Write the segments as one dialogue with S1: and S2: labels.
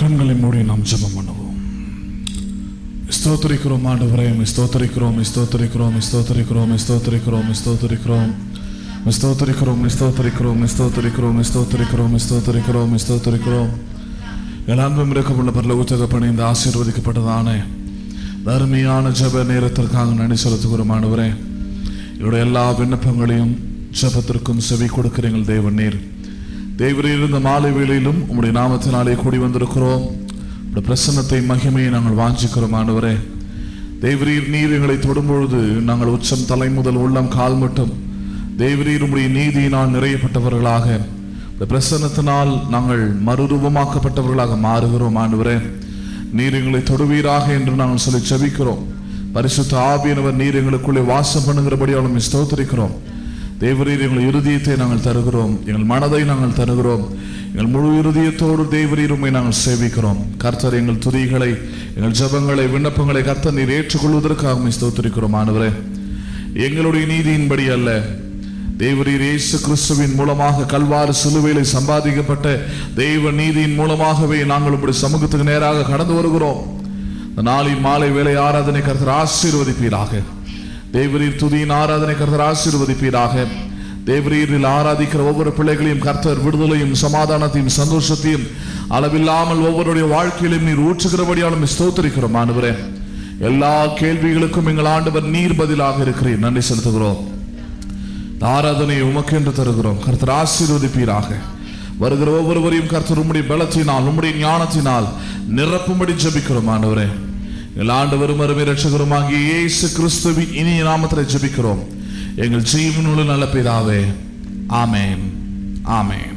S1: கண்களை மூடி நாம் ஜெபம் பண்ணுவோம் ஸ்தோத்திரிக்கிறோம் ஆண்டவரே உம்மை ஸ்தோத்திரிக்கிறோம் உம்மை ஸ்தோத்திரிக்கிறோம் உம்மை ஸ்தோத்திரிக்கிறோம் உம்மை ஸ்தோத்திரிக்கிறோம் உம்மை ஸ்தோத்திரிக்கிறோம் உம்மை ஸ்தோத்திரிக்கிறோம் உம்மை ஸ்தோத்திரிக்கிறோம் உம்மை ஸ்தோத்திரிக்கிறோம் உம்மை ஸ்தோத்திரிக்கிறோம் உம்மை ஸ்தோத்திரிக்கிறோம் உம்மை ஸ்தோத்திரிக்கிறோம் என் அன்பும் இறக்கமுள்ள பரலோக தகப்பனே இந்த ஆசீர்வதிக்கப்பட்டதான இந்த அருமையான ஜெப நேரத்திற்காக நன்றி செலுத்துகிறோம் ஆண்டவரே என்னுடைய எல்லா விண்ணப்பங்களையும் ஜெபத்திற்கும் செவி கொடுக்கிற எங்கள் தேவன் நீர் தேவரீர் இந்த மாலை வேளையிலும் உம்முடைய நாமத்தினாலே கூடி வந்திருக்கிறோம் உம்முடைய பிரசன்னத்தை மகிமையை நாங்கள் வாஞ்சிக்கிறோம் ஆண்டவரே தேவரீர் நீர் எங்களை தொடும்பொழுது நாங்கள் உச்சம் தலை முதல் உள்ளம் கால் மட்டும் தேவரீர் உம்முடைய நீதியினால் நிறையப்பட்டவர்களாக இந்த பிரசன்னத்தினால் நாங்கள் மறுரூபமாக்கப்பட்டவர்களாக மாறுகிறோம் ஆண்டவரே நீர் எங்களை தொடுவீராக என்று நாங்கள் சொல்லி செபிக்கிறோம் பரிசுத்த ஆவியனவர் நீர் எங்களுக்குள்ளே வாசம் பண்ணுகிறபடி அவளும் ஸ்தோத்திரிக்கிறோம் தேவரீர் எங்கள் இருதயத்தை நாங்கள் தருகிறோம் எங்கள் மனதை நாங்கள் தருகிறோம் எங்கள் முழு இருதயத்தோடு தேவரீர் உம்மை நாங்கள் சேவிக்கிறோம் கர்த்தர் எங்கள் துதிகளை எங்கள் ஜெபங்களை விண்ணப்பங்களை கர்த்தர் நீர் ஏற்றுக்கொள்வதற்காக உம்மை ஸ்தோத்திரிக்கிறோம் ஆண்டவரே எங்களுடைய நீதியின்படி அல்ல தேவரீர் இயேசு கிறிஸ்துவின் மூலமாக கல்வாறு சிலுவையிலே சம்பாதிக்கப்பட்ட தெய்வ நீதியின் மூலமாகவே நாங்கள் உங்களுடைய சமூகத்துக்கு நேராக கடந்து வருகிறோம் இந்த நாளின் மாலை வேலை ஆராதனை கர்த்தர் ஆசீர்வதிப்பீராக தேவரீர் துதியின் ஆராதனை கர்த்தர் ஆசீர்வதிப்பீராக தேவரீரில் ஆராதிக்கிற ஒவ்வொரு பிள்ளைகளையும் கர்த்தர் விடுதலையும் சமாதானத்தையும் சந்தோஷத்தையும் அளவில்லாமல் ஒவ்வொருடைய வாழ்க்கையிலும் நீர் ஊற்றுகிறபடியாலும் ஸ்தோத்திரிக்கிறோம் ஆண்டவரே எல்லா கேள்விகளுக்கும் எங்கள் ஆண்டவர் நீர் பதிலாக இருக்கிறீர் நன்றி செலுத்துகிறோம் இந்த ஆராதனையை உமக்கு என்று தருகிறோம் கர்த்தர் ஆசீர்வதிப்பீராக வருகிற ஒவ்வொருவரையும் கர்த்தர் உம்முடைய பலத்தினால் உம்முடைய ஞானத்தினால் நிரப்பும்படி ஜெபிக்கிறோம் ஆண்டவரே எங்கள் ஆண்டவரும் அருமை ரட்சகருமாகிய இயேசு கிறிஸ்துவின் இனிய நாமத்தில் ஜெபிக்கிறோம் எங்கள் ஜீவனுள்ள நல்ல பிதாவே ஆமேன் ஆமேன்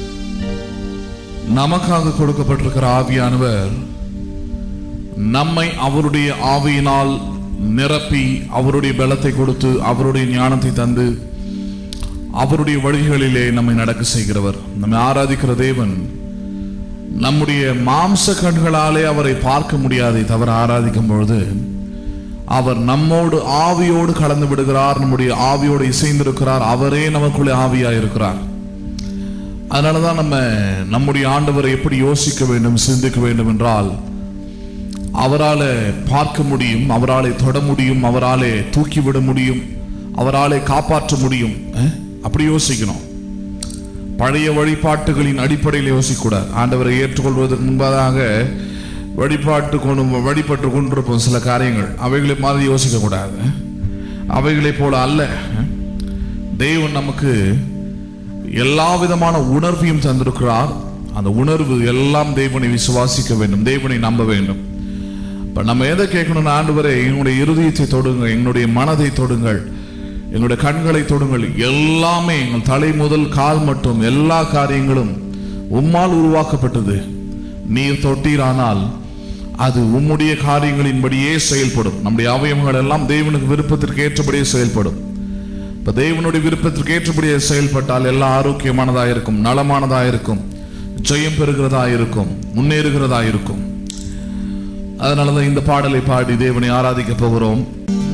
S1: நமக்காக கொடுக்கப்பட்டிருக்கிற ஆவியானவர் நம்மை அவருடைய ஆவியினால் நிரப்பி அவருடைய பலத்தை கொடுத்து அவருடைய ஞானத்தை தந்து அவருடைய வழிகளிலே நம்மை நடக்க செய்கிறவர் நம்மை ஆராதிக்கிற தேவன் நம்முடைய மாம்ச கண்களாலே அவரை பார்க்க முடியாதை தவிர ஆராதிக்கும் பொழுது அவர் நம்மோடு ஆவியோடு கலந்து விடுகிறார் நம்முடைய ஆவியோடு இசைந்திருக்கிறார் அவரே நமக்குள்ளே ஆவியாய் இருக்கிறார் அதனாலதான் நம்ம நம்முடைய ஆண்டவரை எப்படி யோசிக்க வேண்டும் சிந்திக்க வேண்டும் என்றால் அவரால் பார்க்க முடியும் அவராலே தொட முடியும் அவராலே தூக்கிவிட முடியும் அவராலே காப்பாற்ற முடியும் அஹ்? அப்படி யோசிக்கணும் பழைய வழிபாட்டுகளின் அடிப்படையில் யோசிக்கக்கூடாது ஆண்டவரை ஏற்றுக்கொள்வதற்கு முன்பதாக வழிபாட்டு கொண்டு வழிபட்டு கொண்டிருப்போம் சில காரியங்கள் அவைகளை மாதிரி யோசிக்க கூடாது அவைகளைப் போல அல்ல தெய்வன் நமக்கு எல்லா விதமான உணர்வையும் தந்திருக்கிறார் அந்த உணர்வு எல்லாம் தேவனை விசுவாசிக்க வேண்டும் தேவனை நம்ப வேண்டும் இப்ப நம்ம எதை கேட்கணும்னு ஆண்டவரே எங்களுடைய இருதயத்தை தொடுங்க எங்களுடைய மனதை தொடுங்கள் எங்களுடைய கண்களை தொடுங்கள் எல்லாமே எங்கள் தலை முதல் கால் மட்டும் எல்லா காரியங்களும் உம்மால் உருவாக்கப்பட்டது நீர் தொட்டீரானால் அது உம்முடைய காரியங்களின்படியே செயல்படும் நம்முடைய அவயவங்கள் எல்லாம் தேவனுக்கு விருப்பத்திற்கு ஏற்றபடியே செயல்படும் இப்ப தேவனுடைய விருப்பத்திற்கு ஏற்றபடியே செயல்பட்டால் எல்லாம் ஆரோக்கியமானதா இருக்கும் நலமானதா இருக்கும் ஜெயம் பெறுகிறதா இருக்கும் முன்னேறுகிறதா இருக்கும் அதனாலதான் இந்த பாடலை பாடி தேவனை ஆராதிக்க போகிறோம்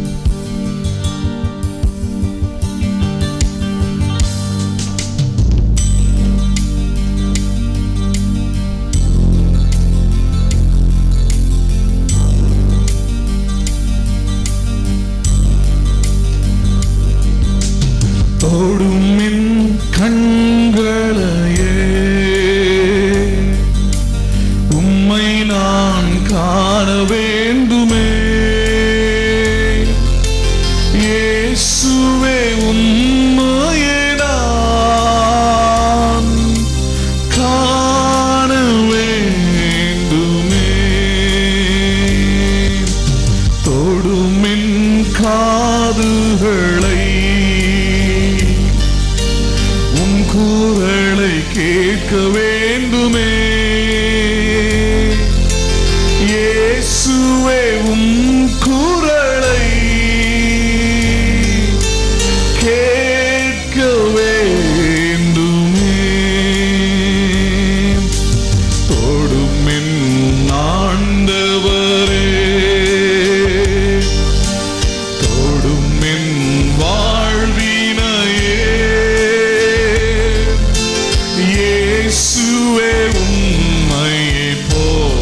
S2: தொடும் என் கண்களையே உம்மை நான் காண வேண்டுமே இயேசுவே உம்மையே நான் காண வேண்டுமே தொடுமின் காதுகளை உன் குரலை கேட்க வேண்டுமே இயேசுவே உம் குரலை கேட்க வேண்டுமே தொடுமின் ஆண்டவரே தொடுமின் வாழ்வினையே இயேசுவே உம்மையை போல்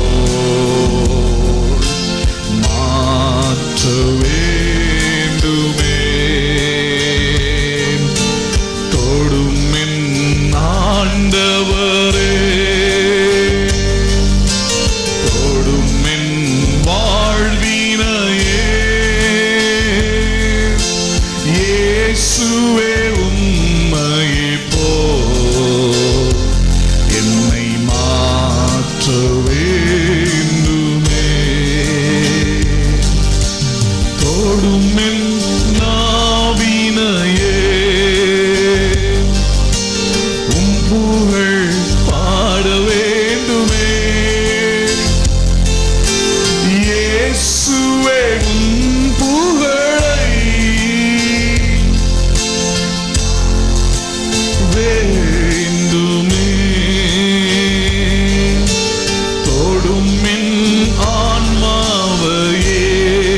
S2: வேண்டுமே தொடும் என் நாவினையே உம் புகழ் பாட வேண்டுமே இயேசுவே உம் புகழை வேண்டுமே தொடும் என் ஆன்மாவையே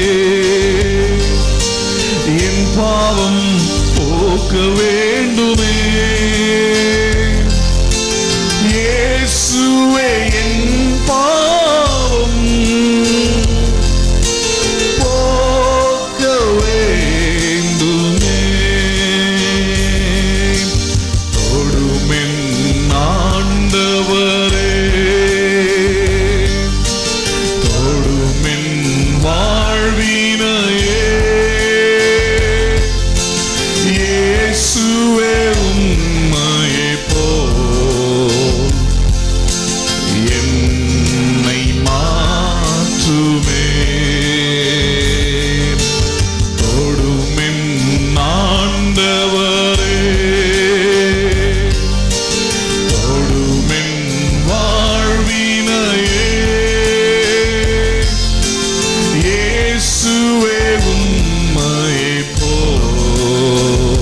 S2: என் பாவம் போக்க வேண்டுமே இயேசுவே என் பாவம் போக்க வேண்டுமே தொடுமென் ஆண்டவரே தொடுமென் வாழ்வினையே இயேசுவே உம்மையை போல் என்னை மாற்றுமே தொடுமென் ஆண்டவரே தொடுமென் வாழ்வினையே இயேசுவே உம்மையை போல்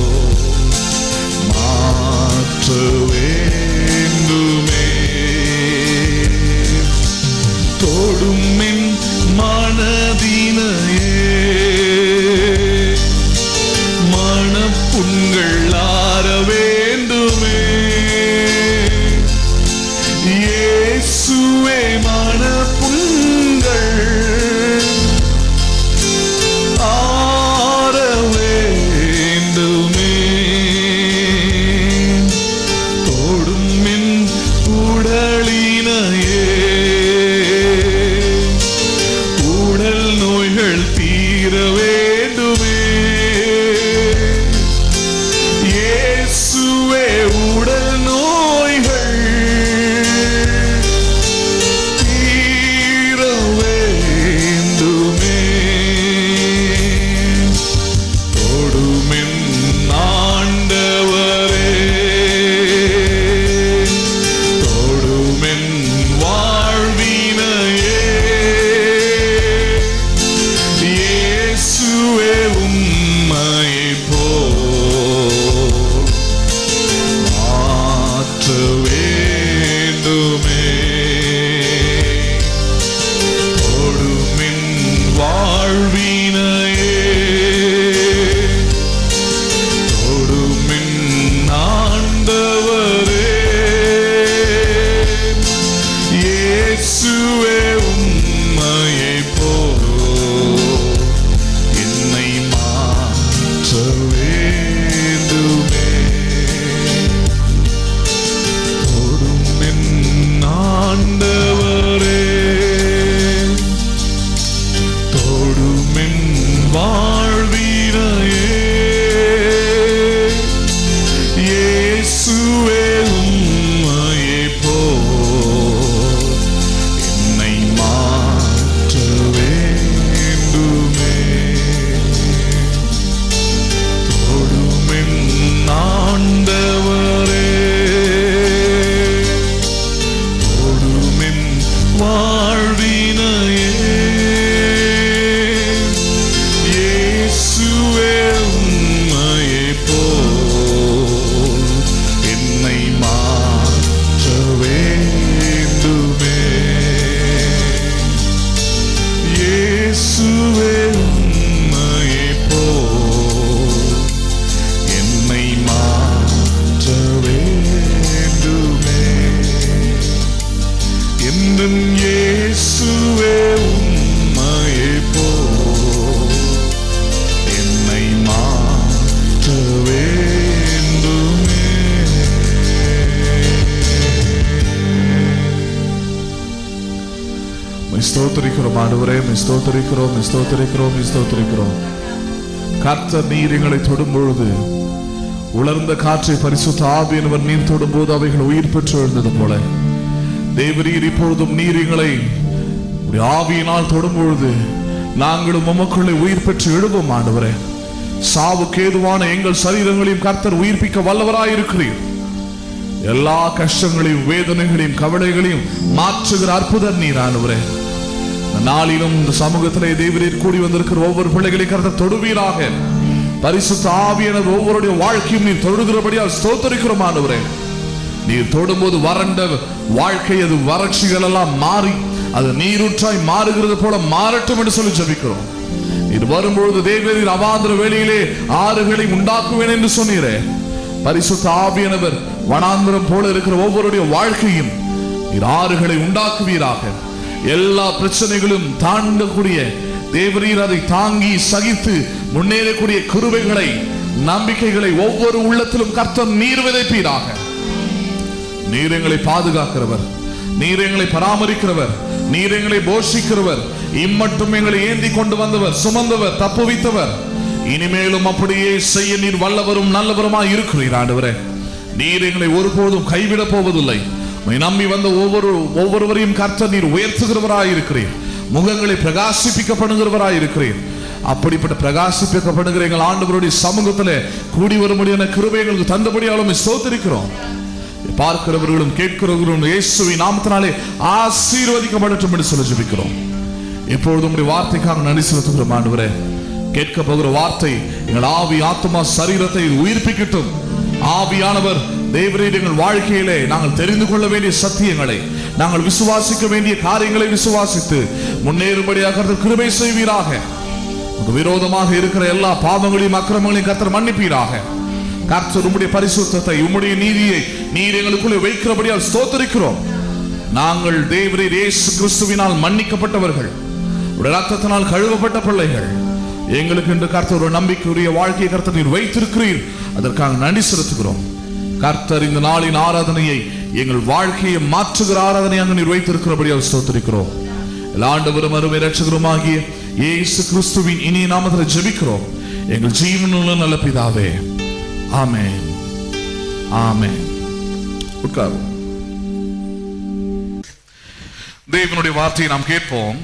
S2: மாற்ற வேண்டுமே தொடுமென் மனதினையே மனப்புண்கள் ஆற வேண்டுமே இயேசுவே மனப்புண்கள் ஆற வேண்டுமே தொடுமின் உடலினையே உடல் நோய்கள் தீர வேண்டுமே இயேசுவே உடல் நோய்கள் தீர வேண்டுமே தொடுமின் ஆண்டவரே தொடுமின் வாழ்வினையே இயேசுவே உம்மையை போல் மாற்ற வேண்டுமே தொடுமின் வாழ்வினையே தொடுமின் ஆண்டவரே இயேசுவே உம்மையை போல் என்னை மாற்ற வேண்டுமே தொடுமின் ஆண்டவரே தொடுமின் வாழ்வினையே இயேசுவே உம்மையை போல் என்னை மாற்ற வேண்டுமே தொடுமின் ஆண்டவரே தொடுமின் வாழ்வினையே இயேசுவே உம்மையை போல் என்னை மாற்ற வேண்டுமே இயேசுவே உம்மையை போல் என்னை மாற்ற வேண்டுமே என்றும் இயேசுவே உம்மையை போல் என்னை மாற்ற வேண்டுமே
S1: மை ஸ்தோத்தரிக்கிறோம் ஆண்டவரே மை ஸ்தோத்தரிக்கிறோம் மை ஸ்தோத்தரிக்கிறோம் மை ஸ்தோத்தரிக்கிறோம் கர்த்தர் நீர் எங்களை தொடும் பொழுது உலர்ந்த காற்றை பரிசுத்த ஆவியானவர் நீர் தொடும்போது அவைகள் உயிர் பெற்று எழுந்தது போல தேவரீர் இப்பொழுதும் நீர் எங்களை உம்முடைய ஆவியினால் தொடும் பொழுது நாங்களும் உமக்குள்ளே உயிர் பெற்று எழுவோம் ஆண்டவரே சாவுக்கு ஏதுவான எங்கள் சரீரங்களையும் கர்த்தர் உயிர்ப்பிக்க வல்லவராயிருக்கிறீர் எல்லா கஷ்டங்களையும் வேதனைகளையும் கவலைகளையும் மாற்றுகிற அற்புதம் நீர் ஆண்டவரே இந்த நாளிலும் இந்த சமூகத்திலே தேவரீர் கூடி வந்திருக்கிற ஒவ்வொரு பிள்ளைகளை கருத்த தொடுவீராக பரிசுத்த ஆவியானவர் ஒவ்வொருடைய வாழ்க்கையும் நீர் தொழுகிறபடியால் ஸ்தோத்தரிக்கிறோம் ஆண்டவரே நீர் தொடும்போது வறண்ட வாழ்க்கை அது வறட்சிகள் எல்லாம் மாறி அது நீரூற்றாய் மாறுகிறது போல மாறட்டும் என்று சொல்லி ஜெபிக்கிறோம் இது வரும்பொழுது தேவரீர் அவாந்திர வேளையிலே ஆறுகளை உண்டாக்குவேன் என்று சொன்னீரே பரிசுத்த ஆவியானவர் வனாந்திரம் போல இருக்கிற ஒவ்வொருடைய வாழ்க்கையும் நீர் ஆறுகளை உண்டாக்குவீராக எல்லா பிரச்சனைகளும் தாண்டக்கூடிய தேவரீர் அதை தாங்கி சகித்து முன்னேறக்கூடிய குருவைகளை நம்பிக்கைகளை ஒவ்வொரு உள்ளத்திலும் கர்த்தர் நீர் விதைப்பீராக நீர் எங்களை பாதுகாக்கிறவர் நீர் எங்களை பராமரிக்கிறவர் நீர் எங்களை போஷிக்கிறவர் இம்மட்டும் எங்களை ஏந்தி கொண்டு வந்தவர் சுமந்தவர் தப்புவித்தவர் இனிமேலும் அப்படியே செய்ய நீர் வல்லவரும் நல்லவருமாய் இருக்கிறீர் ஆண்டவரே நீர் எங்களை ஒருபோதும் கைவிட போவதில்லை உம்மை நம்பி வந்த ஒவ்வொரு ஒவ்வொருவரையும் கர்த்தர் நீர் உயர்த்துகிறவராய் இருக்கிறீர் முகங்களை பிரகாசிப்பிக்கப்படுகிறவராய் இருக்கிறீர் அப்படிப்பட்ட பிரகாசிப்பிக்கப்படுகிற எங்கள் ஆண்டவருடைய சமூகத்திலே கூடி வரும்படியான கிருபை எங்களுக்கு தந்தபடியாலும் ஸ்தோத்திரிக்கிறோம் பார்க்கிறவர்களும் கேட்கிறவர்களும் இயேசுவின் நாமத்தினாலே ஆசீர்வதிக்கப்படட்டும் என்று சொல்லி ஜெபிக்கிறோம் இப்பொழுது உங்களுடைய வார்த்தைக்காக நன்றி செலுத்துகிறோம் ஆண்டவரே கேட்க போகிற வார்த்தை எங்கள் ஆவி ஆத்மா சரீரத்தை உயிர்ப்பிக்கட்டும் ஆவியானவர் தேவரீர் எங்கள் வாழ்க்கையிலே நாங்கள் தெரிந்து கொள்ள வேண்டிய சத்தியங்களை நாங்கள் விசுவாசிக்க வேண்டிய காரியங்களை விசுவாசித்து முன்னேறும்படியாக கர்த்தர் கிருபை செய்வீராக உமக்கு விரோதமாக இருக்கிற எல்லா பாவங்களையும் அக்கிரமங்களையும் கர்த்தர் மன்னிப்பீராக கர்த்தர் உம்முடைய பரிசுத்தத்தை உம்முடைய நீதியை நீர் எங்களுக்குள்ளே வைக்கிறபடியால் ஸ்தோத்தரிக்கிறோம் நாங்கள் தேவரீர் இயேசு கிறிஸ்துவினால் மன்னிக்கப்பட்டவர்கள் உடைய ரத்தத்தினால் கழுவப்பட்ட பிள்ளைகள் எங்களுக்கு என்று கர்த்தர் ஒரு நம்பிக்கையுரிய வாழ்க்கையை கர்த்தர் நீர் வைத்திருக்கிறீர் அதற்காக நன்றி செலுத்துகிறோம் கர்த்தர் இந்த நாளின் ஆராதனையை எங்கள் வாழ்க்கையை மாற்றுகிற ஆராதனையாக நீர் வைத்திருக்கிறபடியால் ஸ்தோத்திரிக்கிறோம் எல்லா ஆண்டவரும் அருமை ரட்சகருமாகிய இயேசு கிறிஸ்துவின் இனிய நாமத்தில் ஜெபிக்கிறோம் எங்கள் ஜீவனுள்ள நல்ல பிதாவே ஆமென் ஆமென் உட்காரும் தேவனுடைய வார்த்தையை நாம் கேட்போம்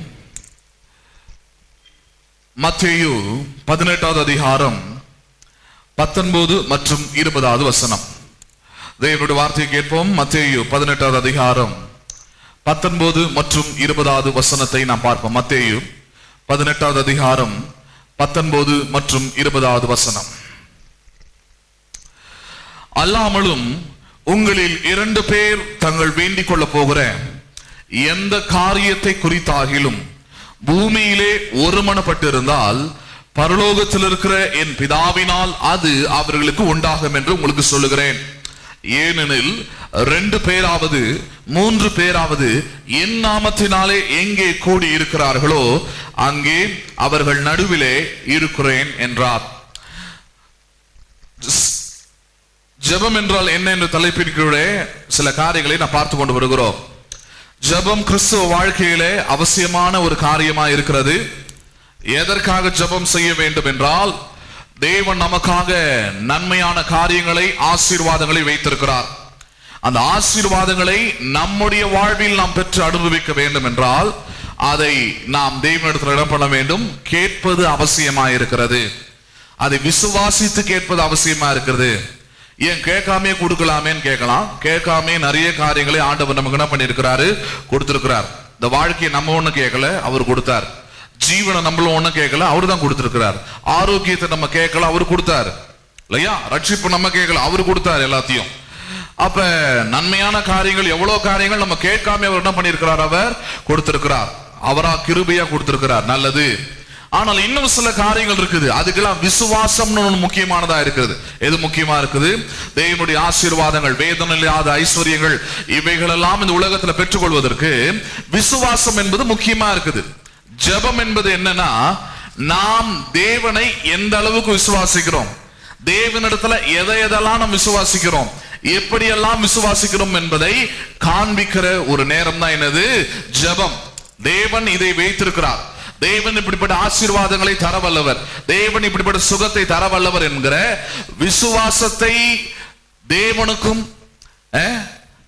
S1: மத்தேயு பதினெட்டாவது அதிகாரம் பத்தொன்பது மற்றும் இருபதாவது வசனம் தேவனுடைய வார்த்தையை கேட்போம் மத்தேயு பதினெட்டாவது அதிகாரம் பத்தொன்பது மற்றும் இருபதாவது வசனத்தை நாம் பார்ப்போம் மத்தேயு பதினெட்டாவது அதிகாரம் பத்தொன்பது மற்றும் இருபதாவது வசனம் அல்லாமலும் உங்களில் இரண்டு பேர் தங்கள் வேண்டிக் கொள்ள போகிற எந்த காரியத்தை குறித்தாகிலும் பூமியிலே ஒருமனப்பட்டிருந்தால் பரலோகத்தில் இருக்கிற என் பிதாவினால் அது அவர்களுக்கு உண்டாகும் என்று உங்களுக்கு சொல்லுகிறேன் ஏனெனில் ரெண்டு பேராவது மூன்று பேராவது என் நாமத்தினாலே எங்கே கூடி இருக்கிறார்களோ அங்கே அவர்கள் நடுவிலே இருக்கிறேன் என்றார் ஜெபம் என்றால் என்ன என்று தலைப்பின் கீழே சில காரியங்களை நான் பார்த்து கொண்டு வருகிறோம் ஜெபம் கிறிஸ்துவ வாழ்க்கையிலே அவசியமான ஒரு காரியமா இருக்கிறது எதற்காக ஜெபம் செய்ய வேண்டும் என்றால் தேவன் நமக்காக நன்மையான காரியங்களை ஆசீர்வாதங்களை வைத்திருக்கிறார் அந்த ஆசீர்வாதங்களை நம்முடைய வாழ்வில் நாம் பெற்று அனுபவிக்க வேண்டும் என்றால் அதை நாம் தேவனிடத்தில் இடம் பண்ண வேண்டும் கேட்பது அவசியமா இருக்கிறது அதை விசுவாசித்து கேட்பது அவசியமா இருக்கிறது ஏன் கேட்காமே கொடுக்கலாமேன்னு கேட்கலாம் கேட்காமே நிறைய காரியங்களை ஆண்டவர் நமக்கு என்ன பண்ணியிருக்கிறாரு கொடுத்திருக்கிறார் இந்த வாழ்க்கையை நம்ம ஒண்ணு கேட்கல அவர் கொடுத்தார் ஜீவனை நம்மளும் ஒண்ணு கேட்கல அவர் தான் கொடுத்திருக்கிறார் ஆரோக்கியத்தை நம்ம கேட்கல அவர் கொடுத்தார் இல்லையா ரட்சிப்பு நம்ம கேட்கல அவர் கொடுத்தார் எல்லாத்தையும் அப்ப நன்மையான காரியங்கள் எவ்வளவு காரியங்கள் நம்ம கேட்காம அவர் என்ன பண்ணியிருக்கிறார் அவர் கொடுத்திருக்கிறார் அவரா கிருபையா கொடுத்திருக்கிறார் நல்லது ஆனால் இன்னும் சில காரியங்கள் இருக்குது அதுக்கெல்லாம் விசுவாசம்னு ஒண்ணு முக்கியமானதா இருக்குது எது முக்கியமா இருக்குது தேவனுடைய ஆசீர்வாதங்கள் வேதனை இல்லாத ஐஸ்வர்யங்கள் இவைகள் எல்லாம் இந்த உலகத்துல பெற்றுக்கொள்வதற்கு விசுவாசம் என்பது முக்கியமா இருக்குது ஜெபம் என்பது என்னன்னா நாம் தேவனை எந்த அளவுக்கு விசுவாசிக்கிறோம் தேவனிடத்துல எதை எதெல்லாம் நாம் விசுவாசிக்கிறோம் எப்படியெல்லாம் விசுவாசிக்கிறோம் என்பதை காண்பிக்கிற ஒரு நேரம் தான் என்னது ஜெபம் தேவன் இதை வைத்திருக்கிறார் தேவன் இப்படிப்பட்ட ஆசீர்வாதங்களை தர வல்லவர் தேவன் இப்படிப்பட்ட சுகத்தை தர வல்லவர் என்கிற விசுவாசத்தை தேவனுக்கும் அஹ்,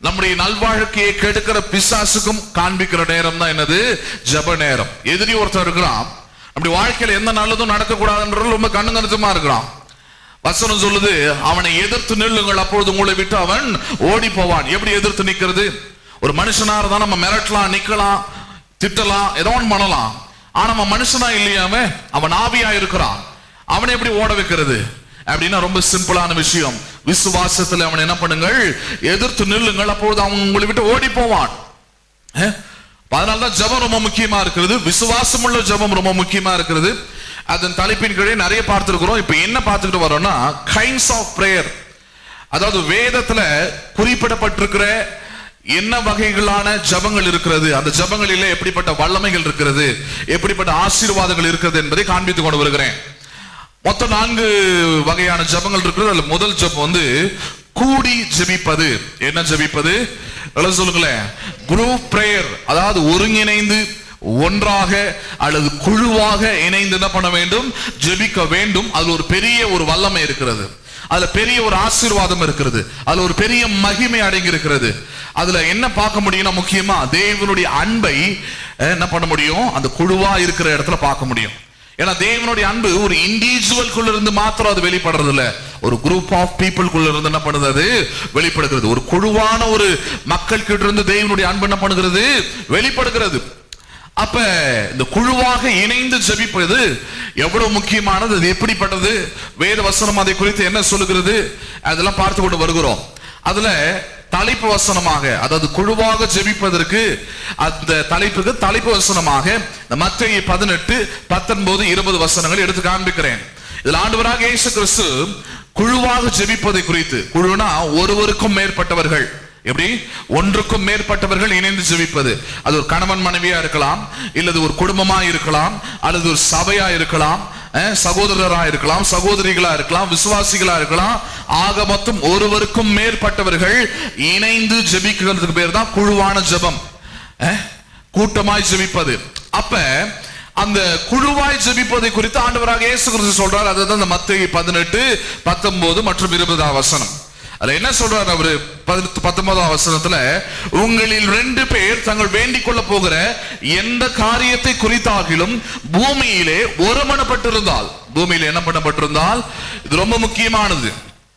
S1: நம்முடைய நல்வாழ்க்கையை கெடுக்கிற பிசாசுக்கும் காண்பிக்கிற நேரம் தான் என்னது ஜப நேரம் எதிரி ஒருத்தர் இருக்கிறான் நம்முடைய வாழ்க்கையில எந்த நல்லதும் நடக்கக்கூடாதுன்றது ரொம்ப கண்ணு கருத்துமா இருக்கிறான் வசனம் சொல்லுது அவனை எதிர்த்து நில்லுங்கள் அப்பொழுது உங்களை விட்டு அவன் ஓடி போவான் எப்படி எதிர்த்து நிக்கிறது ஒரு மனுஷனா இருந்தா நம்ம மிரட்டலாம் நிக்கலாம் திட்டலாம் ஏதோ ஒன்று பண்ணலாம் ஆனா அவன் மனுஷனா இல்லையாம அவன் ஆவியா இருக்கிறான் அவனை எப்படி ஓட வைக்கிறது அப்படின்னா ரொம்ப சிம்பிளான விஷயம் விசுவாசத்துல அவன் என்ன பண்ணுங்கள் எதிர்த்து நில்லுங்கள் அப்பொழுது அவன் உங்களை விட்டு ஓடி போவான் அஹ்? அதனாலதான் ஜெபம் ரொம்ப முக்கியமா இருக்கிறது விசுவாசம் உள்ள ஜெபம் ரொம்ப முக்கியமா இருக்கிறது அதன் தலைப்பின் கீழே நிறைய பார்த்திருக்கிறோம் இப்ப என்ன பார்த்துக்கிட்டு வரோம்னா கைண்ட்ஸ் ஆஃப் பிரேயர் அதாவது வேதத்துல குறிப்பிடப்பட்டிருக்கிற என்ன வகைகளான ஜபங்கள் இருக்கிறது அந்த ஜபங்களிலே எப்படிப்பட்ட வல்லமைகள் இருக்கிறது எப்படிப்பட்ட ஆசீர்வாதங்கள் இருக்கிறது என்பதை காண்பித்துக் கொண்டு வருகிறேன் மொத்தம் நான்கு வகையான ஜபங்கள் இருக்கிறது அதுல முதல் ஜபம் வந்து கூடி ஜெபிப்பது என்ன ஜெபிப்பது எல்லாம் சொல்லுங்களேன் குரூப் பிரேயர் அதாவது ஒருங்கிணைந்து ஒன்றாக அல்லது குழுவாக இணைந்து என்ன பண்ண வேண்டும் ஜெபிக்க வேண்டும் அதுல ஒரு பெரிய ஒரு வல்லமை இருக்கிறது அதுல பெரிய ஒரு ஆசீர்வாதம் இருக்கிறது அதுல ஒரு பெரிய மகிமை அடங்கி இருக்கிறது அதுல என்ன பார்க்க முடியும்னா முக்கியமா தேவனுடைய அன்பை அஹ், என்ன பண்ண முடியும் அந்த குழுவா இருக்கிற இடத்துல பார்க்க முடியும் ஏன்னா தேவனுடைய அன்பு ஒரு இண்டிவிஜுவல்குள்ள இருந்து மாத்திரம் அது வெளிப்படுறது இல்ல ஒரு குரூப் ஆஃப் பீப்புள்குள்ள இருந்து என்ன பண்ணுது அது வெளிப்படுகிறது ஒரு குழுவான ஒரு மக்கள் கிட்ட இருந்து தேவனுடைய அன்பு என்ன பண்ணுகிறது வெளிப்படுகிறது அப்ப இந்த குழுவாக இணைந்து ஜெபிப்பது எவ்வளவு முக்கியமானது அது எப்படிப்பட்டது வேத வசனம் அதை குறித்து என்ன சொல்லுகிறது அதெல்லாம் பார்த்து கொண்டு வருகிறோம் அதுல தலைப்பு வசனமாக அதாவது குழுவாக ஜெபிப்பதற்கு அந்த தலைப்புக்கு தலைப்பு வசனமாக இந்த மத்திய பதினெட்டு பத்தொன்பது இருபது வசனங்கள் எடுத்து காண்பிக்கிறேன் இதில் ஆண்டவராக இயேசு கிறிஸ்து குழுவாக ஜெபிப்பதை குறித்து குழுனா ஒருவருக்கும் மேற்பட்டவர்கள் எப்படி ஒன்றுக்கும் மேற்பட்டவர்கள் இணைந்து ஜெபிப்பது அது ஒரு கணவன் மனைவியா இருக்கலாம் இல்லது ஒரு குடும்பமா இருக்கலாம் அல்லது ஒரு சபையா இருக்கலாம் அஹ், சகோதரரா இருக்கலாம் சகோதரிகளா இருக்கலாம் விசுவாசிகளா இருக்கலாம் ஆக மொத்தம் ஒருவருக்கும் மேற்பட்டவர்கள் இணைந்து ஜெபிக்கிறதுக்கு பேர் தான் குழுவான ஜெபம் அஹ், கூட்டமாய் ஜெபிப்பது அப்ப அந்த குழுவாய் ஜெபிப்பதை குறித்து ஆண்டவராக இயேசு கிறிஸ்து சொல்றார் அதுதான் இந்த மத்திய பதினெட்டு பத்தொன்பது மற்றும் இருபதாம் வசனம் அதுல என்ன சொல்றாரு அவரு பதினெட்டு பத்தொன்பதாம் வசனத்துல உங்களில் ரெண்டு பேர் தங்கள் வேண்டிக் கொள்ள போகிற எந்த காரியத்தை குறித்தாகிலும் பூமியிலே ஒருமனப்பட்டிருந்தால் பூமியில என்ன பண்ணப்பட்டிருந்தால் இது ரொம்ப முக்கியமானது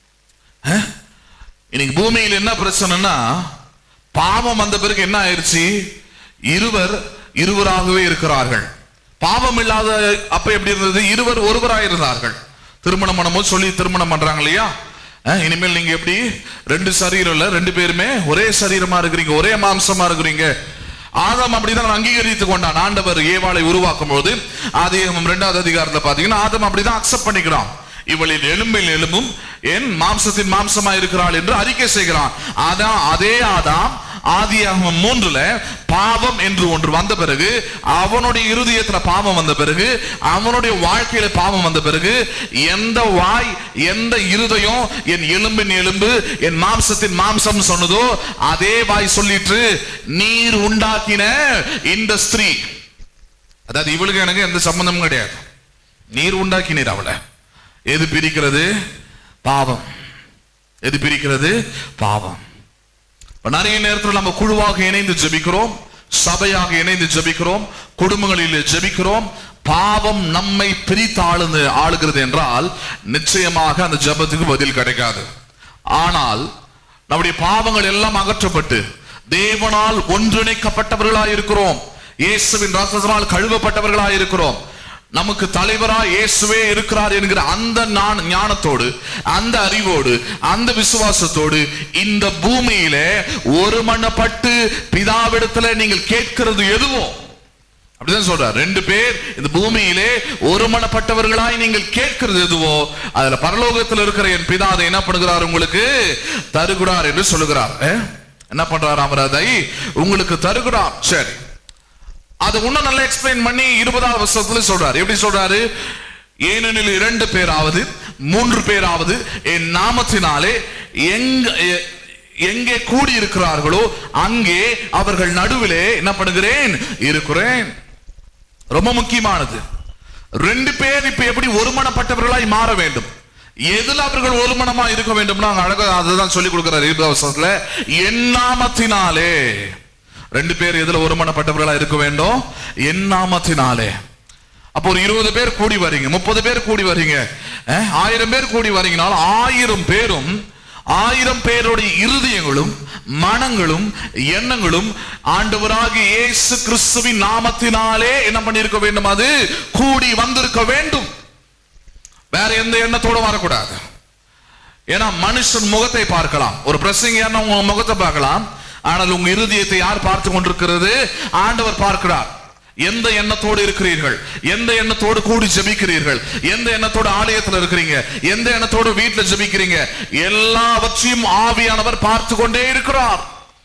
S1: அஹ்? இன்னைக்கு பூமியில் என்ன பிரச்சனைனா பாவம் வந்த பிறகு என்ன ஆயிருச்சு இருவர் இருவராகவே இருக்கிறார்கள் பாவம் இல்லாத அப்ப எப்படி இருந்தது இருவர் ஒருவராக இருந்தார்கள் திருமணம் பண்ணும்போது சொல்லி திருமணம் பண்றாங்க இல்லையா அஹ், இனிமேல் நீங்க எப்படி ரெண்டு சரீரம் இல்ல ரெண்டு பேருமே ஒரே சரீரமா இருக்கிறீங்க ஒரே மாம்சமா இருக்கிறீங்க ஆதாம் அப்படிதான் அங்கீகரித்து கொண்டான் ஆண்டவர் ஏவாளை உருவாக்கும் போது ஆதியாகமம் இரண்டாவது அதிகாரத்துல பாத்தீங்கன்னா ஆதாம் அப்படிதான் அக்செப்ட் பண்ணிக்கிறான் இவளின் எலும்பில் எலும்பும் என் மாம்சத்தின் மாம்சமா இருக்கிறாள் என்று அறிக்கை செய்கிறான் அதான் அதே ஆதாம் ஆதியாகமம் மூன்றுல பாவம் என்று ஒன்று வந்த பிறகு அவனுடைய இருதயத்துல பாவம் வந்த பிறகு அவனுடைய வாழ்க்கையில பாவம் வந்த பிறகு எந்த வாய் எந்த இருதயம் என் எலும்பின் எலும்பு என் மாம்சத்தின் மாம்சம் சொன்னதோ அதே வாய் சொல்லிட்டு நீர் உண்டாக்கின இந்த ஸ்திரீ அதாவது இவளுக்கு எனக்கு எந்த சம்பந்தமும் கிடையாது நீர் உண்டாக்கினீர் அவளை எது பிரிக்கிறது பாவம் எது பிரிக்கிறது பாவம் இப்ப நிறைய நேரத்தில் நம்ம குழுவாக இணைந்து ஜெபிக்கிறோம் சபையாக இணைந்து ஜெபிக்கிறோம் குடும்பங்களில் ஜெபிக்கிறோம் பாவம் நம்மை பிரித்து ஆளுந்து ஆளுகிறது என்றால் நிச்சயமாக அந்த ஜெபத்துக்கு பதில் கிடைக்காது ஆனால் நம்முடைய பாவங்கள் எல்லாம் அகற்றப்பட்டு தேவனால் ஒன்றிணைக்கப்பட்டவர்களாய் இருக்கிறோம் இயேசுவின் ரத்தத்தினால் கழுவப்பட்டவர்களாய் இருக்கிறோம் நமக்கு தலைவரா இயேசுவே இருக்கிறார் என்கிற அந்த ஞான- ஞானத்தோடு அந்த அறிவோடு அந்த விசுவாசத்தோடு இந்த பூமியிலே ஒருமனப்பட்டு பிதாவிடத்துல நீங்கள் கேட்கிறது எதுவோ அப்படிதான் சொல்றார் ரெண்டு பேர் இந்த பூமியிலே ஒருமனப்பட்டவர்களாய் நீங்கள் கேட்கிறது எதுவோ அதுல பரலோகத்தில் இருக்கிற என் பிதா அதை என்ன பண்ணுகிறார் உங்களுக்கு தருகிறார் என்று சொல்லுகிறார் அஹ்? என்ன பண்றார் அவர் அதை உங்களுக்கு தருகிறார் சரி அது இன்னும் நல்லா எக்ஸ்பிளைன் பண்ணி இருபதாவது வருஷத்துல சொல்றாரு எப்படி சொல்றாரு ஏனெனில் இரண்டு பேராவது மூன்று பேராவது என் நாமத்தினாலே எங்க எ- எங்கே கூடி இருக்கிறார்களோ அங்கே அவர்கள் நடுவிலே என்ன பண்ணுகிறேன் இருக்கிறேன் ரொம்ப முக்கியமானது ரெண்டு பேர் இப்ப எப்படி ஒருமனப்பட்டவர்களாய் மாற வேண்டும் எதுல அவர்கள் ஒரு மனமா இருக்க வேண்டும்னா அங்க அழகா அதுதான் சொல்லி கொடுக்கிறார் இருபது அவசரத்துல என் நாமத்தினாலே ரெண்டு பேர் எதுல ஒருமனப்பட்டவர்களா இருக்க வேண்டும் என் நாமத்தினாலே அப்போ ஒரு இருபது பேர் கூடி வரீங்க முப்பது பேர் கூடி வரீங்க அஹ், ஆயிரம் பேர் கூடி வரீங்கனாலும் ஆயிரம் பேரும் ஆயிரம் பேருடைய இருதயங்களும் மனங்களும் எண்ணங்களும் ஆண்டவராகிய இயேசு கிறிஸ்துவின் நாமத்தினாலே என்ன பண்ணியிருக்க வேண்டும் அது கூடி வந்திருக்க வேண்டும் வேற எந்த எண்ணத்தோட வரக்கூடாது ஏன்னா மனுஷன் முகத்தை பார்க்கலாம் ஒரு பிரசங்க உங்க முகத்தை பார்க்கலாம் ஆனால் உங்க இருதயத்தை யார் பார்த்து கொண்டிருக்கிறது ஆண்டவர் பார்க்கிறார் எந்த எண்ணத்தோடு இருக்கிறீர்கள் எந்த எண்ணத்தோடு கூடி ஜெபிக்கிறீர்கள் எந்த எண்ணத்தோடு ஆலயத்தில் இருக்கிறீங்க எந்த எண்ணத்தோடு வீட்டுல ஜெபிக்கிறீங்க எல்லாவற்றையும் ஆவியானவர் பார்த்து கொண்டே இருக்கிறார்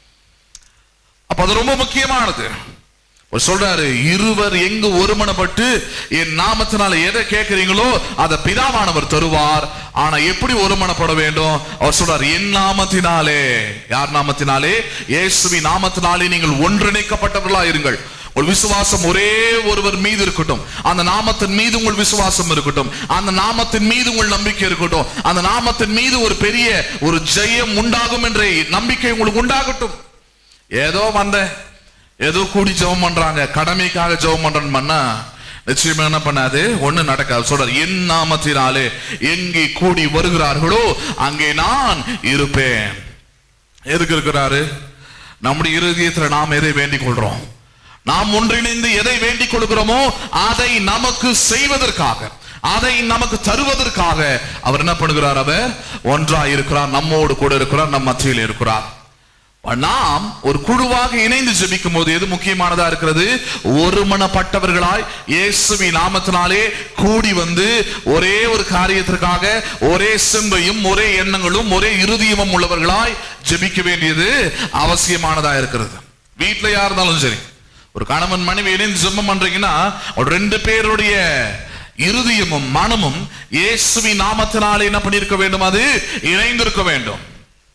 S1: அப்ப அது ரொம்ப முக்கியமானது அவர் சொல்றாரு இருவர் எங்கு ஒருமனப்பட்டு என் நாமத்தினால எதை கேட்கிறீங்களோ அதை பிதாவானவர் தருவார் ஆனா எப்படி ஒருமனப்பட வேண்டும் அவர் சொல்றாரு என் நாமத்தினாலே யார் நாமத்தினாலே இயேசுவி நாமத்தினாலே நீங்கள் ஒன்றிணைக்கப்பட்டவர்களா இருங்கள் உங்கள் விசுவாசம் ஒரே ஒருவர் மீது இருக்கட்டும் அந்த நாமத்தின் மீது உங்கள் விசுவாசம் இருக்கட்டும் அந்த நாமத்தின் மீது உங்கள் நம்பிக்கை இருக்கட்டும் அந்த நாமத்தின் மீது ஒரு பெரிய ஒரு ஜெயம் உண்டாகும் என்ற நம்பிக்கை உங்களுக்கு உண்டாகட்டும் ஏதோ வந்தேன் ஏதோ கூடி ஜெபம் பண்றாங்க கடமைக்காக ஜெபம் பண்றேன்னு பண்ணா நிச்சயமா என்ன பண்ணாது ஒண்ணு நடக்காது சொல்றாரு என் நாமத்தினாலே எங்கே கூடி வருகிறார்களோ அங்கே நான் இருப்பேன் எதுக்கு இருக்கிறாரு நம்முடைய இருதயத்துல நாம் எதை வேண்டிக் கொள்றோம் நாம் ஒன்றிணைந்து எதை வேண்டிக் கொள்கிறோமோ அதை நமக்கு செய்வதற்காக அதை நமக்கு தருவதற்காக அவர் என்ன பண்ணுகிறார் அவர் ஒன்றாய் இருக்கிறார் நம்மோடு கூட இருக்கிறார் நம் மத்தியில் இருக்கிறார் நாம் ஒரு குழுவாக இணைந்து ஜெபிக்கும் போது எது முக்கியமானதா இருக்கிறது ஒருமனப்பட்டவர்களாய் இயேசுவி நாமத்தினாலே கூடி வந்து ஒரே ஒரு காரியத்திற்காக ஒரே செம்பையும் ஒரே எண்ணங்களும் ஒரே இருதயமும் உள்ளவர்களாய் ஜெபிக்க வேண்டியது அவசியமானதா இருக்கிறது வீட்டுல யார் இருந்தாலும் சரி ஒரு கணவன் மனைவி இணைந்து ஜெபம் பண்றீங்கன்னா ஒரு ரெண்டு பேருடைய இருதயமும் மனமும் இயேசுவி நாமத்தினாலே என்ன பண்ணியிருக்க வேண்டும் அது இணைந்திருக்க வேண்டும்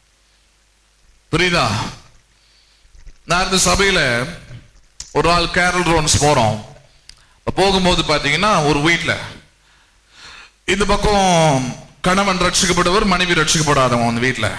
S1: புரியுதா நான் இந்த சபையில ஒரு நாள் கேரல் ரோன்ஸ் போறோம் அப்ப போகும்போது பாத்தீங்கன்னா ஒரு வீட்ல இந்த பக்கம் கணவன் ரட்சிக்கப்பட்டவர் மனைவி ரட்சிக்கப்படாதவங்க அந்த வீட்ல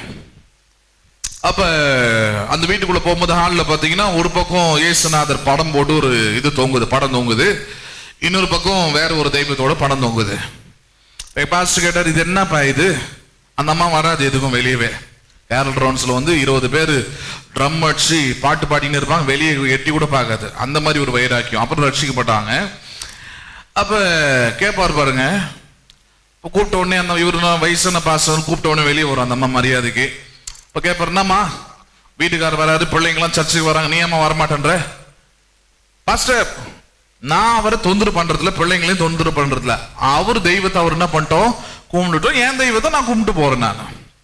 S1: அப்ப அந்த வீட்டுக்குள்ள போகும்போது ஹால்ல பாத்தீங்கன்னா ஒரு பக்கம் இயேசுநாதர் படம் போட்டு ஒரு இது தொங்குது படம் தொங்குது இன்னொரு பக்கம் வேற ஒரு தெய்வத்தோட படம் தொங்குது பாஸ்டர் கேட்டார் இது என்னப்பா இது அந்த அம்மா வராது எதுக்கும் வெளியவே கேரல் ரவுண்ட்ஸ்ல வந்து இருபது பேர் ட்ரம் அடிச்சு பாட்டு பாடின்னு இருப்பாங்க வெளியே எட்டி கூட பார்க்காது அந்த மாதிரி ஒரு வைராக்கியம் அப்புறம் ரட்சிக்கப்பட்டாங்க அப்ப கேட்பார் பாருங்க இப்போ கூப்பிட்ட உடனே அந்த இவரு வயசான பாசம் கூப்பிட்ட உடனே வெளியே வரும் அந்த அம்மா மரியாதைக்கு இப்போ கேட்பார் என்னம்மா வீட்டுக்காரர் வராது பிள்ளைங்களாம் சர்ச்சுக்கு வராங்க நீ ஏம்மா வரமாட்டேன்ற பாஸ்டர் நான் அவரை தொந்தரவு பண்றதுல பிள்ளைங்களையும் தொந்தரவு பண்றதுல அவர் தெய்வத்தை அவர் என்ன பண்ணிட்டோம் கும்பிட்டுட்டோம் என் தெய்வத்தை நான் கும்பிட்டு போறேன் நான்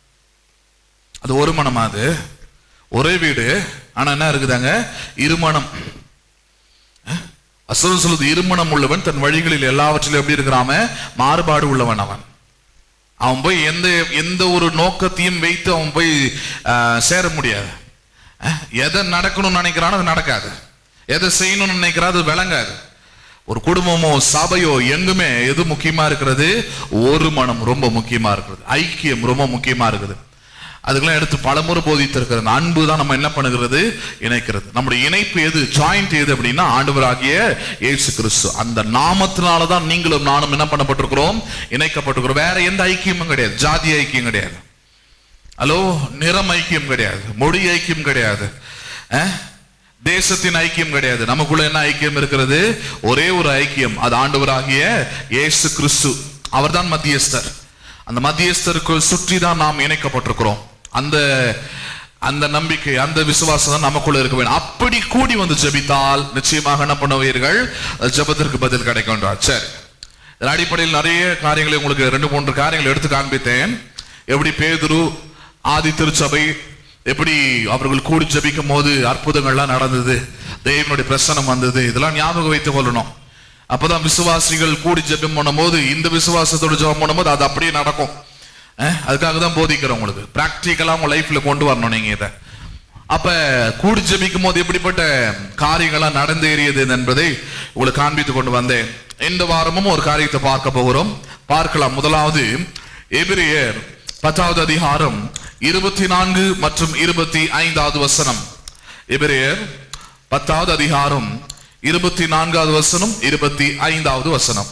S1: அது ஒரு மனமா அது ஒரே வீடு ஆனா என்ன இருக்குதாங்க இருமணம் அசுரம் சொல்லுது இருமணம் உள்ளவன் தன் வழிகளில் எல்லாவற்றிலும் எப்படி இருக்கிறாம மாறுபாடு உள்ளவன் அவன் அவன் போய் எந்த எந்த ஒரு நோக்கத்தையும் வைத்து அவன் போய் ஆஹ், சேர முடியாது அஹ், எதை நடக்கணும்னு நினைக்கிறானோ அது நடக்காது எதை செய்யணும்னு நினைக்கிறா அது விளங்காது ஒரு குடும்பமோ சபையோ எங்குமே எது முக்கியமா இருக்கிறது ஒரு மனம் ரொம்ப முக்கியமா இருக்கிறது ஐக்கியம் ரொம்ப முக்கியமா இருக்குது அதுக்கெல்லாம் எடுத்து பலமுறை போதித்திருக்கிறது அந்த அன்பு தான் நம்ம என்ன பண்ணுகிறது இணைக்கிறது நம்முடைய இணைப்பு எது ஜாயிண்ட் எது அப்படின்னா ஆண்டவராகிய இயேசு கிறிஸ்து அந்த நாமத்தினால தான் நீங்களும் நானும் என்ன பண்ணப்பட்டிருக்கிறோம் இணைக்கப்பட்டிருக்கிறோம் வேற எந்த ஐக்கியமும் கிடையாது ஜாதி ஐக்கியம் கிடையாது ஹலோ நிறம் ஐக்கியம் கிடையாது மொழி ஐக்கியம் கிடையாது அஹ்? தேசத்தின் ஐக்கியம் கிடையாது நமக்குள்ள என்ன ஐக்கியம் இருக்கிறது ஒரே ஒரு ஐக்கியம் அது ஆண்டவராகிய இயேசு கிறிஸ்து அவர்தான் மத்தியஸ்தர் அந்த மத்தியஸ்தருக்கு சுற்றி தான் நாம் இணைக்கப்பட்டிருக்கிறோம் அந்த அந்த நம்பிக்கை அந்த விசுவாசம் தான் நமக்குள்ள இருக்க வேண்டும் அப்படி கூடி வந்து ஜெபித்தால் நிச்சயமாக என்ன பண்ணுவீர்கள் ஜெபத்திற்கு பதில் கிடைக்கும் என்றார். சரி இதன் அடிப்படையில் நிறைய காரியங்களை உங்களுக்கு ரெண்டு மூன்று காரியங்களை எடுத்து காண்பித்தேன் எப்படி பேதுரு ஆதி திருச்சபை எப்படி அவர்கள் கூடி ஜெபிக்கும் போது அற்புதங்கள்லாம் நடந்தது தேவனுடைய பிரசனம் வந்தது இதெல்லாம் ஞாபகம் வைத்துக் கொள்ளணும் அப்பதான் விசுவாசிகள் கூடி ஜெபம் பண்ணும்போது இந்த விசுவாசத்தோட ஜெபம் பண்ணும்போது அது அப்படியே நடக்கும் அஹ், அதுக்காக தான் போதிக்கிறேன் உங்களுக்கு பிராக்டிக்கலா உங்க லைஃப்ல கொண்டு வரணும் நீங்க இதை அப்ப கூடி ஜெபிக்கும் போது எப்படிப்பட்ட காரியங்கள்லாம் நடந்தேறியது என்பதை உங்களுக்கு காண்பித்து கொண்டு வந்தேன் இந்த வாரமும் ஒரு காரியத்தை பார்க்க போகிறோம் பார்க்கலாம் முதலாவது எபிரேயர் பத்தாவது அதிகாரம் இருபத்தி நான்கு மற்றும் இருபத்தி ஐந்தாவது வசனம் எபிரேயர் பத்தாவது அதிகாரம் இருபத்தி நான்காவது வசனம் இருபத்தி ஐந்தாவது வசனம்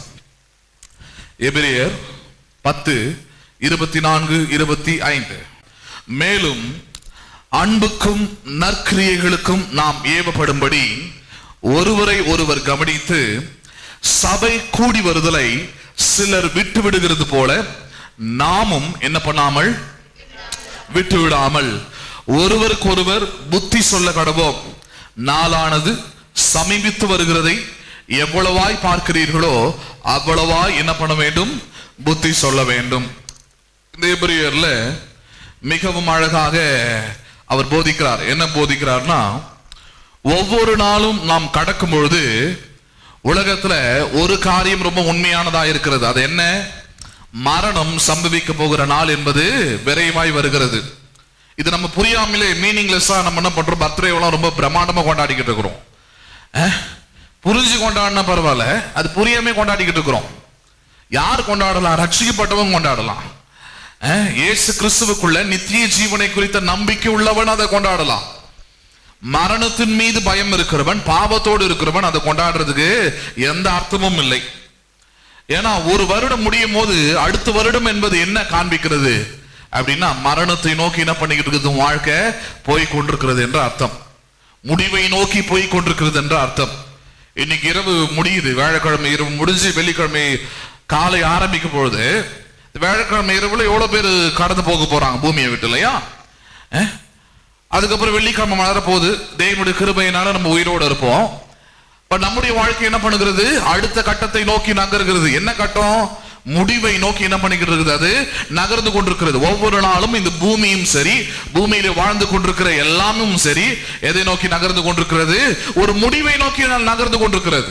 S1: எபிரேயர் பத்து இருபத்தி நான்கு இருபத்தி ஐந்து மேலும் அன்புக்கும் நற்கிரியைகளுக்கும் நாம் ஏவப்படும்படி ஒருவரை ஒருவர் கவனித்து சபை கூடி வருதலை சிலர் விட்டு விடுகிறது போல நாமும் என்ன பண்ணாமல் விட்டு விடாமல் ஒருவருக்கொருவர் புத்தி சொல்ல கடவோம் நாளானது சமீபித்து வருகிறதை எவ்வளவாய் பார்க்கிறீர்களோ அவ்வளவாய் என்ன பண்ண வேண்டும் புத்தி சொல்ல வேண்டும் இந்த எபிரியர்ல மிகவும் அழகாக அவர் போதிக்கிறார் என்ன போதிக்கிறார்னா ஒவ்வொரு நாளும் நாம் கடக்கும் பொழுது உலகத்துல ஒரு காரியம் ரொம்ப உண்மையானதா இருக்கிறது அது என்ன மரணம் சம்பவிக்க போகிற நாள் என்பது விரைவாய் வருகிறது இது நம்ம புரியாமலே மீனிங்லெஸ்ஸா நம்ம என்ன பண்றோம் பர்த்டேவெல்லாம் ரொம்ப பிரம்மாண்டமா கொண்டாடிக்கிட்டு இருக்கிறோம் அஹ், புரிஞ்சு கொண்டாடினா பரவாயில்ல அது புரியாம கொண்டாடிக்கிட்டு இருக்கிறோம் யார் கொண்டாடலாம் ரட்சிக்கப்பட்டவன் கொண்டாடலாம் அஹ், இயேசு கிறிஸ்துவுக்குள்ள நித்திய ஜீவனை குறித்த நம்பிக்கை உள்ளவன் அதை கொண்டாடலாம் மரணத்தின் மீது பயம் இருக்கிறவன் பாவத்தோடு இருக்கிறவன் அதை கொண்டாடுறதுக்கு எந்த அர்த்தமும் இல்லை ஏன்னா ஒரு வருடம் முடியும் போது அடுத்த வருடம் என்பது என்ன காண்பிக்கிறது அப்படின்னா மரணத்தை நோக்கி என்ன பண்ணிக்கிட்டு இருக்குது உன் வாழ்க்கை போய் கொண்டிருக்கிறது என்ற அர்த்தம் முடிவை நோக்கி போய் கொண்டிருக்கிறது என்ற அர்த்தம் இன்னைக்கு இரவு முடியுது வியாழக்கிழமை இரவு முடிஞ்சு வெள்ளிக்கிழமை காலை ஆரம்பிக்கும் பொழுது வியாழக்கிழமை இரவுல எவ்வளவு பேர் கடந்து போக போறாங்க பூமியை விட்டு இல்லையா அஹ்? அதுக்கப்புறம் வெள்ளிக்கிழமை மலர போகுது தேவனுடைய கிருபையினால நம்ம உயிரோடு இருப்போம் இப்ப நம்முடைய வாழ்க்கை என்ன பண்ணுகிறது அடுத்த கட்டத்தை நோக்கி நகர்கிறது என்ன கட்டம் முடிவை நோக்கி என்ன பண்ணிக்கிட்டு இருக்குது அது நகர்ந்து கொண்டிருக்கிறது ஒவ்வொரு நாளும் இந்த பூமியும் சரி பூமியில வாழ்ந்து கொண்டிருக்கிற எல்லாமும் சரி எதை நோக்கி நகர்ந்து கொண்டிருக்கிறது ஒரு முடிவை நோக்கி நகர்ந்து கொண்டிருக்கிறது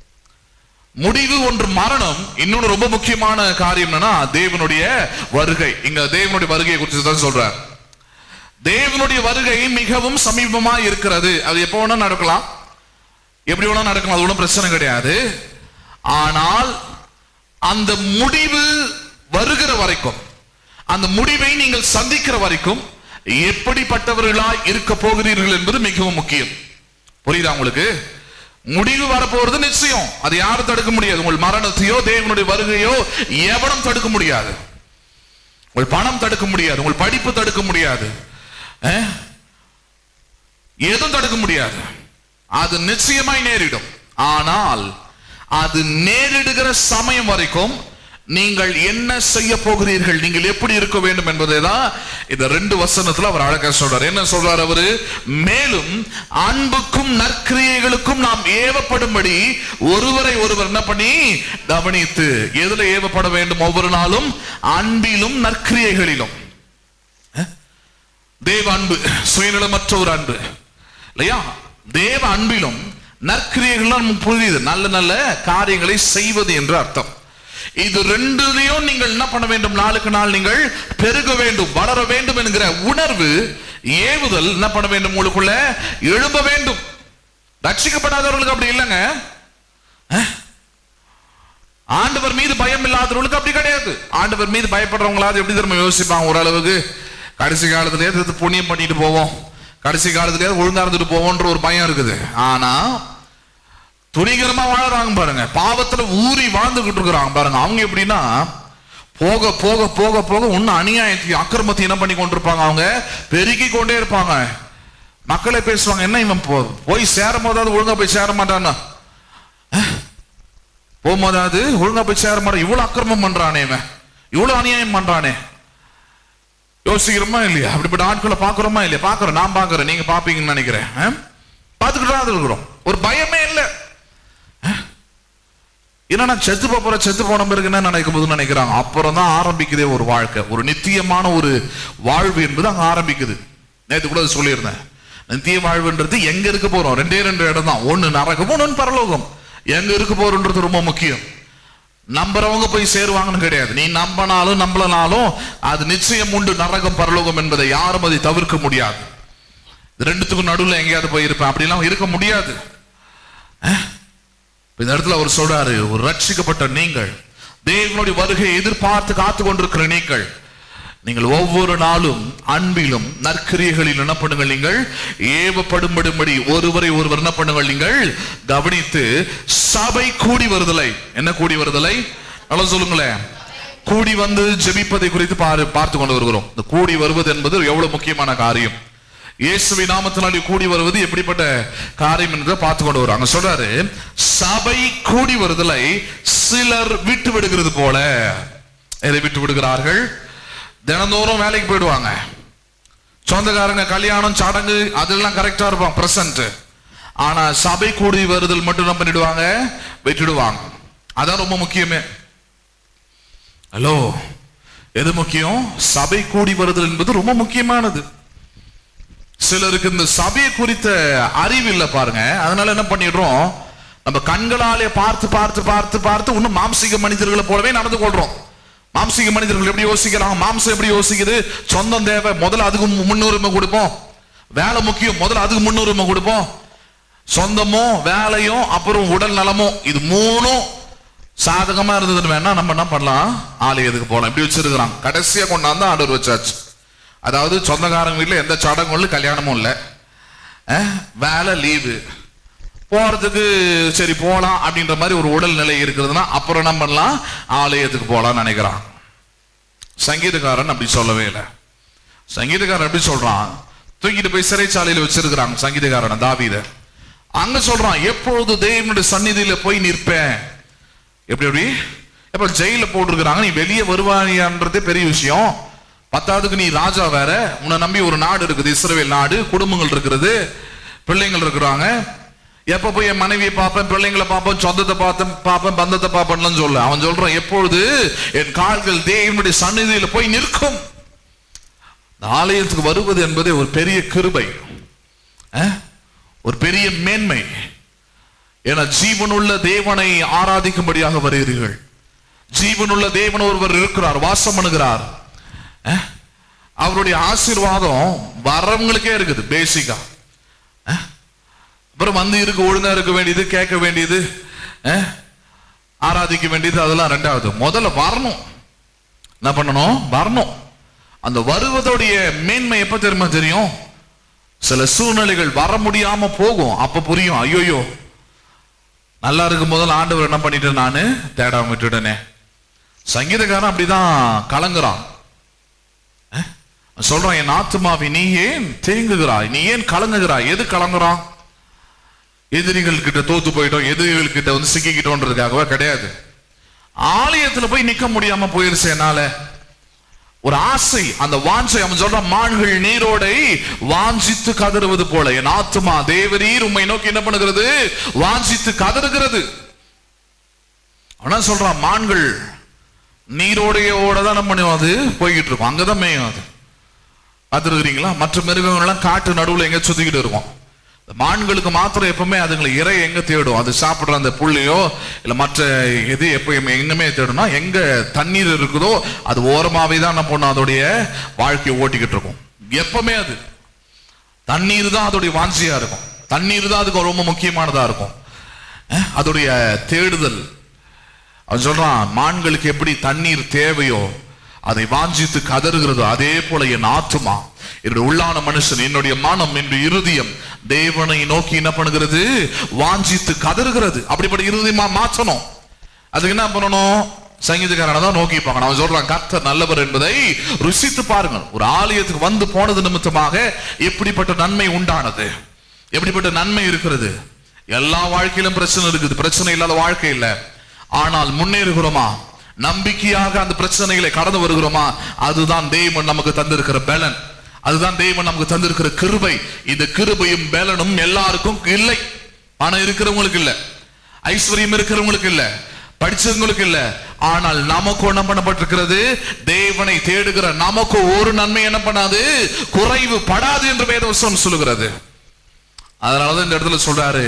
S1: முடிவு ஒன்று மரணம் இன்னொன்று ரொம்ப முக்கியமான காரியம் என்னன்னா தேவனுடைய வருகை இங்க தேவனுடைய வருகையை குறித்து தான் சொல்றார் தேவனுடைய வருகை மிகவும் சமீபமா இருக்கிறது அது எப்போ வேணா நடக்கலாம் எப்படி வேணா நடக்கலாம் அது ஒன்றும் பிரச்சனை கிடையாது ஆனால் அந்த முடிவு வருகிற வரைக்கும் அந்த முடிவை நீங்கள் சந்திக்கிற வரைக்கும் எப்படிப்பட்டவர்களாய் இருக்க போகிறீர்கள் என்பது மிகவும் முக்கியம் புரியுதா உங்களுக்கு முடிவு வரப்போறது நிச்சயம் அது யாரும் தடுக்க முடியாது உங்கள் மரணத்தையோ தேவனுடைய வருகையோ எவனும் தடுக்க முடியாது உங்கள் பணம் தடுக்க முடியாது உங்கள் படிப்பு தடுக்க முடியாது அஹ்? எதுவும் தடுக்க முடியாது அது நிச்சயமாய் நேரிடும் ஆனால் அது நேரிடுகிற சமயம் வரைக்கும் நீங்கள் என்ன செய்ய போகிறீர்கள் நீங்கள் எப்படி இருக்க வேண்டும் என்பதை தான் இந்த ரெண்டு வசனத்துல அவர் அழகா சொல்றார் என்ன சொல்றார் அவரு மேலும் அன்புக்கும் நற்கிரியைகளுக்கும் நாம் ஏவப்படும்படி ஒருவரை ஒருவர் என்ன பண்ணி கவனித்து எதுல ஏவப்பட வேண்டும் ஒவ்வொரு நாளும் அன்பிலும் நற்கிரியைகளிலும் தேவ அன்பு சுயநலமற்ற ஒரு அன்பு இல்லையா தேவ அன்பிலும் நற்கிரியைகள் நமக்கு புரியுது நல்ல நல்ல காரியங்களை செய்வது என்று அர்த்தம் இது ரெண்டுலையும் நீங்கள் என்ன பண்ண வேண்டும் நாளுக்கு நாள் நீங்கள் பெருக வேண்டும் வளர வேண்டும் என்கிற உணர்வு ஏவுதல் என்ன பண்ண வேண்டும் உங்களுக்குள்ள எழும்ப வேண்டும் ரட்சிக்கப்படாதவர்களுக்கு அப்படி இல்லைங்க அஹ்? ஆண்டவர் மீது பயம் இல்லாதவர்களுக்கு அப்படி கிடையாது ஆண்டவர் மீது பயப்படுறவங்களாவது எப்படி திரும்ப யோசிப்பாங்க ஓரளவுக்கு கடைசி காலத்திலேயே எடுத்து புண்ணியம் பண்ணிட்டு போவோம் கடைசி காலத்திலேயே ஒழுங்கா இருந்துட்டு போவோன்ற ஒரு பயம் இருக்குது ஆனா துணிகரமா வாழறாங்க பாருங்க பாவத்துல ஊறி வாழ்ந்துகிட்டு இருக்கிறாங்க பாருங்க அவங்க எப்படின்னா போக போக போக போக இன்னும் அநியாயத்தையும் அக்கிரமத்தையும் என்ன பண்ணி கொண்டிருப்பாங்க அவங்க பெருக்கி கொண்டே இருப்பாங்க மக்களே பேசுவாங்க என்ன இவன் போ- போய் சேரும் போதாவது ஒழுங்கா போய் சேர மாட்டான்னா போகும்போதாவது ஒழுங்கா போய் சேர மாட்டான் இவ்வளவு அக்கிரமம் பண்றானே இவன் இவ்வளவு அநியாயம் பண்றானே யோசிக்கிறோமா இல்லையா அப்படிப்பட்ட ஆட்களை பாக்குறோமா இல்லையா பாக்குறோம் நான் பாக்குறேன் நீங்க பாப்பீங்கன்னு நினைக்கிறேன் ஆ? பார்த்துக்கிட்டு தான் இருக்கிறோம் ஒரு பயமே இல்லை என்னன்னா செத்து போற செத்து போன பிறகு என்ன நினைக்கும் போது நினைக்கிறாங்க அப்புறம் தான் ஆரம்பிக்குதே ஒரு வாழ்க்கை ஒரு நித்தியமான ஒரு வாழ்வு என்பது அங்க ஆரம்பிக்குது நேத்து கூட அது சொல்லியிருந்தேன் நித்திய வாழ்வுன்றது எங்க இருக்க போறோம் ரெண்டே ரெண்டு இடம் தான் ஒண்ணு நரகம் ஒண்ணு பரலோகம் எங்க இருக்க போறோன்றது ரொம்ப முக்கியம் நம்புறவங்க போய் சேருவாங்கன்னு கிடையாது நீ நம்பினாலும் நம்பலனாலும் அது நிச்சயம் உண்டு நரகம் பரலோகம் என்பதை யாரும் அதை தவிர்க்க முடியாது இது ரெண்டுத்துக்கும் நடுவுல எங்கேயாவது போய் இருப்பேன் அப்படிலாம் இருக்க முடியாது இப்ப இந்த இடத்துல அவர் சொல்றாரு ஒரு ரட்சிக்கப்பட்ட நீங்கள் தேவனுடைய வருகையை எதிர்பார்த்து காத்து கொண்டிருக்கிற நீங்கள் நீங்கள் ஒவ்வொரு நாளும் அன்பிலும் நற்கிரியைகளில் என்ன பண்ணுங்கள் நீங்கள் ஏவப்படும்படும்படி ஒருவரை ஒருவர் என்ன பண்ணுங்கள் நீங்கள் கவனித்து சபை கூடி வருதலை என்ன கூடி வருதலை நல்லா சொல்லுங்களேன் கூடி வந்து ஜெபிப்பதை குறித்து பாரு பார்த்து கொண்டு வருகிறோம் இந்த கூடி வருவது என்பது எவ்வளவு முக்கியமான காரியம் இயேசுவை நாமத்தினாலே கூடி வருவது எப்படிப்பட்ட காரியம் என்று பார்த்து கொண்டு வரும் அங்க சொல்றாரு சபை கூடி வருதலை சிலர் விட்டு விடுகிறது போல எதை விட்டு விடுகிறார்கள் தினந்தோறும் வேலைக்கு போயிடுவாங்க சொந்தக்காரங்க கல்யாணம் சடங்கு அதெல்லாம் கரெக்டா இருப்பான் பிரசன்ட் ஆனா சபை கூடி வருதல் மட்டும் என்ன பண்ணிடுவாங்க விட்டுடுவாங்க அதான் ரொம்ப முக்கியமே ஹலோ எது முக்கியம் சபை கூடி வருதல் என்பது ரொம்ப முக்கியமானது சிலருக்கு இந்த சபையை குறித்த அறிவு இல்ல பாருங்க அதனால என்ன பண்ணிடுறோம் நம்ம கண்களாலே பார்த்து பார்த்து பார்த்து பார்த்து இன்னும் மாம்சீக மனிதர்களை போலவே நடந்து கொள்றோம் மாம்சீக மனிதர்கள் எப்படி யோசிக்கிறாங்க மாம்சம் எப்படி யோசிக்குது சொந்தம் தேவை முதல்ல அதுக்கு முன்னுரிமை கொடுப்போம் வேலை முக்கியம் முதல்ல அதுக்கு முன்னுரிமை கொடுப்போம் சொந்தமும் வேலையும் அப்புறம் உடல் நலமும் இது மூணும் சாதகமா இருந்ததுன்னு வேணா நம்ம என்ன பண்ணலாம் ஆலயத்துக்கு போகலாம் இப்படி வச்சிருக்கிறாங்க கடைசியா கொண்டாந்து ஆர்டர் வச்சாச்சு அதாவது சொந்தக்காரங்க வீட்டில் எந்த சடங்கும் இல்லை கல்யாணமும் இல்லை அஹ், வேலை லீவு போறதுக்கு சரி போலாம் அப்படின்ற மாதிரி ஒரு உடல்நிலை இருக்கிறதுனா அப்புறம் என்ன பண்ணலாம் ஆலயத்துக்கு போலாம்னு நினைக்கிறான் சங்கீதக்காரன் அப்படி சொல்லவே இல்லை சங்கீதக்காரன் எப்படி சொல்றான் தூக்கிட்டு போய் சிறைச்சாலையில வச்சிருக்கிறாங்க சங்கீதக்காரனை தாவீத அங்க சொல்றான் எப்பொழுது தேவனுடைய சந்நிதியில போய் நிற்பேன் எப்படி எப்படி எப்ப ஜெயில போட்டிருக்கிறாங்க நீ வெளியே வருவானியான்றதே பெரிய விஷயம் பத்தாவதுக்கு நீ ராஜா வேற உன்னை நம்பி ஒரு நாடு இருக்குது இஸ்ரவேல் நாடு குடும்பங்கள் இருக்கிறது பிள்ளைங்கள் இருக்கிறாங்க எப்ப போய் என் மனைவியை பார்ப்பேன் பிள்ளைங்களை பார்ப்பேன் சொந்தத்தை பார்த்தேன் பார்ப்பேன் பந்தத்தை பார்ப்பேன்லாம் சொல்ல அவன் சொல்றான் எப்பொழுது என் கால்கள் தேவனுடைய சந்நிதியில போய் நிற்கும் இந்த ஆலயத்துக்கு வருவது என்பது ஒரு பெரிய கிருபை அஹ்? ஒரு பெரிய மேன்மை என ஜீவனுள்ள தேவனை ஆராதிக்கும்படியாக வருகிறீர்கள் ஜீவனுள்ள தேவன் ஒருவர் இருக்கிறார் வாசம் பண்ணுகிறார் அஹ்? அவருடைய ஆசீர்வாதம் வரவங்களுக்கே இருக்குது பேசிக்கா அஹ்? அப்புறம் வந்து இருக்கு ஒழுங்கா இருக்க வேண்டியது கேட்க வேண்டியது அஹ்? ஆராதிக்க வேண்டியது அதெல்லாம் ரெண்டாவது முதல்ல வரணும் என்ன பண்ணணும் வரணும் அந்த வருவதோடைய மேன்மை எப்ப தெரியுமா தெரியும் சில சூழ்நிலைகள் வர முடியாம போகும் அப்ப புரியும் ஐயோயோ நல்லா இருக்கும் போதில் ஆண்டவர் என்ன பண்ணிட்டேன் நானு தேடாம விட்டுட்டனே சங்கீதக்காரன் அப்படிதான் கலங்குறான் அஹ்? சொல்றான் என் ஆத்துமாவி நீ ஏன் தேங்குகிறாய் நீ ஏன் கலங்குகிறாய் எது கலங்குறான் எதிரிகள் கிட்ட தோத்து போயிட்டோம் எதிரிகள் கிட்ட வந்து சிக்கிக்கிட்டோன்றதுக்காகவே கிடையாது ஆலயத்துல போய் நிக்க முடியாம போயிருச்சு என்னால ஒரு ஆசை அந்த வாஞ்சை அவன் சொல்ற மான்கள் நீரோடை வாஞ்சித்து கதறுவது போல என் ஆத்துமா தேவரீர் உம்மை நோக்கி என்ன பண்ணுகிறது வாஞ்சித்து கதறுகிறது ஆனா சொல்றான் மான்கள் நீரோடையோட தான் என்ன பண்ணுவோம் அது போய்கிட்டு இருக்கும் அங்கதான் மேயும் அது பார்த்துருக்கிறீங்களா மற்ற மிருகங்கள் எல்லாம் காட்டு நடுவுல எங்க சுத்திக்கிட்டு இருக்கும் இந்த மான்களுக்கு மாத்திரம் எப்பவுமே அதுங்களை இறை எங்க தேடும் அது சாப்பிடுற அந்த புள்ளையோ இல்ல மற்ற எது எப்பயுமே எங்கமே தேடும்னா எங்க தண்ணீர் இருக்குதோ அது ஓரமாவே தான் என்ன பண்ணும் அதோடைய வாழ்க்கையை ஓட்டிக்கிட்டு இருக்கும் எப்பவுமே அது தண்ணீர் தான் அதோடைய வாஞ்சியா இருக்கும் தண்ணீர் தான் அதுக்கு ரொம்ப முக்கியமானதா இருக்கும் அஹ், அதோடைய தேடுதல் அவன் சொல்றான் மான்களுக்கு எப்படி தண்ணீர் தேவையோ அதை வாஞ்சித்து கதறுகிறதோ அதே போல என் ஆத்துமா என்னுடைய உள்ளான மனுஷன் என்னுடைய மனம் என்னுடைய இருதயம் தேவனை நோக்கி என்ன பண்ணுகிறது வாஞ்சித்து கதறுகிறது அப்படிப்பட்ட இருதயமா மாற்றணும் அதுக்கு என்ன பண்ணணும் சங்கீதக்காரனை தான் நோக்கி பார்க்கணும் அவன் சொல்றான் கர்த்தர் நல்லவர் என்பதை ருசித்து பாருங்கள் ஒரு ஆலயத்துக்கு வந்து போனது நிமித்தமாக எப்படிப்பட்ட நன்மை உண்டானது எப்படிப்பட்ட நன்மை இருக்கிறது எல்லா வாழ்க்கையிலும் பிரச்சனை இருக்குது பிரச்சனை இல்லாத வாழ்க்கை இல்ல ஆனால் முன்னேறுகிறோமா நம்பிக்கையாக அந்த பிரச்சனைகளை கடந்து வருகிறோமா அதுதான் தேவன் நமக்கு தந்திருக்கிற பலன் அதுதான் தேவன் நமக்கு தந்திருக்கிற கிருபை இந்த கிருபையும் பலனும் எல்லாருக்கும் இல்லை பணம் இருக்கிறவங்களுக்கு இல்ல ஐஸ்வர்யம் இருக்கிறவங்களுக்கு இல்ல படிச்சவங்களுக்கு இல்ல ஆனால் நமக்கு என்ன பண்ணப்பட்டிருக்கிறது தேவனை தேடுகிற நமக்கு ஒரு நன்மை என்ன பண்ணாது குறைவு படாது என்று வேதவசம் சொல்லுகிறது அதனாலதான் இந்த இடத்துல சொல்றாரு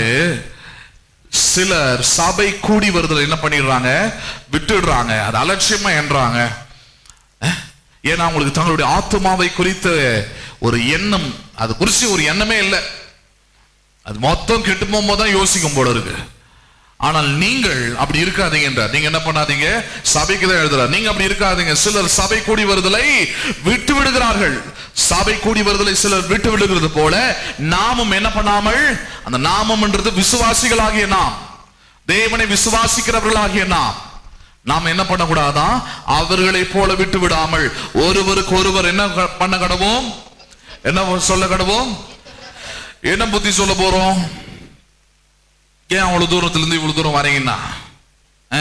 S1: சிலர் சபை கூடி வருதல் என்ன பண்ணிடுறாங்க விட்டுடுறாங்க அது அலட்சியமா என்றாங்க அஹ், ஏன்னா அவங்களுக்கு தங்களுடைய ஆத்மாவை குறித்த ஒரு எண்ணம் அது குறிச்சு ஒரு எண்ணமே இல்லை அது மொத்தம் கெட்டு போகும்போது தான் யோசிக்கும் போல இருக்கு ஆனால் நீங்கள் அப்படி இருக்காதீங்க என்றார் நீங்க என்ன பண்ணாதீங்க சபைக்கு தான் எழுதுறார் நீங்க அப்படி இருக்காதீங்க சிலர் சபை கூடி வருதலை விட்டு விடுகிறார்கள் சபை கூடி வருதலை சிலர் விட்டு விடுகிறது போல நாமும் என்ன பண்ணாமல் அந்த நாமம்ன்றது விசுவாசிகளாகிய நாம் தேவனை விசுவாசிக்கிறவர்களாகிய நாம் நாம் என்ன பண்ணக்கூடாதான் அவர்களை போல விட்டு விடாமல் ஒருவருக்கு ஒருவர் என்ன க- பண்ண கடவோம் என்ன சொல்ல கடவோம் என்ன புத்தி சொல்ல போறோம் ஏன் அவ்வளவு தூரத்துல இருந்து இவ்வளவு தூரம் வரீங்கன்னா ஆ?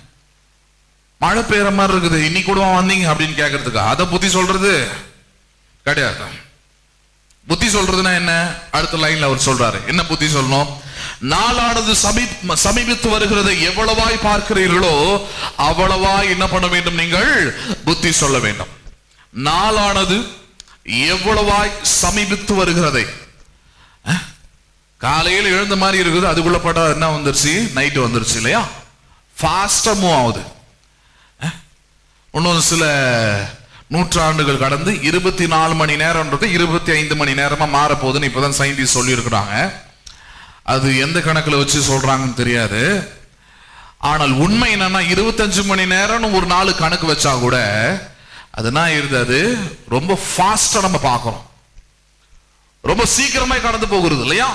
S1: மழை பெய்யற மாதிரி இருக்குது இன்னைக்கு கூட வந்தீங்க அப்படின்னு கேக்குறதுக்கு அத புத்தி சொல்றது கிடையாது புத்தி சொல்றதுன்னா என்ன அடுத்த லைன்ல அவர் சொல்றாரு என்ன புத்தி சொல்லணும் நாளானது சமீப் சமீபித்து வருகிறதை எவ்வளவாய் பார்க்கிறீர்களோ அவ்வளவாய் என்ன பண்ண வேண்டும் நீங்கள் புத்தி சொல்ல வேண்டும் நாளானது எவ்வளவாய் சமீபித்து வருகிறதை அஹ்? காலையில் எழுந்த மாதிரி இருக்குது அதுக்குள்ள பட்டா என்ன வந்துருச்சு நைட்டு வந்துருச்சு இல்லையா ஃபாஸ்டா மூவ் ஆகுது அஹ்? இன்னும் சில நூற்றாண்டுகள் கடந்து இருபத்தி நாலு மணி நேரம்ன்றது இருபத்தி ஐந்து மணி நேரமா மாற போகுதுன்னு இப்பதான் சயின்டிஸ்ட் சொல்லி இருக்கிறாங்க அது எந்த கணக்குல வச்சு சொல்றாங்கன்னு தெரியாது ஆனால் உண்மை என்னன்னா இருபத்தஞ்சு மணி நேரம்னு ஒரு நாள் கணக்கு வச்சா கூட அது என்ன ஆயிருது அது ரொம்ப ஃபாஸ்டா நம்ம பார்க்கிறோம் ரொம்ப சீக்கிரமா கடந்து போகிறது இல்லையா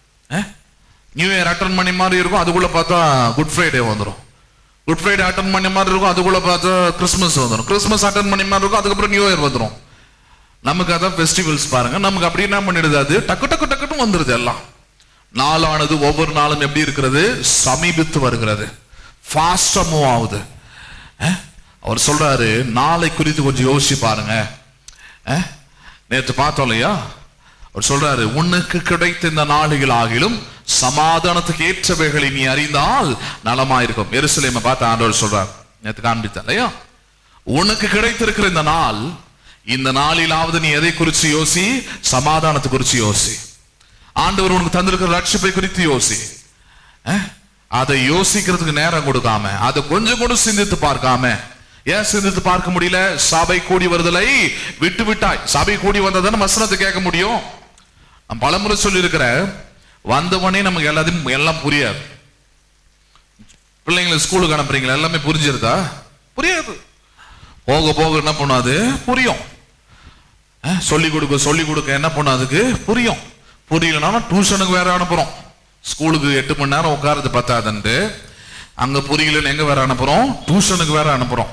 S1: நியூ இயர் அட்டன் பண்ணி மாதிரி இருக்கும் அதுக்குள்ள பார்த்தா குட் ஃப்ரைடே வந்துடும் குட் ஃப்ரைடே அட்டன் பண்ணி மாதிரி இருக்கும் அதுக்குள்ள பார்த்தா கிறிஸ்மஸ் வந்துடும் கிறிஸ்மஸ் அட்டன் பண்ணி மாதிரி இருக்கும் அதுக்கப்புறம் நியூ இயர் வந்துடும் நமக்கு அதான் ஃபெஸ்டிவல்ஸ் பாருங்க நமக்கு அப்படி என்ன பண்ணிடுது அது டக்கு டக்கு டக்குன்னு வந்துருது எல்லாம் நாளானது ஒவ்வொரு நாளும் எப்படி இருக்கிறது சமீபித்து வருகிறது ஃபாஸ்டா மூவ் ஆகுது அஹ்? அவர் சொல்றாரு நாளை குறித்து கொஞ்சம் யோசிச்சு பாருங்க அஹ்? நேத்து பார்த்தோம் இல்லையா அவர் சொல்றாரு உனக்கு கிடைத்த இந்த நாளிகள் ஆகிலும் சமாதானத்துக்கு ஏற்றவைகளை நீ அறிந்தால் நலமாயிருக்கும் எருசலேமை பார்த்து ஆண்டவர் சொல்றார் நேத்து காண்பித்தேன் இல்லையா உனக்கு கிடைத்திருக்கிற இந்த நாள் இந்த நாளிலாவது நீ எதை குறித்து யோசி சமாதானத்தை குறித்து யோசி ஆண்டவர் உனக்கு தந்திருக்கிற ரட்சிப்பை குறித்து யோசி அஹ்? அதை யோசிக்கிறதுக்கு நேரம் கொடுக்காம அதை கொஞ்சம் கூட சிந்தித்து பார்க்காம ஏன் சிந்தித்து பார்க்க முடியல சபை கூடி வருதலை விட்டு விட்டாய் சபை கூடி வந்ததான வசனத்தை கேட்க முடியும் நான் பலமுறை சொல்லி வந்தவனே நமக்கு எல்லாத்தையும் எல்லாம் புரியாது பிள்ளைங்களை ஸ்கூலுக்கு அனுப்புறீங்களா எல்லாமே புரிஞ்சிருதா புரியாது போக போக என்ன பண்ணாது புரியும் அஹ், சொல்லி கொடுக்க சொல்லி கொடுக்க என்ன பண்ணும் அதுக்கு புரியும் புரியலனாலும் டியூஷனுக்கு வேற அனுப்புறோம் ஸ்கூலுக்கு எட்டு மணி நேரம் உட்காருது பத்தாதுன்ட்டு அங்க புரியலன்னு எங்க வேற அனுப்புறோம் டியூஷனுக்கு வேற அனுப்புறோம்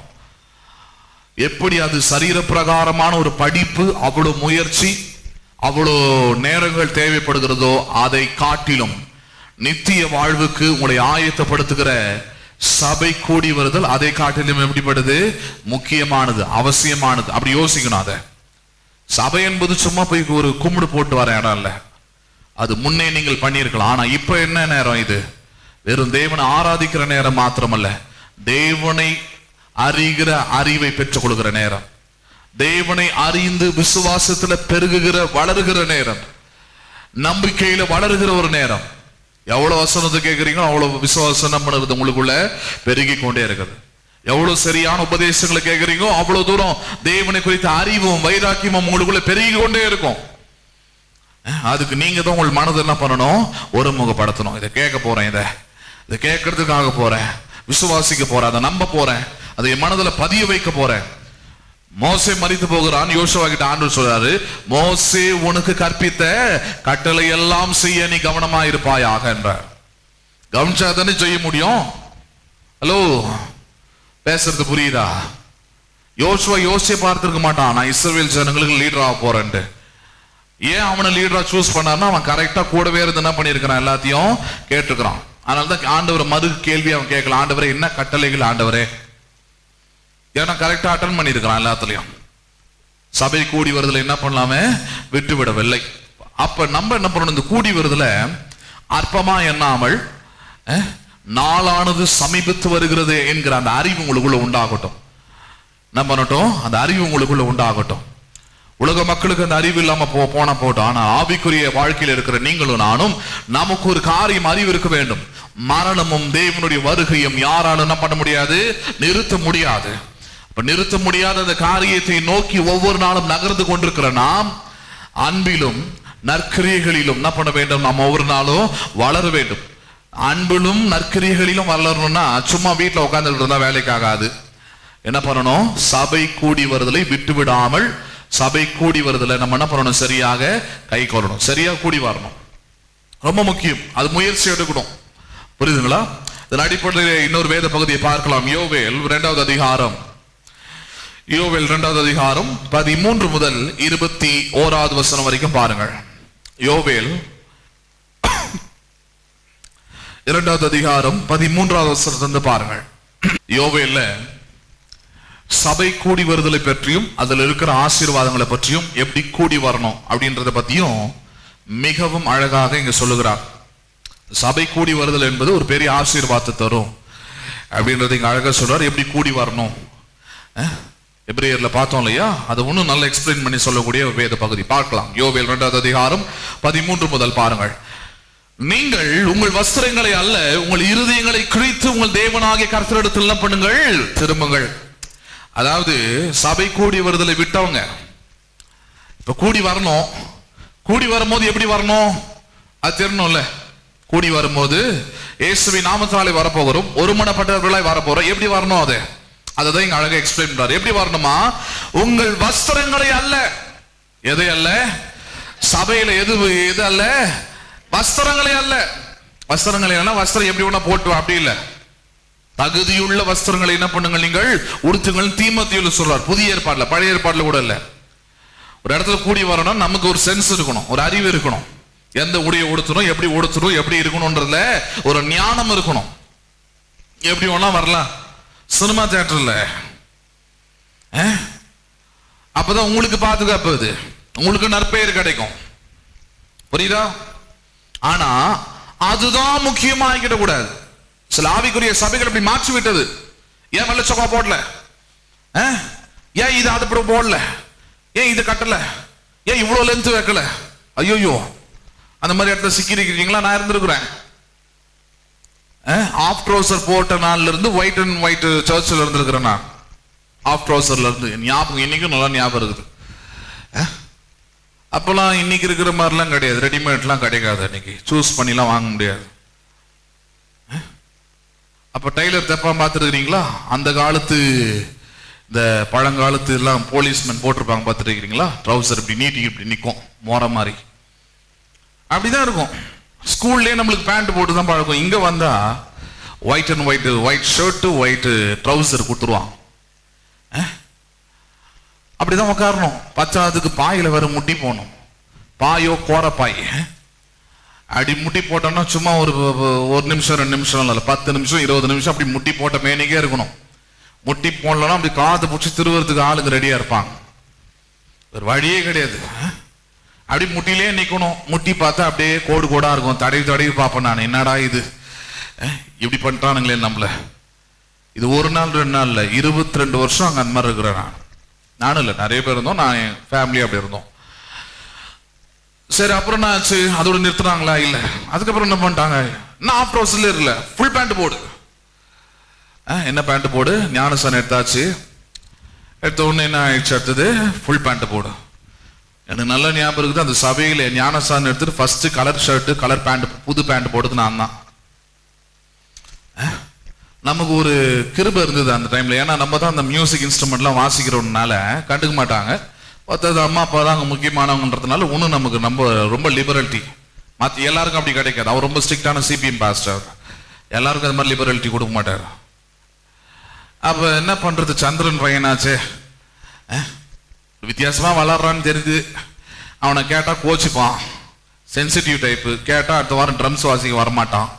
S1: எப்படி அது சரீர பிரகாரமான ஒரு படிப்பு அவ்வளவு முயற்சி அவ்வளோ நேரங்கள் தேவைப்படுகிறதோ அதை காட்டிலும் நித்திய வாழ்வுக்கு உங்களை ஆயத்தப்படுத்துகிற சபை கூடி வருதல் அதை காட்டிலும் எப்படிப்படுது முக்கியமானது அவசியமானது அப்படி யோசிக்கணும் அதை சபை என்பது சும்மா போய் ஒரு கும்பிடு போட்டு வர இடம் இல்ல அது முன்னே நீங்கள் பண்ணியிருக்கலாம் ஆனா இப்ப என்ன நேரம் இது வெறும் தேவனை ஆராதிக்கிற நேரம் மாத்திரமல்ல தேவனை அறிகிற அறிவை பெற்றுக் கொள்கிற நேரம் தேவனை அறிந்து விசுவாசத்துல பெருகுகிற வளருகிற நேரம் நம்பிக்கையில வளருகிற ஒரு நேரம் எவ்வளவு வசனத்தை கேட்குறீங்களோ அவ்வளவு விசுவாசம் என்ன பண்ணுறது உங்களுக்குள்ள பெருகி கொண்டே இருக்குது எவ்வளவு சரியான உபதேசங்களை கேட்குறீங்களோ அவ்வளவு தூரம் தேவனை குறித்த அறிவும் வைராக்கியமும் உங்களுக்குள்ள பெருகி கொண்டே இருக்கும் அஹ், அதுக்கு நீங்க தான் உங்கள் மனதை என்ன பண்ணணும் ஒருமுகப்படுத்தணும் இதை கேட்க போறேன் இதை இதை கேட்கறதுக்காக போறேன் விசுவாசிக்க போறேன் அதை நம்ப போறேன் அதை என் மனதுல பதிய வைக்க போறேன் மோசே மறித்து போகிறான் யோசுவா கிட்ட ஆண்டு சொல்றாரு மோசே உனக்கு கற்பித்த கட்டளை எல்லாம் செய்ய நீ கவனமா இருப்பாயாக என்றார் கவனிச்சா தானே செய்ய முடியும் ஹலோ பேசுறது புரியுதா யோசுவா யோசிச்சே பார்த்திருக்க மாட்டான் நான் இஸ்ரவேல் ஜனங்களுக்கு லீடர் ஆக போறேன்ட்டு ஏன் அவனை லீடரா சூஸ் பண்ணார்னா அவன் கரெக்டா கூடவே இருந்து என்ன பண்ணியிருக்கிறான் எல்லாத்தையும் கேட்டுக்கிறான் அதனால தான் ஆண்டவர் மறு கேள்வி அவன் கேட்கல ஆண்டவரே என்ன கட்டளைகள் ஆண்டவரே ஏன்னா கரெக்டா அட்டன் பண்ணியிருக்கிறான் எல்லாத்துலயும் சபை கூடி வருதுல என்ன பண்ணலாமே விட்டு விடவில்லை அப்ப நம்ம என்ன பண்ணணும் இந்த கூடி வருதுல அற்பமா எண்ணாமல் அஹ், நாளானது சமீபத்து வருகிறது என்கிற அந்த அறிவு உங்களுக்குள்ள உண்டாகட்டும் என்ன பண்ணட்டும் அந்த அறிவு உங்களுக்குள்ள உண்டாகட்டும் உலக மக்களுக்கு அந்த அறிவு இல்லாம போ போனா போட்டோம் ஆனா ஆவிக்குரிய வாழ்க்கையில் இருக்கிற நீங்களும் நானும் நமக்கு ஒரு காரியம் அறிவு இருக்க வேண்டும் மரணமும் தேவனுடைய வருகையும் யாராலும் என்ன பண்ண முடியாது நிறுத்த முடியாது அப்ப நிறுத்த முடியாத அந்த காரியத்தை நோக்கி ஒவ்வொரு நாளும் நகர்ந்து கொண்டிருக்கிற நாம் அன்பிலும் நற்கிரியைகளிலும் என்ன பண்ண வேண்டும் நாம் ஒவ்வொரு நாளும் வளர வேண்டும் அன்பிலும் நற்கிரியைகளிலும் வளரணும்னா சும்மா வீட்டில் உட்கார்ந்துட்டு இருந்தா வேலைக்கு ஆகாது என்ன பண்ணணும் சபை கூடி வருதலை விட்டு விடாமல் சபை கூடி வருதலை நம்ம என்ன பண்ணணும் சரியாக கை கொள்ளணும் சரியா கூடி வரணும் ரொம்ப முக்கியம் அது முயற்சி எடுக்கணும் புரியுதுங்களா இதன் அடிப்படையில் இன்னொரு வேத பகுதியை பார்க்கலாம் யோவேல் இரண்டாவது அதிகாரம் யோவேல் இரண்டாவது அதிகாரம் பதிமூன்று முதல் இருபத்தி ஓராவது வசனம் வரைக்கும் பாருங்கள் யோவேல் இரண்டாவது அதிகாரம் பதிமூன்றாவது வசனத்திலிருந்து பாருங்கள் யோவேல்ல சபை கூடி வருதலை பற்றியும் அதுல இருக்கிற ஆசீர்வாதங்களை பற்றியும் எப்படி கூடி வரணும் அப்படின்றத பத்தியும் மிகவும் அழகாக இங்க சொல்லுகிறார் சபை கூடி வருதல் என்பது ஒரு பெரிய ஆசீர்வாதத்தை தரும் அப்படின்றத இங்க அழகா சொல்றார் எப்படி கூடி வரணும் அஹ்? எபிரேயர்ல பார்த்தோம் இல்லையா அதை இன்னும் நல்லா எக்ஸ்பிளைன் பண்ணி சொல்லக்கூடிய ஒரு வேத பகுதி பார்க்கலாம் யோவேல் இரண்டாவது அதிகாரம் பதிமூன்று முதல் பாருங்கள் நீங்கள் உங்கள் வஸ்திரங்களை அல்ல உங்கள் இருதயங்களை கிழித்து உங்கள் தேவனாகிய கர்த்தரிடத்தில் என்ன பண்ணுங்கள் திரும்புங்கள் அதாவது சபை கூடி வருதலை விட்டவங்க இப்ப கூடி வரணும் கூடி வரும்போது எப்படி வரணும் அது தெரியணும்ல கூடி வரும்போது இயேசுவின் நாமத்தாலே வரப்போகிறோம் ஒருமனப்பட்டவர்களாய் வரப்போறோம் எப்படி வரணும் அது அதை தான் இங்க அழகா எக்ஸ்பிளைன் பண்றாரு எப்படி வரணுமா உங்கள் வஸ்திரங்களை அல்ல எதை அல்ல சபையில எது எது அல்ல வஸ்திரங்களை அல்ல வஸ்திரங்களை அல்ல வஸ்திரம் எப்படி வேணா போட்டு வா, அப்படி இல்ல தகுதியுள்ள வஸ்திரங்களை என்ன பண்ணுங்கள் நீங்கள் உடுத்துங்கள் தீமத்தியுள்ள சொல்றார் புதிய ஏற்பாடுல பழைய ஏற்பாடுல கூட இல்ல ஒரு இடத்துல கூடி வரணும் நமக்கு ஒரு சென்ஸ் இருக்கணும் ஒரு அறிவு இருக்கணும் எந்த உடைய உடுத்தணும் எப்படி உடுத்தணும் எப்படி இருக்கணும்ன்றதுல ஒரு ஞானம் இருக்கணும் எப்படி வேணா வரலாம் சினிமா தியேட்டர்ல அப்பதான் உங்களுக்கு பாதுகாப்பு அது உங்களுக்கு நற்பெயர் கிடைக்கும் புரியுதா ஆனா அதுதான் முக்கியமா ஆகிக்கிட கூடாது சில ஆவிக்குரிய சபைகள் அப்படி மாற்றி விட்டது ஏன் வெள்ள சொக்கா போடல ஆ? ஏன் இது அது இப்படி போடல ஏன் இது கட்டல ஏன் இவ்வளவு லென்த் வைக்கல ஐயோ அந்த மாதிரி இடத்துல சிக்கி இருக்கிறீங்களா நான் இருந்திருக்கிறேன் ஆஃப் ட்ரௌசர் போட்ட நாள்ல இருந்து ஒயிட் அண்ட் ஒயிட் சர்ச்சில் இருந்திருக்கிறேன் நான் ஆஃப் ட்ரௌசர்ல இருந்து ஞாபகம் இன்னைக்கும் நல்லா ஞாபகம் இருக்குது அஹ்? அப்பெல்லாம் இன்னைக்கு இருக்கிற மாதிரிலாம் கிடையாது ரெடிமேட்லாம் கிடைக்காது அன்னைக்கு சூஸ் பண்ணிலாம் வாங்க முடியாது அஹ்? அப்ப டெய்லர் தப்பா பார்த்துருக்கிறீங்களா அந்த காலத்து இந்த பழங்காலத்து எல்லாம் போலீஸ்மேன் போட்டிருப்பாங்க பார்த்துருக்கிறீங்களா ட்ரௌசர் இப்படி நீட்டி இப்படி நிற்கும் மோர மாதிரி அப்படிதான் இருக்கும் ஸ்கூல்லே நம்மளுக்கு பேண்ட் போட்டு தான் பழக்கம் இங்க வந்தா white and white white shirt white trouser கொடுத்துருவான் அஹ்? அப்படிதான் உட்காரணும் பச்சாவதுக்கு பாயில வேற முட்டி போகணும் பாயோ கோர பாய் அஹ்? அப்படி முட்டி போட்டோம்னா சும்மா ஒரு ஒரு நிமிஷம் ரெண்டு நிமிஷம் இல்ல பத்து நிமிஷம் இருபது நிமிஷம் அப்படி முட்டி போட்ட மேனிக்கே இருக்கணும் முட்டி போடலன்னா அப்படி காது பிடிச்சி திருவறதுக்கு ஆளுங்க ரெடியா இருப்பாங்க ஒரு வழியே கிடையாது அஹ்? அப்படி முட்டிலே நிக்கணும் முட்டி பார்த்தா அப்படியே கோடு கோடா இருக்கும் தடவி தடவி பார்ப்பேன் நான் என்னடா இது அஹ், இப்படி பண்ணிட்டானுங்களே நம்மள இது ஒரு நாள் ரெண்டு நாள் இல்ல இருபத்தி ரெண்டு வருஷம் அங்க அந்த மாதிரி இருக்கிறேன் நான் நானும் இல்லை நிறைய பேர் இருந்தோம் நான் என் ஃபேமிலி அப்படி இருந்தோம் சரி அப்புறம் என்ன ஆச்சு அதோட நிறுத்துனாங்களா இல்ல அதுக்கப்புறம் என்ன பண்ணிட்டாங்க நான் ஆஃப் ட்ரௌசர்ல இருக்கல ஃபுல் பேண்ட் போடு அஹ், என்ன பேண்ட் போடு ஞானசன் எடுத்தாச்சு எடுத்த உடனே என்ன ஆயிடுச்சு அடுத்தது ஃபுல் பேண்ட் போடு எனக்கு நல்ல ஞாபகம் இருக்குது அந்த சபையில ஞானசான் எடுத்துட்டு first colour shirt colour pant புது பேண்ட் போட்டது நான் தான் அஹ், நமக்கு ஒரு கிருபை இருந்தது அந்த டைம்ல ஏன்னா நம்ம தான் அந்த மியூசிக் இன்ஸ்ட்ருமெண்ட்லாம் வாசிக்கிறோம்னால கண்டுக்க மாட்டாங்க மற்றது அம்மா அப்பா தான் அங்கே முக்கியமானவங்கன்றதுனால ஒன்றும் நமக்கு நம்ம ரொம்ப லிபரலிட்டி மற்ற எல்லாருக்கும் அப்படி கிடைக்காது அவர் ரொம்ப ஸ்ட்ரிக்டான சிபிஎம் பாஸ்டர் எல்லாருக்கும் அது மாதிரி லிபரலிட்டி கொடுக்க மாட்டார் அப்ப என்ன பண்றது சந்திரன் பையனாச்சே அஹ், வித்தியாசமா வளர்றான்னு தெரியுது அவனை கேட்டா கோச்சிப்பான் சென்சிட்டிவ் டைப்பு கேட்டா அடுத்த வாரம் ட்ரம்ஸ் வாசிக்க வரமாட்டான்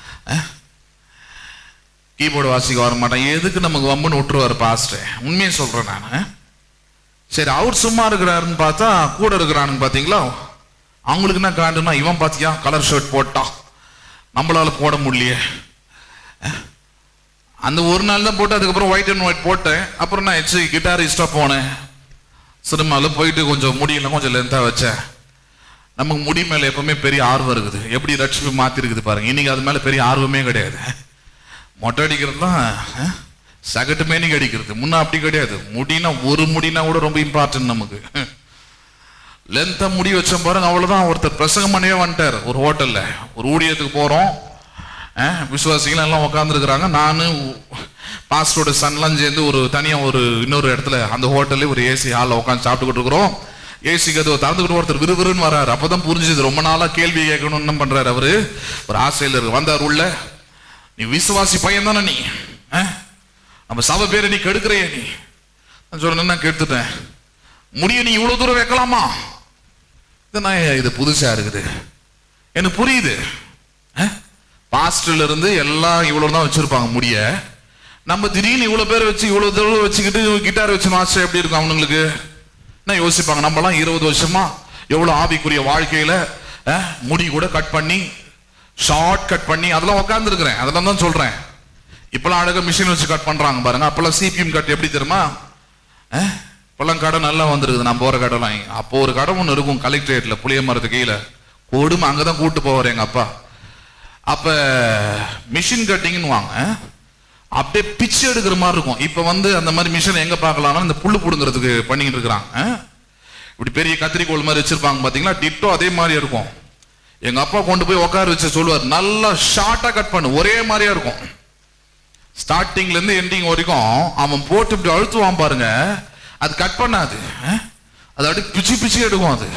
S1: கீபோர்டு வாசிக்க வரமாட்டான் எதுக்கு நமக்கு வம்புன்னு விட்டுருவாரு பாஸ்டர் உண்மையை சொல்றேன் நான் சரி அவர் சும்மா இருக்கிறாருன்னு பார்த்தா கூட இருக்கிறானுங்க பாத்தீங்களா அவங்களுக்கு என்ன காண்டுனா இவன் பாத்தியா கலர் ஷர்ட் போட்டான் நம்மளால போட முடியலையே அஹ். அந்த ஒரு நாள் தான் போட்டு அதுக்கப்புறம் ஒயிட் அண்ட் ஒயிட் போட்டேன் அப்புறம் நான் எச்சு கிட்டாரிஸ்டா போனேன் சினிமாவில் போயிட்டு கொஞ்சம் முடியல கொஞ்சம் லென்த்தாக வச்சேன் நமக்கு முடி மேல எப்பவுமே பெரிய ஆர்வம் இருக்குது எப்படி ரட்சிப்பு மாத்தி இருக்குது பாருங்க இன்னைக்கு அது மேல பெரிய ஆர்வமே கிடையாது மொட்டை அடிக்கிறது தான் அஹ், சகட்டு மேனிக்கு அடிக்கிறது முன்ன அப்படி கிடையாது முடினா ஒரு முடினா கூட ரொம்ப இம்பார்ட்டன்ட் நமக்கு லென்த்தா முடி வச்சோம் பாருங்க அவ்வளவுதான் ஒருத்தர் பிரசங்கம் பண்ணவே வந்துட்டார் ஒரு ஹோட்டல்ல ஒரு ஊழியத்துக்கு போறோம் விசுவாசிகள் எல்லாம் உட்காந்துருக்குறாங்க நானும் பாஸ்டரோட சன்லாம் சேர்ந்து ஒரு தனியா ஒரு இன்னொரு இடத்துல அந்த ஹோட்டல்ல ஒரு ஏசி ஹாலில் உட்காந்து சாப்பிட்டுக்கிட்டு இருக்கிறோம் ஏசி கதவை திறந்துக்கிட்டு ஒருத்தர் விறுவிறுன்னு வராரு அப்பதான் புரிஞ்சுது ரொம்ப நாளா கேள்வி கேட்கணும்னு என்ன பண்றாரு அவரு ஒரு ஆசையில் இருக்கு வந்தார் உள்ள நீ விசுவாசி பையன் தானே நீ ஆ? நம்ம சபை பேரை நீ கெடுக்கிறைய நீ நான் சொன்னேன் நான் கெடுத்துட்டேன் முடிய நீ இவ்வளவு தூரம் வைக்கலாமா இது நான் இது புதுசா இருக்குது எனக்கு புரியுது பாஸ்டர்ல இருந்து எல்லாம் இவ்வளவு தான் வச்சிருப்பாங்க முடிய நம்ம திடீர்னு இவ்வளவு பேர் வச்சு இவ்வளவு தூரம் வச்சுக்கிட்டு கிட்டார் வச்சு மாஸ்டர் எப்படி இருக்கும் அவனுங்களுக்கு என்ன யோசிப்பாங்க நம்மலாம் இருபது வருஷமா எவ்வளவு ஆவிக்குரிய வாழ்க்கையில அஹ், முடி கூட கட் பண்ணி ஷார்ட் கட் பண்ணி அதெல்லாம் உட்கார்ந்து அதெல்லாம் தான் சொல்றேன் இப்பெல்லாம் அழகா மிஷின் வச்சு கட் பண்றாங்க பாருங்க அப்பெல்லாம் சிபிஎம் கட் எப்படி தெரியுமா அஹ், இப்பெல்லாம் கடை நல்லா வந்திருக்குது நான் போற கடைலாம் அப்போ ஒரு கடை ஒன்று இருக்கும் கலெக்டரேட்ல புளிய மரத்து கீழே கொடுமை அங்கதான் கூட்டு போவார் எங்க அப்பா அப்ப மிஷின் கட்டிங்னு வாங்க அப்படியே பிச்சு எடுக்கிற மாதிரி இருக்கும் இப்ப வந்து அந்த மாதிரி மிஷின் எங்க பார்க்கலாம்னா இந்த புல்லு புடுங்கிறதுக்கு பண்ணிக்கிட்டு இருக்கிறாங்க இப்படி பெரிய கத்திரிக்கோள் மாதிரி வச்சிருப்பாங்க பாத்தீங்களா டிட்டோ அதே மாதிரி இருக்கும் எங்க அப்பா கொண்டு போய் உட்கார வச்சு சொல்லுவார் நல்லா ஷார்ட்டா கட் பண்ணு ஒரே மாதிரியா இருக்கும் ஸ்டார்டிங்ல இருந்து எண்டிங் வரைக்கும் அவன் போட்டு இப்படி அழுத்துவான் பாருங்க அது கட் பண்ணாது அஹ்? அது அப்படியே பிச்சு பிச்சு எடுக்கும் அது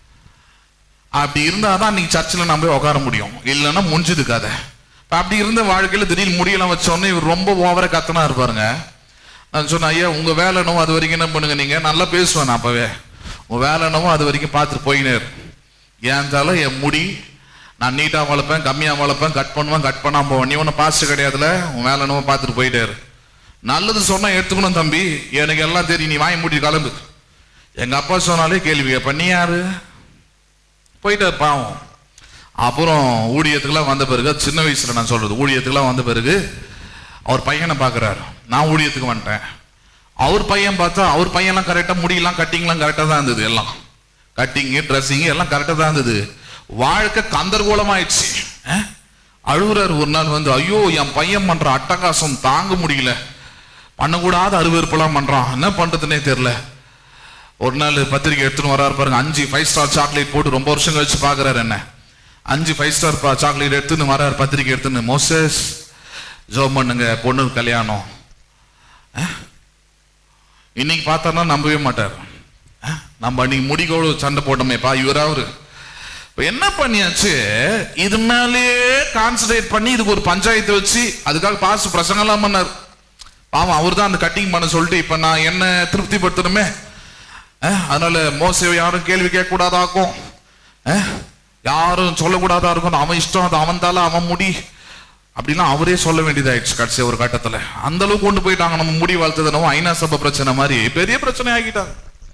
S1: அப்படி இருந்தாதான் நீங்க சர்ச்சில் நம்ம போய் உட்கார முடியும் இல்லைன்னா முடிஞ்சது கதை இப்ப அப்படி இருந்த வாழ்க்கையில திடீர்னு முடியெல்லாம் வச்சோடனே இவர் ரொம்ப ஓவரா கத்தனா இருப்பாருங்க நான் சொன்னேன் ஐயா உங்க வேலை என்னவோ அது வரைக்கும் என்ன பண்ணுங்க நீங்க நல்லா பேசுவேன் நான் அப்பவே உங்க வேலை என்னவோ அது வரைக்கும் பார்த்துட்டு போயினே இரு. ஏன் தலை என் முடி நான் நீட்டா வளர்ப்பேன் கம்மியா வளர்ப்பேன் கட் பண்ணுவேன் கட் பண்ணாம போவேன் நீ ஒன்றும் பாஸ்ட் கிடையாதுல உன் வேலை என்னவோ பார்த்துட்டு போயிட்டே இரு. நல்லது சொன்னா எடுத்துக்கணும் தம்பி எனக்கு எல்லாம் தெரியும் நீ வாங்கி மூடி கிளம்பு எங்க அப்பா சொன்னாலே கேள்வி கேட்பேன் நீ யாரு போயிட்டார் பாவம் அப்புறம் ஊழியத்துக்குலாம் வந்த பிறகு அது சின்ன வயசுல நான் சொல்றது ஊழியத்துக்குலாம் வந்த பிறகு அவர் பையனை பார்க்கறாரு நான் ஊழியத்துக்கு வந்துட்டேன் அவர் பையன் பார்த்தா அவர் பையன்லாம் கரெக்டாக முடியெல்லாம் கட்டிங்லாம் கரெக்டாக தான் இருந்தது எல்லாம் கட்டிங்கு ட்ரெஸ்ஸிங்கு எல்லாம் கரெக்டாக தான் இருந்தது வாழ்க்கை கந்தர்கோலமாயிடுச்சு அஹ்? அழுகுறாரு ஒரு நாள் வந்து ஐயோ என் பையன் பண்ற அட்டகாசம் தாங்க முடியல பண்ணக்கூடாத அருவருப்பெல்லாம் பண்றான் என்ன பண்றதுன்னே தெரியல ஒரு நாள் பத்திரிக்கை எடுத்துன்னு வராரு பாருங்க அஞ்சு ஃபைவ் ஸ்டார் சாக்லேட் போட்டு ரொம்ப வருஷம் கழிச்சு பாக்குறாரு என்ன அஞ்சு ஃபைவ் ஸ்டார் சாக்லேட் எடுத்துன்னு வராரு பத்திரிக்கை எடுத்துன்னு மோசஸ் ஜோம் பண்ணுங்க பொண்ணு கல்யாணம் அஹ்? இன்னைக்கு பார்த்தாருன்னா நம்பவே மாட்டார் அஹ்? நம்ம அன்னைக்கு முடிக்கோடு சண்டை போட்டோமேப்பா இவரா அவரு இப்ப என்ன பண்ணியாச்சு இது மேலேயே கான்சன்ட்ரேட் பண்ணி இதுக்கு ஒரு பஞ்சாயத்து வச்சு அதுக்காக பாஸ் பிரசங்கம்லாம் பண்ணார் பாவம் அவர் தான் அந்த கட்டிங் பண்ண சொல்லிட்டு இப்ப நான் என்ன திருப்திப்படுத்தணுமே அஹ், அதனால மோச யாரும் கேள்வி கேட்க கூடாதாக்கும் அஹ், யாரும் சொல்லக்கூடாதா இருக்கும் அவன் இஷ்டம் அது அவன் தலை அவன் முடி அப்படின்னா அவரே சொல்ல வேண்டியதாயிடுச்சு கடைசி ஒரு கட்டத்துல அந்த அளவுக்கு கொண்டு போயிட்டாங்க நம்ம முடி வளர்த்ததுனவும் ஐநா சபை பிரச்சனை மாதிரி பெரிய பிரச்சனை ஆகிட்டாங்க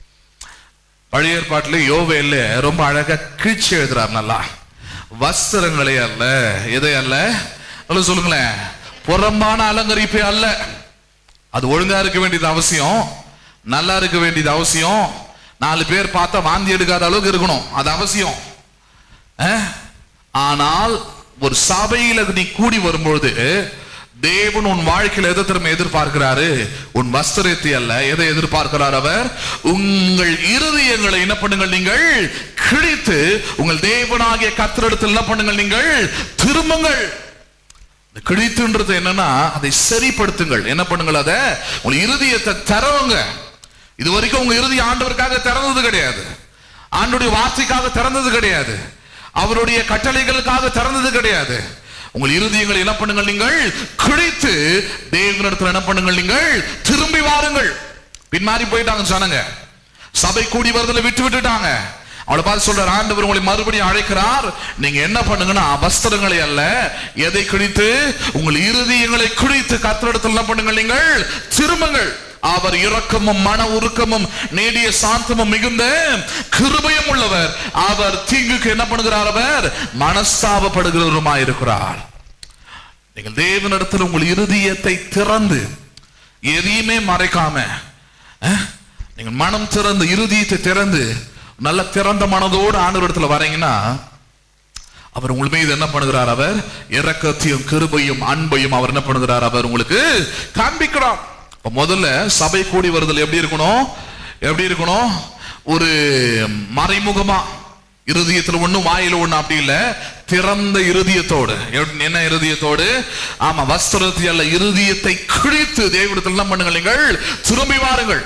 S1: பழைய ஏற்பாட்டுல யோவேல்ல ரொம்ப அழகா கிழிச்சு எழுதுறார் நல்லா வஸ்திரங்களே அல்ல எதை அல்ல நல்லா சொல்லுங்களேன் புறம்பான அலங்கரிப்பே அல்ல அது ஒழுங்கா இருக்க வேண்டியது அவசியம் நல்லா இருக்க வேண்டியது அவசியம் நாலு பேர் பார்த்தா வாந்தி எடுக்காத அளவுக்கு இருக்கணும் அது அவசியம் அஹ்? ஆனால் ஒரு சபையில நீ கூடி வரும்பொழுது தேவன் உன் வாழ்க்கையில எதை திரும்ப எதிர்பார்க்கிறாரு உன் வஸ்திரத்தை அல்ல எதை எதிர்பார்க்கிறார் அவர் உங்கள் இருதயங்களை என்ன பண்ணுங்கள் நீங்கள் கிழித்து உங்கள் தேவனாகிய கத்திரிடத்தில் என்ன பண்ணுங்கள் நீங்கள் திரும்புங்கள் இந்த கிழித்துன்றது என்னன்னா அதை சரிப்படுத்துங்கள் என்ன பண்ணுங்கள் அதை உங்க இருதயத்தை திறவுங்க இது வரைக்கும் உங்க இறுதி ஆண்டவருக்காக திறந்தது கிடையாது ஆண்டுடைய வார்த்தைக்காக திறந்தது கிடையாது அவருடைய கட்டளைகளுக்காக திறந்தது கிடையாது உங்கள் இருதயங்களை என்ன பண்ணுங்கள் நீங்கள் கிழித்து தேவனிடத்தில் என்ன பண்ணுங்கள் நீங்கள் திரும்பி வாருங்கள் பின்மாறி போயிட்டாங்க சொன்னாங்க சபை கூடி வருதல விட்டு விட்டுட்டாங்க அவளை பார்த்து சொல்றார் ஆண்டவர் உங்களை மறுபடியும் அழைக்கிறார் நீங்க என்ன பண்ணுங்கன்னா வஸ்திரங்களை அல்ல எதை கிழித்து உங்கள் இருதயங்களை கிழித்து கத்திரிடத்தில் என்ன பண்ணுங்கள் நீங்கள் திரும்புங்கள் அவர் இரக்கமும் மன உருக்கமும் நீடிய சாந்தமும் மிகுந்த கிருபையும் உள்ளவர் அவர் தீங்குக்கு என்ன பண்ணுகிறார் அவர் மனஸ்தாபப்படுகிறவருமாய் இருக்கிறார் நீங்கள் தேவனிடத்தில் உங்கள் இருதயத்தை திறந்து எதையுமே மறைக்காம அஹ், நீங்கள் மனம் திறந்து இருதயத்தை திறந்து நல்ல திறந்த மனதோடு ஆண்டவரிடத்துல வரீங்கன்னா அவர் உங்கள் மீது என்ன பண்ணுகிறார் அவர் இரக்கத்தையும் கிருபையும் அன்பையும் அவர் என்ன பண்ணுகிறார் அவர் உங்களுக்கு காண்பிக்கிறார் இப்ப முதல்ல சபை கூடி வருதல் எப்படி இருக்கணும் எப்படி இருக்கணும் ஒரு மறைமுகமா இருதயத்துல ஒண்ணு வாயில ஒண்ணு அப்படி இல்ல திறந்த இருதயத்தோடு எவ்- என்ன இருதயத்தோடு ஆமா வஸ்திரத்தை அல்ல இருதயத்தை கிழித்து தேவனிடத்தில் என்ன பண்ணுங்கள் நீங்கள் திரும்பி வாருங்கள்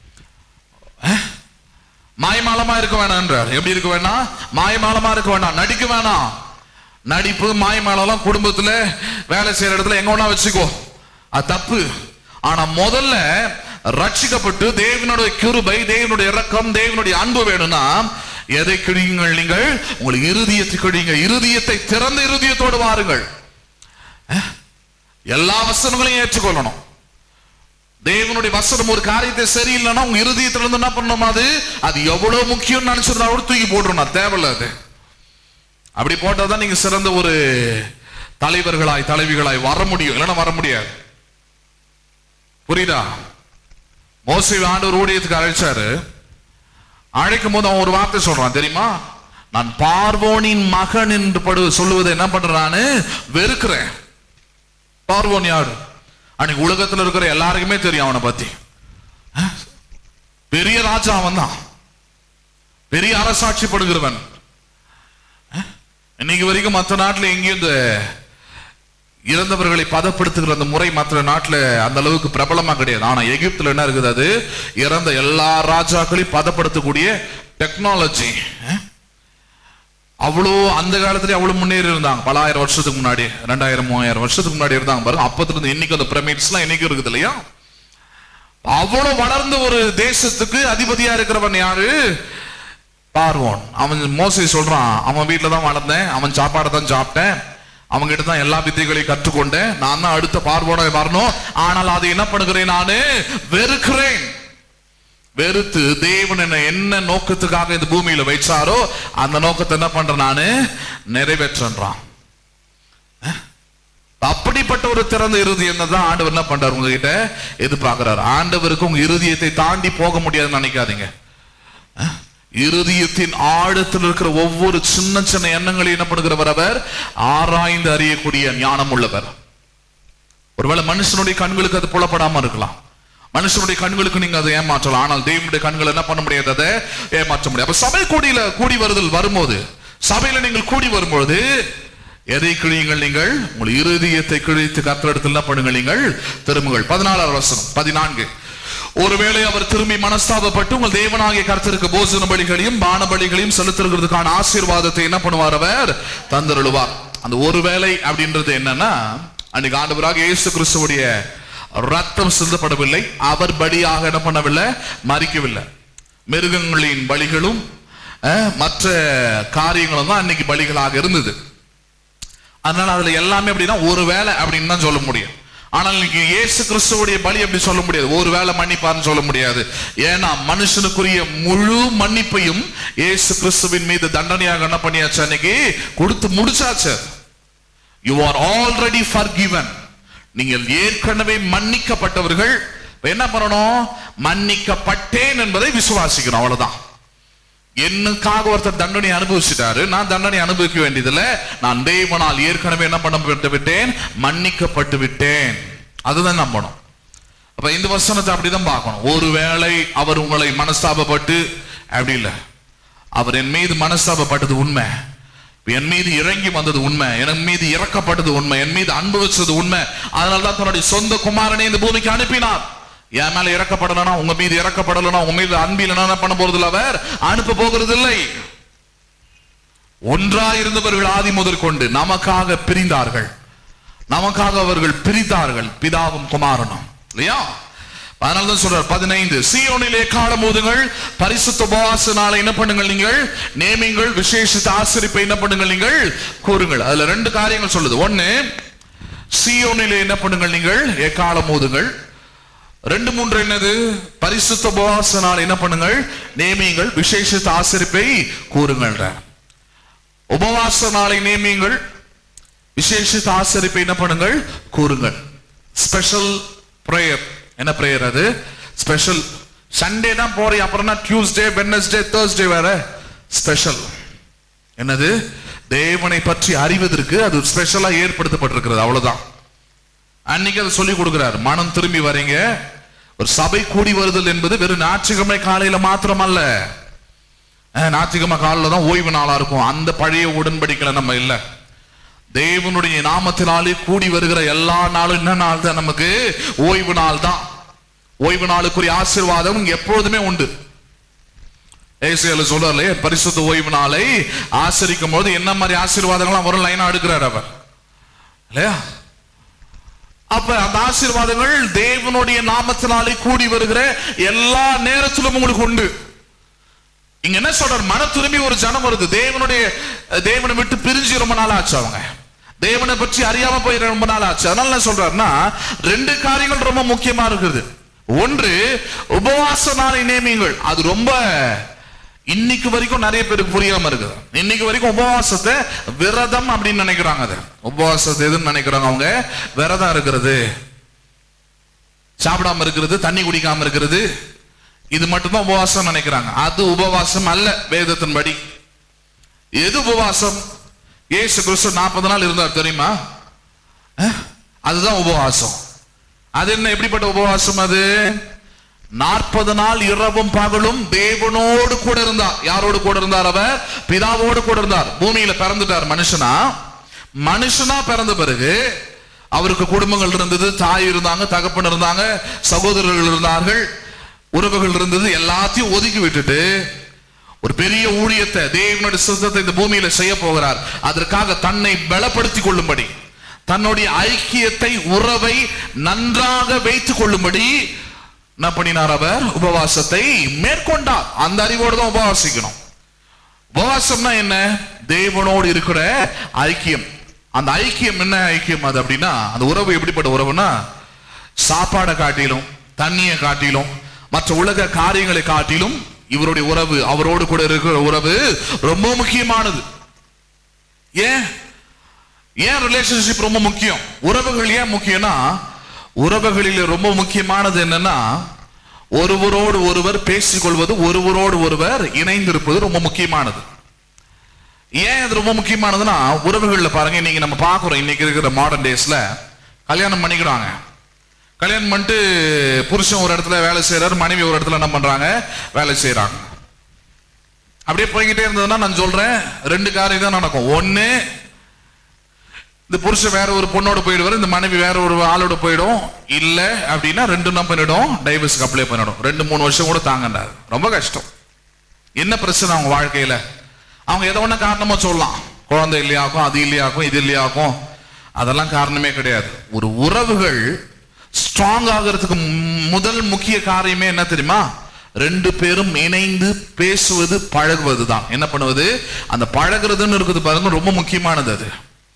S1: அஹ்? மாயமாலமா இருக்க வேணாம் என்றார் எப்படி இருக்க வேணாம் மாயமாலமா இருக்க வேணாம் நடிக்க வேணாம் நடிப்பு மாயமாலம் குடும்பத்துல வேலை செய்யற இடத்துல எங்க வேணா வச்சுக்கோ அது தப்பு ஆனா முதல்ல ரட்சிக்கப்பட்டு தேவனுடைய கிருபை தேவனுடைய இரக்கம் தேவனுடைய அன்பு வேணும்னா எதை கிழியுங்கள் நீங்கள் உங்கள் இருதயத்தை கிழியுங்க இருதயத்தை திறந்த இருதயத்தோடு வாருங்கள் அஹ்? எல்லா வசனங்களையும் ஏற்றுக்கொள்ளணும் தேவனுடைய வசனம் ஒரு காரியத்தை சரியில்லைன்னா உங்க இருதயத்துல இருந்து என்ன பண்ணணும் அது அது எவ்வளவு முக்கியம் நினைச்சிருந்தா கூட தூக்கி போட்டுருணும் தேவையில்ல அது அப்படி போட்டாதான் நீங்க சிறந்த ஒரு தலைவர்களாய் தலைவிகளாய் வர முடியும் இல்லைன்னா வர முடியாது புரியுதா மோசை ஆண்டவர் ஊழியத்துக்கு அழைச்சாரு அழைக்கும் போது அவன் ஒரு வார்த்தை சொல்றான் தெரியுமா நான் பார்வோனின் மகன் என்று படு சொல்லுவதை என்ன பண்றான்னு வெறுக்கிறேன் பார்வோன் யாரு அன்னைக்கு உலகத்துல இருக்கிற எல்லாருக்குமே தெரியும் அவனை பத்தி அஹ்? பெரிய ராஜா அவன் தான் பெரிய அரசாட்சிப்படுகிறவன் அஹ்? இன்னைக்கு வரைக்கும் மற்ற நாட்டுல எங்கேயும் இந்த இறந்தவர்களை பதப்படுத்துகிற அந்த முறை மற்ற நாட்டுல அந்த அளவுக்கு பிரபலமா கிடையாது ஆனா எகிப்துல என்ன இருக்குது அது இறந்த எல்லா ராஜாக்களையும் பதப்படுத்தக்கூடிய டெக்னாலஜி அவ்வளோ அந்த காலத்துல அவ்வளவு முன்னேறி இருந்தாங்க பல ஆயிரம் வருஷத்துக்கு முன்னாடி ரெண்டாயிரம் மூவாயிரம் வருஷத்துக்கு முன்னாடி இருந்தாங்க பாருங்க அப்பத்துல இருந்து இன்னைக்கு அந்த பிரமிட்ஸ் எல்லாம் இன்னைக்கு இருக்குது இல்லையா அவ்வளவு வளர்ந்த ஒரு தேசத்துக்கு அதிபதியா இருக்கிறவன் யாரு பார்வோன் அவன் மோசை சொல்றான் அவன் வீட்டுல தான் வளர்ந்தேன் அவன் சாப்பாடை தான் சாப்பிட்டேன் அவங்க கிட்ட தான் எல்லா வித்தைகளையும் கற்றுக்கொண்டேன் நான் தான் அடுத்த பார்வோனை வரணும் ஆனால் அதை என்ன பண்ணுகிறேன் நானு வெறுக்கிறேன் வெறுத்து தேவன் என்ன என்ன நோக்கத்துக்காக இந்த பூமியில வைச்சாரோ அந்த நோக்கத்தை என்ன பண்றேன் நானு நிறைவேற்றன்றான் அஹ்? அப்படிப்பட்ட ஒரு திறந்த இருதயம் தான் ஆண்டவர் என்ன பண்றாரு உங்ககிட்ட எதிர்பார்க்கிறார் ஆண்டவருக்கு உங்க இருதயத்தை தாண்டி போக முடியாதுன்னு நினைக்காதீங்க அஹ்? இருதயத்தின் ஆழத்தில் இருக்கிற ஒவ்வொரு சின்ன சின்ன எண்ணங்களையும் என்ன பண்ணுகிறவர் அவர் ஆராய்ந்து அறியக்கூடிய ஞானம் உள்ளவர் ஒருவேளை மனுஷனுடைய கண்களுக்கு அது புலப்படாம இருக்கலாம் மனுஷனுடைய கண்களுக்கு நீங்க அதை ஏமாற்றலாம் ஆனால் தேவனுடைய கண்கள் என்ன பண்ண முடியாது அதை ஏமாற்ற முடியாது அப்ப சபை கூடியில கூடி வருதல் வரும்போது சபையில நீங்கள் கூடி வரும்போது எதை கிழியுங்கள் நீங்கள் உங்கள் இருதயத்தை கிழித்து கத்திரத்தில் என்ன பண்ணுங்கள் நீங்கள் திரும்புங்கள் பதினாலாவது வசனம் பதினான்கு ஒருவேளை அவர் திரும்பி மனஸ்தாபப்பட்டு உங்கள் தேவனாகிய கர்த்தருக்கு போஜன பலிகளையும் பான பலிகளையும் செலுத்துறதுக்கான ஆசீர்வாதத்தை என்ன பண்ணுவார் அவர் தந்தருளுவார் அந்த ஒருவேளை அப்படின்றது என்னன்னா அன்னைக்கு ஆண்டவராக இயேசு கிறிஸ்துவுடைய ரத்தம் சிந்தப்படவில்லை அவர் பலியாக என்ன பண்ணவில்லை மறிக்கவில்லை மிருகங்களின் பலிகளும் அஹ், மற்ற காரியங்களும் தான் அன்னைக்கு பலிகளாக இருந்தது அதனால அதுல எல்லாமே அப்படின்னா ஒரு வேலை அப்படின்னு தான் சொல்ல முடியும் ஆனால் இன்னைக்கு இயேசு கிறிஸ்துவுடைய பலி அப்படி சொல்ல முடியாது ஒரு வேலை மன்னிப்பார்னு சொல்ல முடியாது ஏன்னா மனுஷனுக்குரிய முழு மன்னிப்பையும் இயேசு கிறிஸ்துவின் மீது தண்டனையாக என்ன பண்ணியாச்சு அன்னைக்கு கொடுத்து முடிச்சாச்சு யூ ஆர் ஆல்ரெடி forgiven நீங்கள் ஏற்கனவே மன்னிக்கப்பட்டவர்கள் இப்ப என்ன பண்ணணும் மன்னிக்கப்பட்டேன் என்பதை விசுவாசிக்கணும் அவ்வளவுதான் என்னக்காக ஒருத்தர் தண்டனை அனுபவிச்சிட்டாரு நான் தண்டனை அனுபவிக்க வேண்டியதில்லை நான் தேவனால் ஏற்கனவே என்ன பண்ணப்பட்டு விட்டேன் மன்னிக்கப்பட்டு விட்டேன் அதுதான் நம்பணும் அப்ப இந்த வசனத்தை அப்படிதான் பார்க்கணும் ஒருவேளை அவர் உங்களை மனஸ்தாபப்பட்டு அப்படி இல்லை அவர் என் மீது மனஸ்தாபப்பட்டது உண்மை என் மீது இறங்கி வந்தது உண்மை என் மீது இறக்கப்பட்டது உண்மை என் மீது அன்பு வச்சது உண்மை அதனாலதான் தன்னுடைய சொந்த குமாரனை இந்த பூமிக்கு அனுப்பினார் என் மேல இறக்கப்படலனா உங்க மீது இறக்கப்படலனா உங்க மீது அன்பில் என்ன பண்ண போறது இல்ல அவர் அனுப்ப போகிறது இல்லை ஒன்றாய் இருந்தவர்கள் ஆதி முதற் கொண்டு நமக்காக பிரிந்தார்கள் நமக்காக அவர்கள் பிரித்தார்கள் பிதாவும் குமாரனும் இல்லையா அதனால தான் சொல்றார் பதினைந்து சீயோனிலே காலம் ஊதுங்கள் பரிசுத்த உபவாச நாளை என்ன பண்ணுங்கள் நீங்கள் நேமிங்கள் விசேஷித்த ஆசிரிப்பை என்ன பண்ணுங்கள் நீங்கள் கூறுங்கள் அதுல ரெண்டு காரியங்கள் சொல்லுது ஒண்ணு சீயோனிலே என்ன பண்ணுங்கள் நீங்கள் எக்காலம் ஊதுங்கள் ரெண்டு மூன்று என்னது பரிசுத்த உபவாச நாள் என்ன பண்ணுங்கள் நேமியுங்கள் விசேஷித்த ஆசிரிப்பை கூறுங்கள் உபவாச நாளை நேமியுங்கள் விசேஷித்த ஆசரிப்பை என்ன பண்ணுங்கள் கூறுங்கள் ஸ்பெஷல் பிரேயர் என்ன பிரேயர் அது ஸ்பெஷல் சண்டே தான் போறீங்க அப்புறம்னா டியூஸ்டே வெட்னஸ்டே தேர்ஸ்டே வேற ஸ்பெஷல் என்னது தேவனை பற்றி அறிவதற்கு அது ஸ்பெஷலா ஏற்படுத்தப்பட்டிருக்கிறது அவ்வளவுதான் அன்னைக்கு அதை சொல்லி கொடுக்கிறார் மனம் திரும்பி வரீங்க ஒரு சபை கூடி வருதல் என்பது வெறும் ஞாயிற்றுக்கிழமை காலையில மாத்திரமல்ல அஹ், ஞாயிற்றுக்கிழமை காலையில தான் ஓய்வு நாளா இருக்கும் அந்த பழைய உடன்படிக்கையில நம்ம இல்ல தேவனுடைய நாமத்தினாலே கூடி வருகிற எல்லா நாளும் என்ன நாள் தான் நமக்கு ஓய்வு நாள் தான் ஓய்வு நாளுக்குரிய ஆசீர்வாதம் இங்க எப்பொழுதுமே உண்டு ஏசியல சொல்றாரு பரிசுத்த ஓய்வு நாளை ஆசரிக்கும் போது என்ன மாதிரி ஆசீர்வாதங்கள்லாம் வரும் லைனா எடுக்கிறார் அவர் இல்லையா அப்ப அந்த ஆசீர்வாதங்கள் தேவனுடைய நாமத்தினாலே கூடி வருகிற எல்லா நேரத்திலும் உங்களுக்கு உண்டு இங்க என்ன சொல்றாரு மன திரும்பி ஒரு ஜனம் வருது தேவனுடைய தேவனை விட்டு பிரிஞ்சு ரொம்ப நாள் ஆச்சு அவங்க தேவனை பற்றி அறியாம போய் ரொம்ப நாள் ஆச்சு அதனால என்ன சொல்றாருன்னா ரெண்டு காரியங்கள் ரொம்ப முக்கியமா இருக்குது ஒன்று உபவாச நாளை நேமியுங்கள் அது ரொம்ப இன்னைக்கு வரைக்கும் நிறைய பேருக்கு புரியாம இருக்குது இன்னைக்கு வரைக்கும் உபவாசத்தை விரதம் அப்படின்னு நினைக்கிறாங்க அது உபவாசத்தை எதுன்னு நினைக்கிறாங்க அவங்க விரதம் இருக்கிறது சாப்பிடாம இருக்கிறது தண்ணி குடிக்காம இருக்கிறது இது மட்டும்தான் உபவாசம் நினைக்கிறாங்க அது உபவாசம் அல்ல வேதத்தின்படி எது உபவாசம் ஏசு கிறிஸ்து நாற்பது நாள் இருந்தார் தெரியுமா அஹ்? அதுதான் உபவாசம் அது என்ன எப்படிப்பட்ட உபவாசம் அது நாற்பது நாள் இரவும் பகலும் தேவனோடு கூட இருந்தார் யாரோடு கூட இருந்தார் அவர் பிதாவோடு கூட இருந்தார் பூமியில பிறந்துட்டார் மனுஷனா மனுஷனா பிறந்த பிறகு அவருக்கு குடும்பங்கள் இருந்தது தாய் இருந்தாங்க தகப்பன் இருந்தாங்க சகோதரர்கள் இருந்தார்கள் உறவுகள் இருந்தது எல்லாத்தையும் ஒதுக்கி விட்டுட்டு ஒரு பெரிய ஊழியத்தை தேவனுடைய சித்தத்தை இந்த பூமியில செய்ய போகிறார் அதற்காக தன்னை பலப்படுத்திக் கொள்ளும்படி தன்னுடைய ஐக்கியத்தை உறவை நன்றாக வைத்துக் கொள்ளும்படி என்ன பண்ணினார் அவர் உபவாசத்தை மேற்கொண்டார் அந்த அறிவோடு தான் உபவாசிக்கணும் உபவாசம்னா என்ன தேவனோடு இருக்கிற ஐக்கியம் அந்த ஐக்கியம் என்ன ஐக்கியம் அது அப்படின்னா அந்த உறவு எப்படிப்பட்ட உறவுனா சாப்பாடை காட்டிலும் தண்ணியை காட்டிலும் மற்ற உலக காரியங்களை காட்டிலும் இவருடைய உறவு அவரோடு கூட இருக்கிற உறவு ரொம்ப முக்கியமானது ஏன் ஏன் ரிலேஷன்ஷிப் ரொம்ப முக்கியம் உறவுகள் ஏன் முக்கியம்னா உறவுகளில் ரொம்ப முக்கியமானது என்னன்னா ஒருவரோடு ஒருவர் பேசிக்கொள்வது ஒருவரோடு ஒருவர் இணைந்திருப்பது ரொம்ப முக்கியமானது ஏன் இது ரொம்ப முக்கியமானதுன்னா உறவுகள்ல பாருங்க இன்னைக்கு நம்ம பார்க்குறோம் இன்னைக்கு இருக்கிற மாடர்ன் டேஸ்ல கல்யாணம் பண்ணிக்கிறாங்க கல்யாணம் பண்ணிட்டு புருஷன் ஒரு இடத்துல வேலை செய்யறாரு மனைவி ஒரு இடத்துல என்ன பண்றாங்க வேலை செய்யறாங்க அப்படியே போய்கிட்டே இருந்ததுன்னா நான் சொல்றேன் ரெண்டு காரியம் தான் நடக்கும் ஒண்ணு இந்த புருஷன் வேற ஒரு பொண்ணோட போயிடுவாரு இந்த மனைவி வேற ஒரு ஆளோட போயிடும் இல்ல அப்படின்னா ரெண்டு என்ன பண்ணிடும் டைவர்ஸ்க்கு அப்ளை பண்ணிடும் ரெண்டு மூணு வருஷம் கூட தாங்கண்டாரு ரொம்ப கஷ்டம் என்ன பிரச்சனை அவங்க வாழ்க்கையில அவங்க எதை ஒண்ணு காரணமா சொல்லலாம் குழந்தை இல்லையாக்கும் அது இல்லையாக்கும் இது இல்லையாக்கும் அதெல்லாம் காரணமே கிடையாது ஒரு உறவுகள் ஸ்ட்ராங் ஆகிறதுக்கு மு- முதல் முக்கிய காரியமே என்ன தெரியுமா ரெண்டு பேரும் இணைந்து பேசுவது பழகுவது தான் என்ன பண்ணுவது அந்த பழகுறதுன்னு இருக்குது பாருங்க ரொம்ப முக்கியமானது அது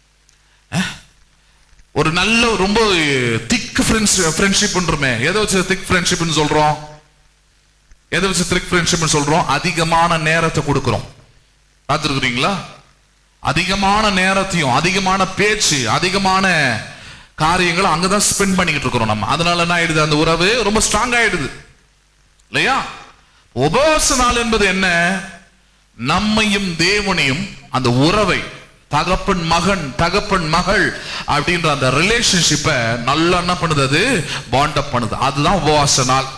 S1: ஒரு நல்ல ரொம்ப திக் ஃப்ரெண்ட்ஸ் ஃப்ரெண்ட்ஷிப்ன்றமே எதை வச்சு திக் ஃப்ரெண்ட்ஷிப்னு சொல்றோம் எதை வச்சு திக் ஃப்ரெண்ட்ஷிப்னு சொல்றோம் அதிகமான நேரத்தை கொடுக்கிறோம் பார்த்துருக்குறீங்களா அதிகமான நேரத்தையும் அதிகமான பேச்சு அதிகமான காரியங்களை அங்கதான் ஸ்பெண்ட் பண்ணிக்கிட்டு இருக்கிறோம் நம்ம அதனால என்ன ஆயிடுது அந்த உறவு ரொம்ப ஸ்ட்ராங் ஆயிடுது இல்லையா உபவாச நாள் என்பது என்ன நம்மையும் தேவனையும் அந்த உறவை தகப்பன் மகன் தகப்பன் மகள் அப்படின்ற அந்த ரிலேஷன்ஷிப்பை நல்லா என்ன பண்ணுது அது பாண்ட் அப் பண்ணுது அதுதான் உபவாச நாள்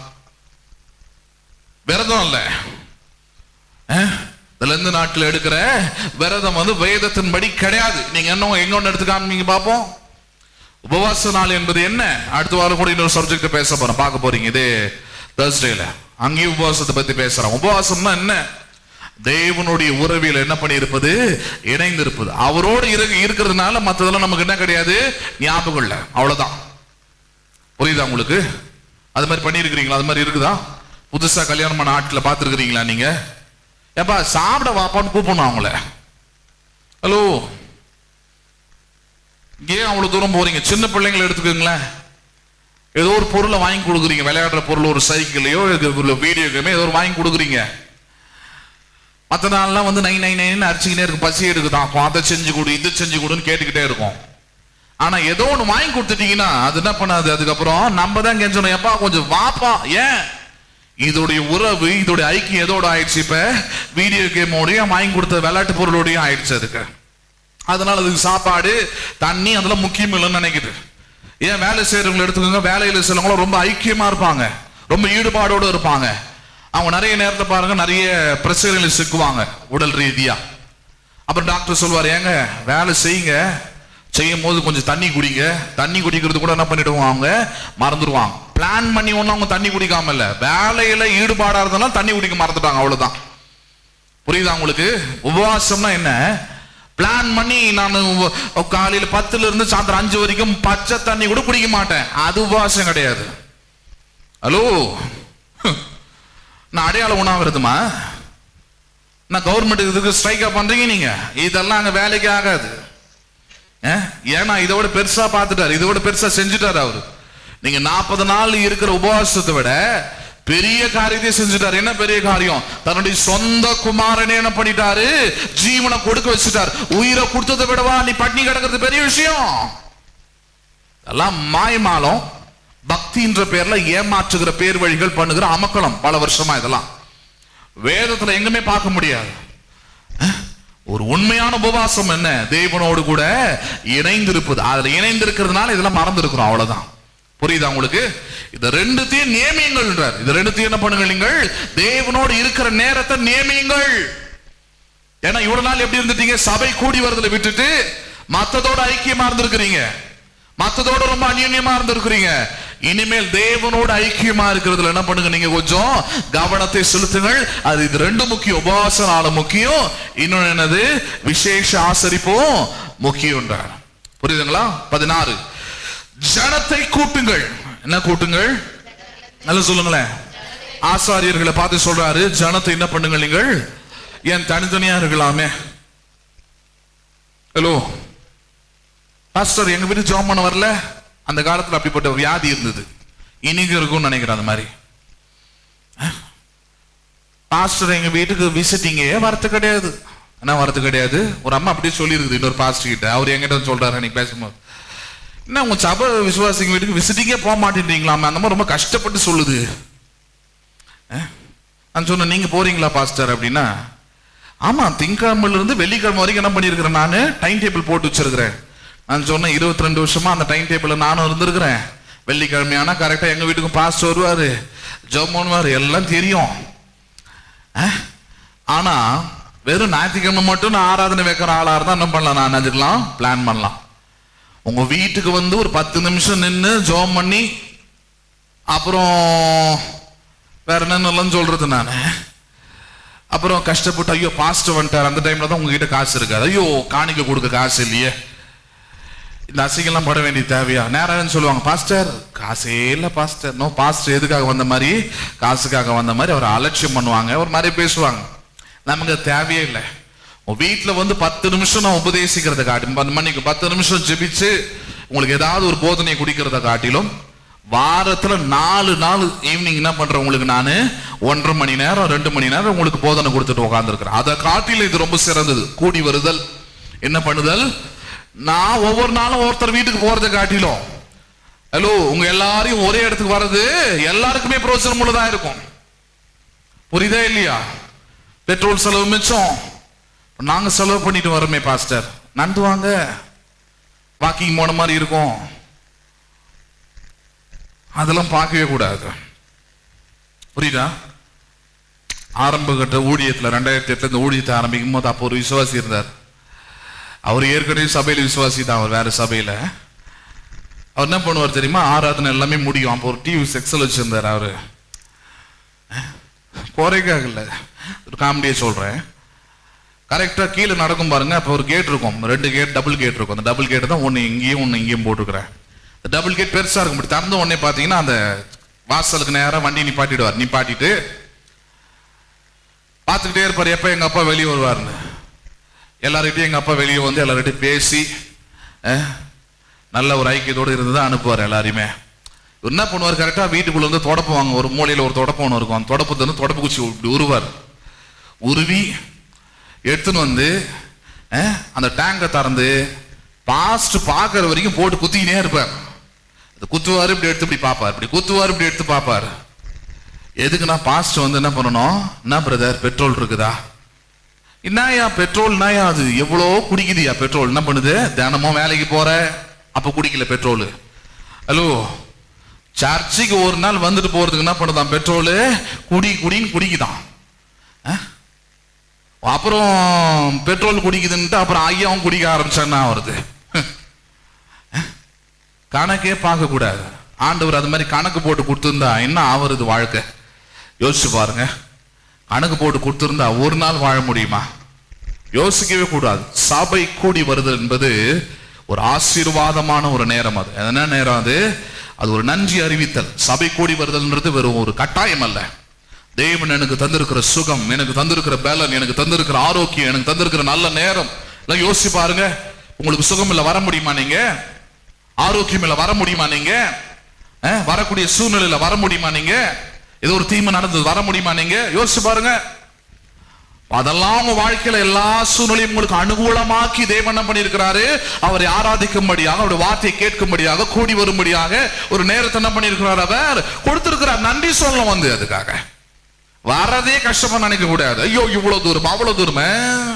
S1: விரதம் இல்ல அஹ், இதுல இருந்து நாட்டில் எடுக்கிற விரதம் வந்து வேதத்தின்படி கிடையாது நீங்க என்ன எங்க ஒண்ணு எடுத்து காமிங்க பாப்போம் உபவாச நாள் என்பது என்ன அடுத்த வாரம் கூட இன்னொரு சப்ஜெக்ட் பேச போறோம் பார்க்க போறீங்க இதே தேர்ஸ்டேல அங்கேயும் உபவாசத்தை பத்தி பேசுறோம் உபவாசம்னா என்ன தேவனுடைய உறவியில் என்ன பண்ணியிருப்பது இணைந்திருப்பது அவரோடு இரு- இருக்கிறதுனால மற்றதெல்லாம் நமக்கு என்ன கிடையாது ஞாபகம் இல்லை அவ்வளவுதான் புரியுதா உங்களுக்கு அது மாதிரி பண்ணியிருக்கிறீங்களா அது மாதிரி இருக்குதா புதுசா கல்யாணம் பண்ண ஆட்களை பார்த்துருக்கிறீங்களா நீங்க ஏப்பா சாப்பிட வாப்பான்னு கூப்பிடணும் அவங்கள ஹலோ ஏன் அவ்வளவு தூரம் போறீங்க சின்ன பிள்ளைங்களை எடுத்துக்கோங்களேன் ஏதோ ஒரு பொருளை வாங்கி கொடுக்குறீங்க விளையாடுற பொருள் ஒரு சைக்கிளையோ வீடியோ கேமோ ஏதோ ஒரு வாங்கி கொடுக்குறீங்க மற்ற நாள்லாம் வந்து நை நை நைன்னு அரிச்சிக்கிட்டே இருக்கு பசி எடுக்குதான் அப்போ அதை செஞ்சு கொடு இது செஞ்சு கொடுன்னு கேட்டுக்கிட்டே இருக்கும் ஆனா ஏதோ ஒண்ணு வாங்கி கொடுத்துட்டீங்கன்னா அது என்ன பண்ணாது அதுக்கப்புறம் நம்ம தான் கெஞ்சணும் எப்பா கொஞ்சம் வாப்பா ஏன் இதோடைய உறவு இதோடைய ஐக்கியம் எதோட ஆயிடுச்சு இப்ப வீடியோ கேமோடையும் வாங்கி கொடுத்த விளையாட்டு பொருளோடையும் ஆயிடுச்சு அதுக்கு அதனால அதுக்கு சாப்பாடு தண்ணி அதெல்லாம் முக்கியம் இல்லைன்னு நினைக்குது ஏன் வேலை செய்யறவங்களை எடுத்துக்கோங்க வேலையில சிலவங்களும் ரொம்ப ஐக்கியமா இருப்பாங்க ரொம்ப ஈடுபாடோட இருப்பாங்க அவங்க நிறைய நேரத்தை பாருங்க நிறைய பிரச்சனைகளில் சிக்குவாங்க உடல் ரீதியா அப்புறம் டாக்டர் சொல்வார் ஏங்க வேலை செய்யுங்க செய்யும் போது கொஞ்சம் தண்ணி குடிங்க தண்ணி குடிக்கிறது கூட என்ன பண்ணிடுவாங்க அவங்க மறந்துடுவாங்க பிளான் பண்ணி ஒன்றும் அவங்க தண்ணி குடிக்காம இல்ல வேலையில ஈடுபாடா இருந்தனால தண்ணி குடிக்க மறந்துட்டாங்க அவ்வளவுதான் புரியுதா உங்களுக்கு உபவாசம்னா என்ன பிளான் பண்ணி நான் உ- காலையில பத்துல இருந்து சாயந்தரம் அஞ்சு வரைக்கும் பச்சை தண்ணி கூட குடிக்க மாட்டேன் அது உபவாசம் கிடையாது ஹலோ நான் அடையாளம் உணாவிரதுமா நான் கவர்மெண்ட் இதுக்கு ஸ்ட்ரைக்கா பண்றீங்க நீங்க இதெல்லாம் அங்க வேலைக்கு ஆகாது ஏன்? ஏன்னா இதை விட பெருசா பார்த்துட்டாரு இதை விட பெருசா செஞ்சுட்டாரு அவரு நீங்க நாற்பது நாள் இருக்கிற உபவாசத்தை விட பெரிய காரியத்தை செஞ்சுட்டாரு என்ன பெரிய காரியம் தன்னுடைய சொந்த குமாரனே என்ன பண்ணிட்டாரு ஜீவனை கொடுக்க வச்சுட்டார் உயிரை கொடுத்ததை விடவா நீ பட்னி கிடக்கிறது பெரிய விஷயம் எல்லாம் மாயமாலம் பக்தின்ற பேர்ல ஏமாற்றுகிற பேர் வழிகள் பண்ணுகிற அமக்களம் பல வருஷமா இதெல்லாம் வேதத்துல எங்குமே பார்க்க முடியாது அஹ்? ஒரு உண்மையான உபவாசம் என்ன தேவனோடு கூட இணைந்திருப்பது அதுல இணைந்திருக்கிறதுனால இதெல்லாம் மறந்துருக்கிறோம் அவ்வளவுதான் புரியுதா உங்களுக்கு இந்த ரெண்டுத்தையும் நியமியுங்கள்ன்றார் இது ரெண்டுத்தையும் என்ன பண்ணுங்க நீங்கள் தேவனோடு இருக்கிற நேரத்தை நியமியுங்கள் ஏன்னா இவ்வளவு நாள் எப்படி இருந்துட்டீங்க சபை கூடி வரதுல விட்டுட்டு மத்ததோட ஐக்கியமா இருந்திருக்கிறீங்க மத்ததோட ரொம்ப அந்யோன்யமா இருந்திருக்கிறீங்க இனிமேல் தேவனோட ஐக்கியமா இருக்கிறதுல என்ன பண்ணுங்க நீங்க கொஞ்சம் கவனத்தை செலுத்துங்கள் அது இது ரெண்டு முக்கியம் உபவாச நாள் முக்கியம் இன்னொன்னு என்னது விசேஷ ஆசரிப்பும் முக்கியம்ன்றார் புரியுதுங்களா பதினாறு ஜனத்தை கூட்டுங்கள் என்ன கூட்டுங்கள் நல்லா சொல்லுங்களேன் ஆசாரியர்களை பார்த்து சொல்றாரு ஜனத்தை என்ன பண்ணுங்கள் நீங்கள் ஏன் தனித்தனியா இருக்கலாமே ஹலோ பாஸ்டர் எங்க வீட்டு ஜாம் பண்ண வரல அந்த காலத்துல அப்படிப்பட்ட ஒரு வியாதி இருந்தது இன்னைக்கு இருக்கும்னு நினைக்கிறேன் அந்த மாதிரி பாஸ்டர் எங்க வீட்டுக்கு விசிட்டிங்கே வரது கிடையாது என்ன வரது கிடையாது ஒரு அம்மா அப்படியே சொல்லியிருக்குது இன்னொரு பாஸ்டர் கிட்ட அவர் எங்கிட்ட வந்து சொல்றாரு அன்னைக்கு பேசும்போது என்ன உங்க சபை விசுவாசிங்க வீட்டுக்கு விசிட்டிங்கே போக மாட்டேன்றீங்களாமே அந்த மாதிரி ரொம்ப கஷ்டப்பட்டு சொல்லுது அஹ்? நான் சொன்னேன் நீங்க போறீங்களா பாஸ்டர் அப்படின்னா ஆமா திங்கக்கிழமையில இருந்து வெள்ளிக்கிழமை வரைக்கும் என்ன பண்ணிருக்கிறேன் நானு டைம் டேபிள் போட்டு வச்சிருக்கிறேன் நான் சொன்னேன் இருபத்தி ரெண்டு வருஷமா அந்த டைம் டேபிள்ல நானும் இருந்திருக்கிறேன் வெள்ளிக்கிழமையானா கரெக்டா எங்க வீட்டுக்கு பாஸ்டர் வருவாரு ஜோம் பண்ணுவாரு எல்லாம் தெரியும் அஹ்? ஆனா வெறும் ஞாயிற்றுக்கிழமை மட்டும் நான் ஆராதனை வைக்கிற ஆளா இருந்தா என்ன பண்ணலாம் நான் அதுக்கெல்லாம் பிளான் பண்ணலாம் உங்க வீட்டுக்கு வந்து ஒரு பத்து நிமிஷம் நின்று ஜோம் பண்ணி அப்புறம் வேற என்னென்னலாம் சொல்றது நான் அப்புறம் கஷ்டப்பட்டு ஐயோ பாஸ்ட் வந்துட்டார் அந்த டைம்ல தான் உங்ககிட்ட காசு இருக்காது ஐயோ காணிக்க கொடுக்க காசு இல்லையே இந்த அசிங்கெல்லாம் பட வேண்டிய தேவையா நேரம் சொல்லுவாங்க பாஸ்டர் காசே இல்ல பாஸ்டர் நோ பாஸ்டர் எதுக்காக வந்த மாதிரி காசுக்காக வந்த மாதிரி அவர் அலட்சியம் பண்ணுவாங்க ஒரு மாதிரி பேசுவாங்க நமக்கு அது தேவையே இல்லை உன் வீட்டுல வந்து பத்து நிமிஷம் நான் உபதேசிக்கிறத காட்டி பத்து மணிக்கு பத்து நிமிஷம் ஜெபிச்சு உங்களுக்கு ஏதாவது ஒரு போதனை குடிக்கிறத காட்டிலும் வாரத்துல நாலு நாள் ஈவினிங் என்ன பண்றேன் உங்களுக்கு நானு ஒன்றரை மணி நேரம் ரெண்டு மணி நேரம் உங்களுக்கு போதனை கொடுத்துட்டு உட்காந்துருக்கிறேன் அதை காட்டிலும் இது ரொம்ப சிறந்தது கூடி வருதல் என்ன பண்ணுதல் நான் ஒவ்வொரு நாளும் ஒருத்தர் வீட்டுக்கு போறதை காட்டிலும் ஹலோ உங்க எல்லாரையும் ஒரே இடத்துக்கு வர்றது எல்லாருக்குமே பிரோஜனம் உள்ளதா இருக்கும் புரியுதா இல்லையா பெட்ரோல் செலவு மிச்சம் நாங்க செலவு பண்ணிட்டு வரோமே பாஸ்டர் நடந்து வாங்க வாக்கிங் போன மாதிரி இருக்கும் அதெல்லாம் பார்க்கவே கூடாது புரியுதா ஆரம்ப கட்ட ஊழியத்துல ரெண்டாயிரத்தி எட்டுல இந்த ஊழியத்தை ஆரம்பிக்கும் போது அப்போ ஒரு விசுவாசி இருந்தார் அவர் ஏற்கனவே சபையில விசுவாசி தான் அவர் வேற சபையில அவர் என்ன பண்ணுவார் தெரியுமா ஆராதனை எல்லாமே முடியும் அப்போ ஒரு டிவி செக்ஸல் வச்சிருந்தார் அவரு குறைக்காக இல்ல ஒரு காமெடியை சொல்றேன் கரெக்டா கீழே நடக்கும் பாருங்க அப்போ ஒரு கேட் இருக்கும் ரெண்டு கேட் டபுள் கேட் இருக்கும் அந்த டபுள் கேட் தான் ஒன்னு இங்கேயும் ஒன்னு இங்கேயும் போட்டுக்கிறேன் இந்த டபுள் கேட் பெருசா இருக்கும் இப்படி திறந்த உடனே பாத்தீங்கன்னா அந்த வாசலுக்கு நேரா வண்டி நிப்பாட்டிடுவார் நிப்பாட்டிட்டு பார்த்துக்கிட்டே இருப்பார் எப்ப எங்க அப்பா வெளியே வருவாருன்னு எல்லார்கிட்டயும் எங்க அப்பா வெளியே வந்து எல்லார்கிட்டயும் பேசி அஹ், நல்ல ஒரு ஐக்கியத்தோடு இருந்து தான் அனுப்புவார் எல்லாரையுமே இவர் என்ன பண்ணுவார் கரெக்டா வீட்டுக்குள்ள வந்து தொடப்புவாங்க ஒரு மூலையில ஒரு தொடப்பு ஒன்று இருக்கும் அந்த தொடப்பு வந்து தொடப்பு குச்சி இப்படி உருவார் உருவி எடுத்துன்னு வந்து அஹ், அந்த டேங்கை திறந்து பாஸ்ட் பார்க்கற வரைக்கும் போட்டு குத்திக்கினே இருப்பார் அது குத்துவாரு இப்படி எடுத்து இப்படி பார்ப்பார் இப்படி குத்துவாரு இப்படி எடுத்து பார்ப்பார் எதுக்குன்னா பாஸ்ட் வந்து என்ன பண்ணணும் என்ன பிரதர் பெட்ரோல் இருக்குதா என்னயா பெட்ரோல் என்னயா அது எவ்வளோ குடிக்குதுயா பெட்ரோல் என்ன பண்ணுது தினமும் வேலைக்கு போற அப்ப குடிக்கல பெட்ரோல் ஹலோ சர்ச்சுக்கு ஒரு நாள் வந்துட்டு போறதுக்கு என்ன பண்ணுதான் பெட்ரோலு குடி குடின்னு குடிக்குதான் அஹ்? அப்புறம் பெட்ரோல் குடிக்குதுன்ட்டு அப்புறம் ஐயாவும் குடிக்க ஆரம்பிச்சான்னா வருது கணக்கே பார்க்க கூடாது ஆண்டவர் அது மாதிரி கணக்கு போட்டு கொடுத்துருந்தா என்ன ஆவறது வாழ்க்கை யோசிச்சு பாருங்க கணக்கு போட்டு கொடுத்துருந்தா ஒரு நாள் வாழ முடியுமா யோசிக்கவே கூடாது சபை கூடி வருதல் என்பது ஒரு ஆசீர்வாதமான ஒரு நேரம் அது என்ன நேரம் அது அது ஒரு நன்றி அறிவித்தல் சபை கூடி வருதல்ன்றது வெறும் ஒரு கட்டாயம் அல்ல தேவன் எனக்கு தந்திருக்கிற சுகம் எனக்கு தந்திருக்கிற பலன் எனக்கு தந்திருக்கிற ஆரோக்கியம் எனக்கு தந்திருக்கிற நல்ல நேரம் எல்லாம் யோசிச்சு பாருங்க உங்களுக்கு சுகம் இல்ல வர முடியுமா நீங்க ஆரோக்கியம் இல்ல வர முடியுமா நீங்க அஹ், வரக்கூடிய சூழ்நிலையில வர முடியுமா நீங்க ஏதோ ஒரு தீமை நடந்தது வர முடியுமா நீங்க யோசிச்சு பாருங்க அதெல்லாம் உங்க வாழ்க்கையில எல்லா சூழ்நிலையும் உங்களுக்கு அனுகூலமாக்கி தேவன் என்ன பண்ணியிருக்கிறாரு அவரை ஆராதிக்கும்படியாக அவருடைய வார்த்தையை கேட்கும்படியாக கூடி வரும்படியாக ஒரு நேரத்தை என்ன பண்ணியிருக்கிறார் அவர் கொடுத்திருக்கிறார் நன்றி சொல்லணும் வந்து அதுக்காக வரதே கஷ்டமா நினைக்க கூடாது ஐயோ இவ்வளவு தூரம் அவ்வளவு தூரமே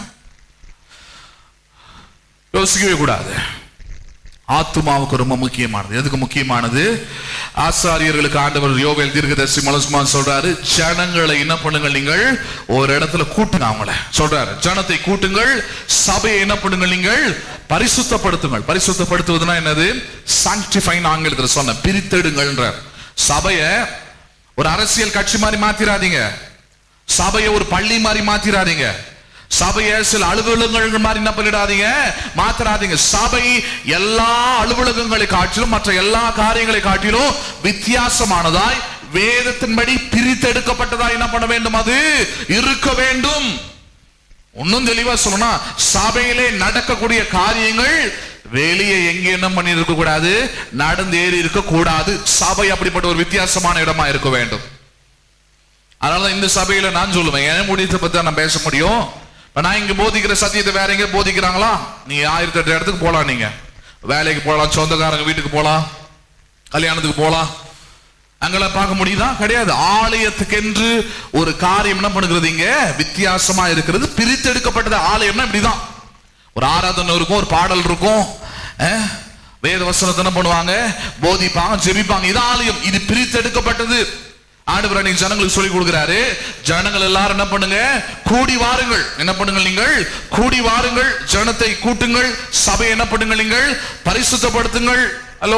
S1: யோசிக்கவே கூடாது ஆத்துமாவுக்கு ரொம்ப முக்கியமானது எதுக்கு முக்கியமானது ஆசாரியர்களுக்கு ஆண்டவர் யோவேல் தீர்க்கதரிசி மலசுமான் சொல்றாரு ஜனங்களை என்ன பண்ணுங்கள் நீங்கள் ஒரு இடத்துல கூட்டுங்க அவங்கள சொல்றாரு ஜனத்தை கூட்டுங்கள் சபையை என்ன பண்ணுங்கள் நீங்கள் பரிசுத்தப்படுத்துங்கள் பரிசுத்தப்படுத்துவதுன்னா என்னது சாங்டிஃபைன் ஆங்கிலத்தில் சொன்ன பிரித்தெடுங்கள்ன்றார் சபையை ஒரு அரசியல் கட்சி மாதிரி மாத்திராதீங்க சபையை ஒரு பள்ளி மாதிரி மாத்திராதீங்க சபையை சில அலுவலகங்கள் மாதிரி என்ன பண்ணிடாதீங்க மாத்திராதீங்க சபை எல்லா அலுவலகங்களை காட்டிலும் மற்ற எல்லா காரியங்களை காட்டிலும் வித்தியாசமானதாய் வேதத்தின்படி பிரித்தெடுக்கப்பட்டதாய் என்ன பண்ண வேண்டும் அது இருக்க வேண்டும் இன்னும் தெளிவா சொல்லணும் சபையிலே நடக்கக்கூடிய காரியங்கள் வெளியே எங்க என்ன பண்ணி இருக்க கூடாது நடந்து ஏறி இருக்க கூடாது சபை அப்படிப்பட்ட ஒரு வித்தியாசமான இடமா இருக்க வேண்டும் அதனால இந்த சபையில நான் சொல்லுவேன் என் முடியத்தை பத்தி தான் நான் பேச முடியும் இப்ப நான் இங்க போதிக்கிற சத்தியத்தை வேற எங்க போதிக்கிறாங்களா நீங்க ஆயிரத்தி எட்டு இடத்துக்கு போலாம் நீங்க வேலைக்கு போலாம் சொந்தக்காரங்க வீட்டுக்கு போலாம் கல்யாணத்துக்கு போலாம் அங்கெல்லாம் பார்க்க முடியுதா கிடையாது ஆலயத்துக்கென்று ஒரு காரியம் என்ன பண்ணுகிறது இங்க வித்தியாசமா இருக்கிறது பிரித்தெடுக்கப்பட்டது ஆலயம்னா இப்படிதான் ஒரு ஆராதனை இருக்கும் ஒரு பாடல் இருக்கும் அஹ், வேத வசனத்தை என்ன பண்ணுவாங்க போதிப்பாங்க ஜெபிப்பாங்க இது ஆலயம் இது பிரித்தெடுக்கப்பட்டது ஆண்டவர் அன்னைக்கு ஜனங்களுக்கு சொல்லி கொடுக்கிறாரு ஜனங்கள் எல்லாரும் என்ன பண்ணுங்க கூடி வாருங்கள் என்ன பண்ணுங்கள் நீங்கள் கூடி வாருங்கள் ஜனத்தை கூட்டுங்கள் சபை என்ன பண்ணுங்கள் நீங்கள் பரிசுத்தப்படுத்துங்கள் ஹலோ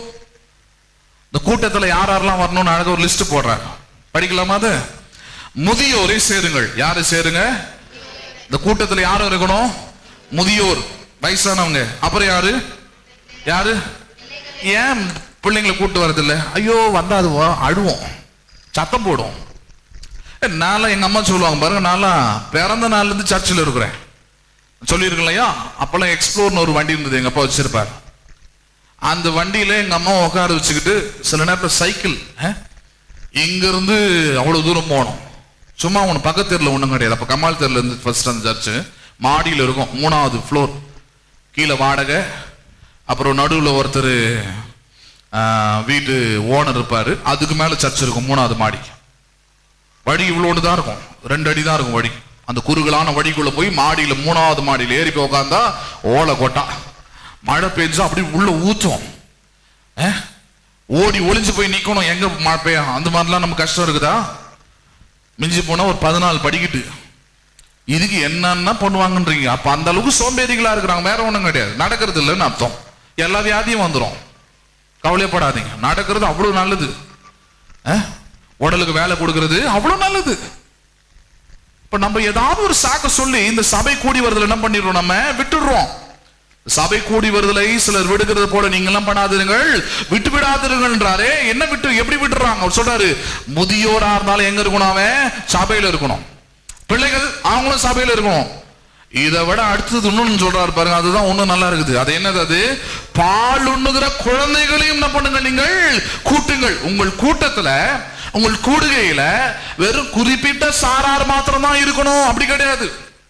S1: இந்த கூட்டத்துல யார் யாரெல்லாம் வரணும்னு அழகா ஒரு லிஸ்ட் போடுறாங்க படிக்கலாமா அது முதியோரை சேருங்கள் யாரை சேருங்க இந்த கூட்டத்துல யாரும் இருக்கணும் முதியோர் வயசானவங்க அப்புறம் யாரு யாரு ஏன் பிள்ளைங்களை கூட்டு வரதில்ல ஐயோ வந்தா அது வ- அழுவோம் சத்தம் போடும் ஏ, நான்லாம் எங்க அம்மா சொல்லுவாங்க பாருங்க நான்லாம் பிறந்த நாள்ல இருந்து சர்ச்சில் இருக்கிறேன் சொல்லியிருக்கேன் இல்லையா அப்பெல்லாம் எக்ஸ்ப்ளோர்னு ஒரு வண்டி இருந்தது எங்க அப்பா வச்சிருப்பார் அந்த வண்டியில எங்க அம்மா உட்கார வச்சுக்கிட்டு சில நேரத்தில் சைக்கிள் இங்க இருந்து அவ்வளவு தூரம் போனோம் சும்மா ஒன்று பக்கத்து தெருல ஒன்றும் கிடையாது அப்போ கமால் தெருல இருந்து ஃபர்ஸ்ட் அந்த சர்ச்சு மாடியில் இருக்கும் மூணாவது ஃப்ளோர் கீழே வாடகை அப்புறம் நடுவில் ஒருத்தர் வீட்டு ஓனர் இருப்பாரு அதுக்கு மேலே சர்ச் இருக்கும் மூணாவது மாடி வழி இவ்வளோண்டு தான் இருக்கும் ரெண்டு அடி தான் இருக்கும் வழி அந்த குறுகலான வழிக்குள்ள போய் மாடியில மூணாவது மாடியில ஏறி போய் உட்காந்தா ஓலை கொட்டா மழை பெஞ்சா அப்படி உள்ள ஊத்தும் அஹ்? ஓடி ஒளிஞ்சு போய் நிக்கணும் எங்க மழை பெய்யும் அந்த மாதிரிலாம் நம்ம கஷ்டம் இருக்குதா மிஞ்சி போனா ஒரு பதினாலு படிக்கிட்டு இதுக்கு என்னன்னா பண்ணுவாங்கன்றீங்க அப்ப அந்த அளவுக்கு சோம்பேறிகளா இருக்கிறாங்க வேற ஒண்ணும் கிடையாது நடக்கிறது இல்லைன்னு அர்த்தம் எல்லா வியாதியும் வந்துடும் கவலைப்படாதீங்க நடக்கிறது அவ்வளவு நல்லது அஹ்? உடலுக்கு வேலை கொடுக்கிறது அவ்வளவு நல்லது இப்ப நம்ம ஏதாவது ஒரு சாக்க சொல்லி இந்த சபை கூடி வருதல் என்ன பண்ணிடுறோம் நம்ம விட்டுடுறோம் சபை கூடி வருதலை சிலர் விடுகிறது போல நீங்க எல்லாம் பண்ணாதீர்கள் விட்டு விடாதீர்கள்ன்றாரே என்ன விட்டு எப்படி விட்டுறாங்க அவர் சொல்றாரு முதியோரா இருந்தாலும் எங்க இருக்கணும் அவன் சபையில இருக்கணும் பிள்ளைகள் அவங்களும் சபையில இருக்கணும் இதை விட அடுத்தது இன்னொன்னு சொல்றாரு பாருங்க அதுதான் ஒண்ணும் நல்லா இருக்குது அது என்னது அது பால் உண்ணுகிற குழந்தைகளையும் என்ன பண்ணுங்க நீங்கள் கூட்டுங்கள் உங்கள் கூட்டத்துல உங்கள் கூடுகையில வெறும் குறிப்பிட்ட சாரார் மாத்திரம் தான் இருக்கணும் அப்படி கிடையாது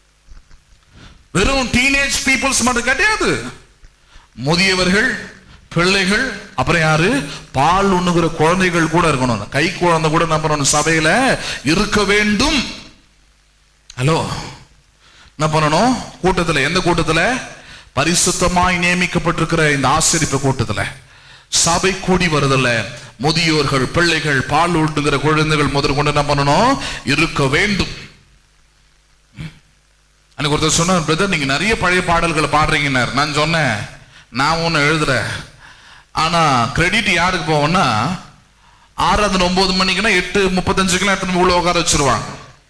S1: வெறும் டீனேஜ் பீப்புள்ஸ் மட்டும் கிடையாது முதியவர்கள் பிள்ளைகள் அப்புறம் யாரு பால் உண்ணுகிற குழந்தைகள் கூட இருக்கணும் கை குழந்தை கூட என்ன பண்ணணும் சபையில இருக்க வேண்டும் ஹலோ என்ன பண்ணணும் கூட்டத்துல எந்த கூட்டத்துல பரிசுத்தமாய் நியமிக்கப்பட்டிருக்கிற இந்த ஆசிரிப்பு கூட்டத்துல சபை கூடி வருதல்ல முதியோர்கள் பிள்ளைகள் பால் ஊட்டுகிற குழந்தைகள் முதல் கொண்டு என்ன பண்ணணும் இருக்க வேண்டும் எனக்கு ஒருத்தர் சொன்னார் பிரதர் நீங்க நிறைய பழைய பாடல்களை பாடுறீங்கன்னார் நான் சொன்னேன் நான் ஒண்ணு எழுதுறேன் ஆனா கிரெடிட் யாருக்கு போவோம்னா ஆறாவது ஒன்பது மணிக்குன்னா எட்டு முப்பத்தஞ்சுக்குலாம் எடுத்துன்னு உள்ள உட்கார வச்சிருவாங்க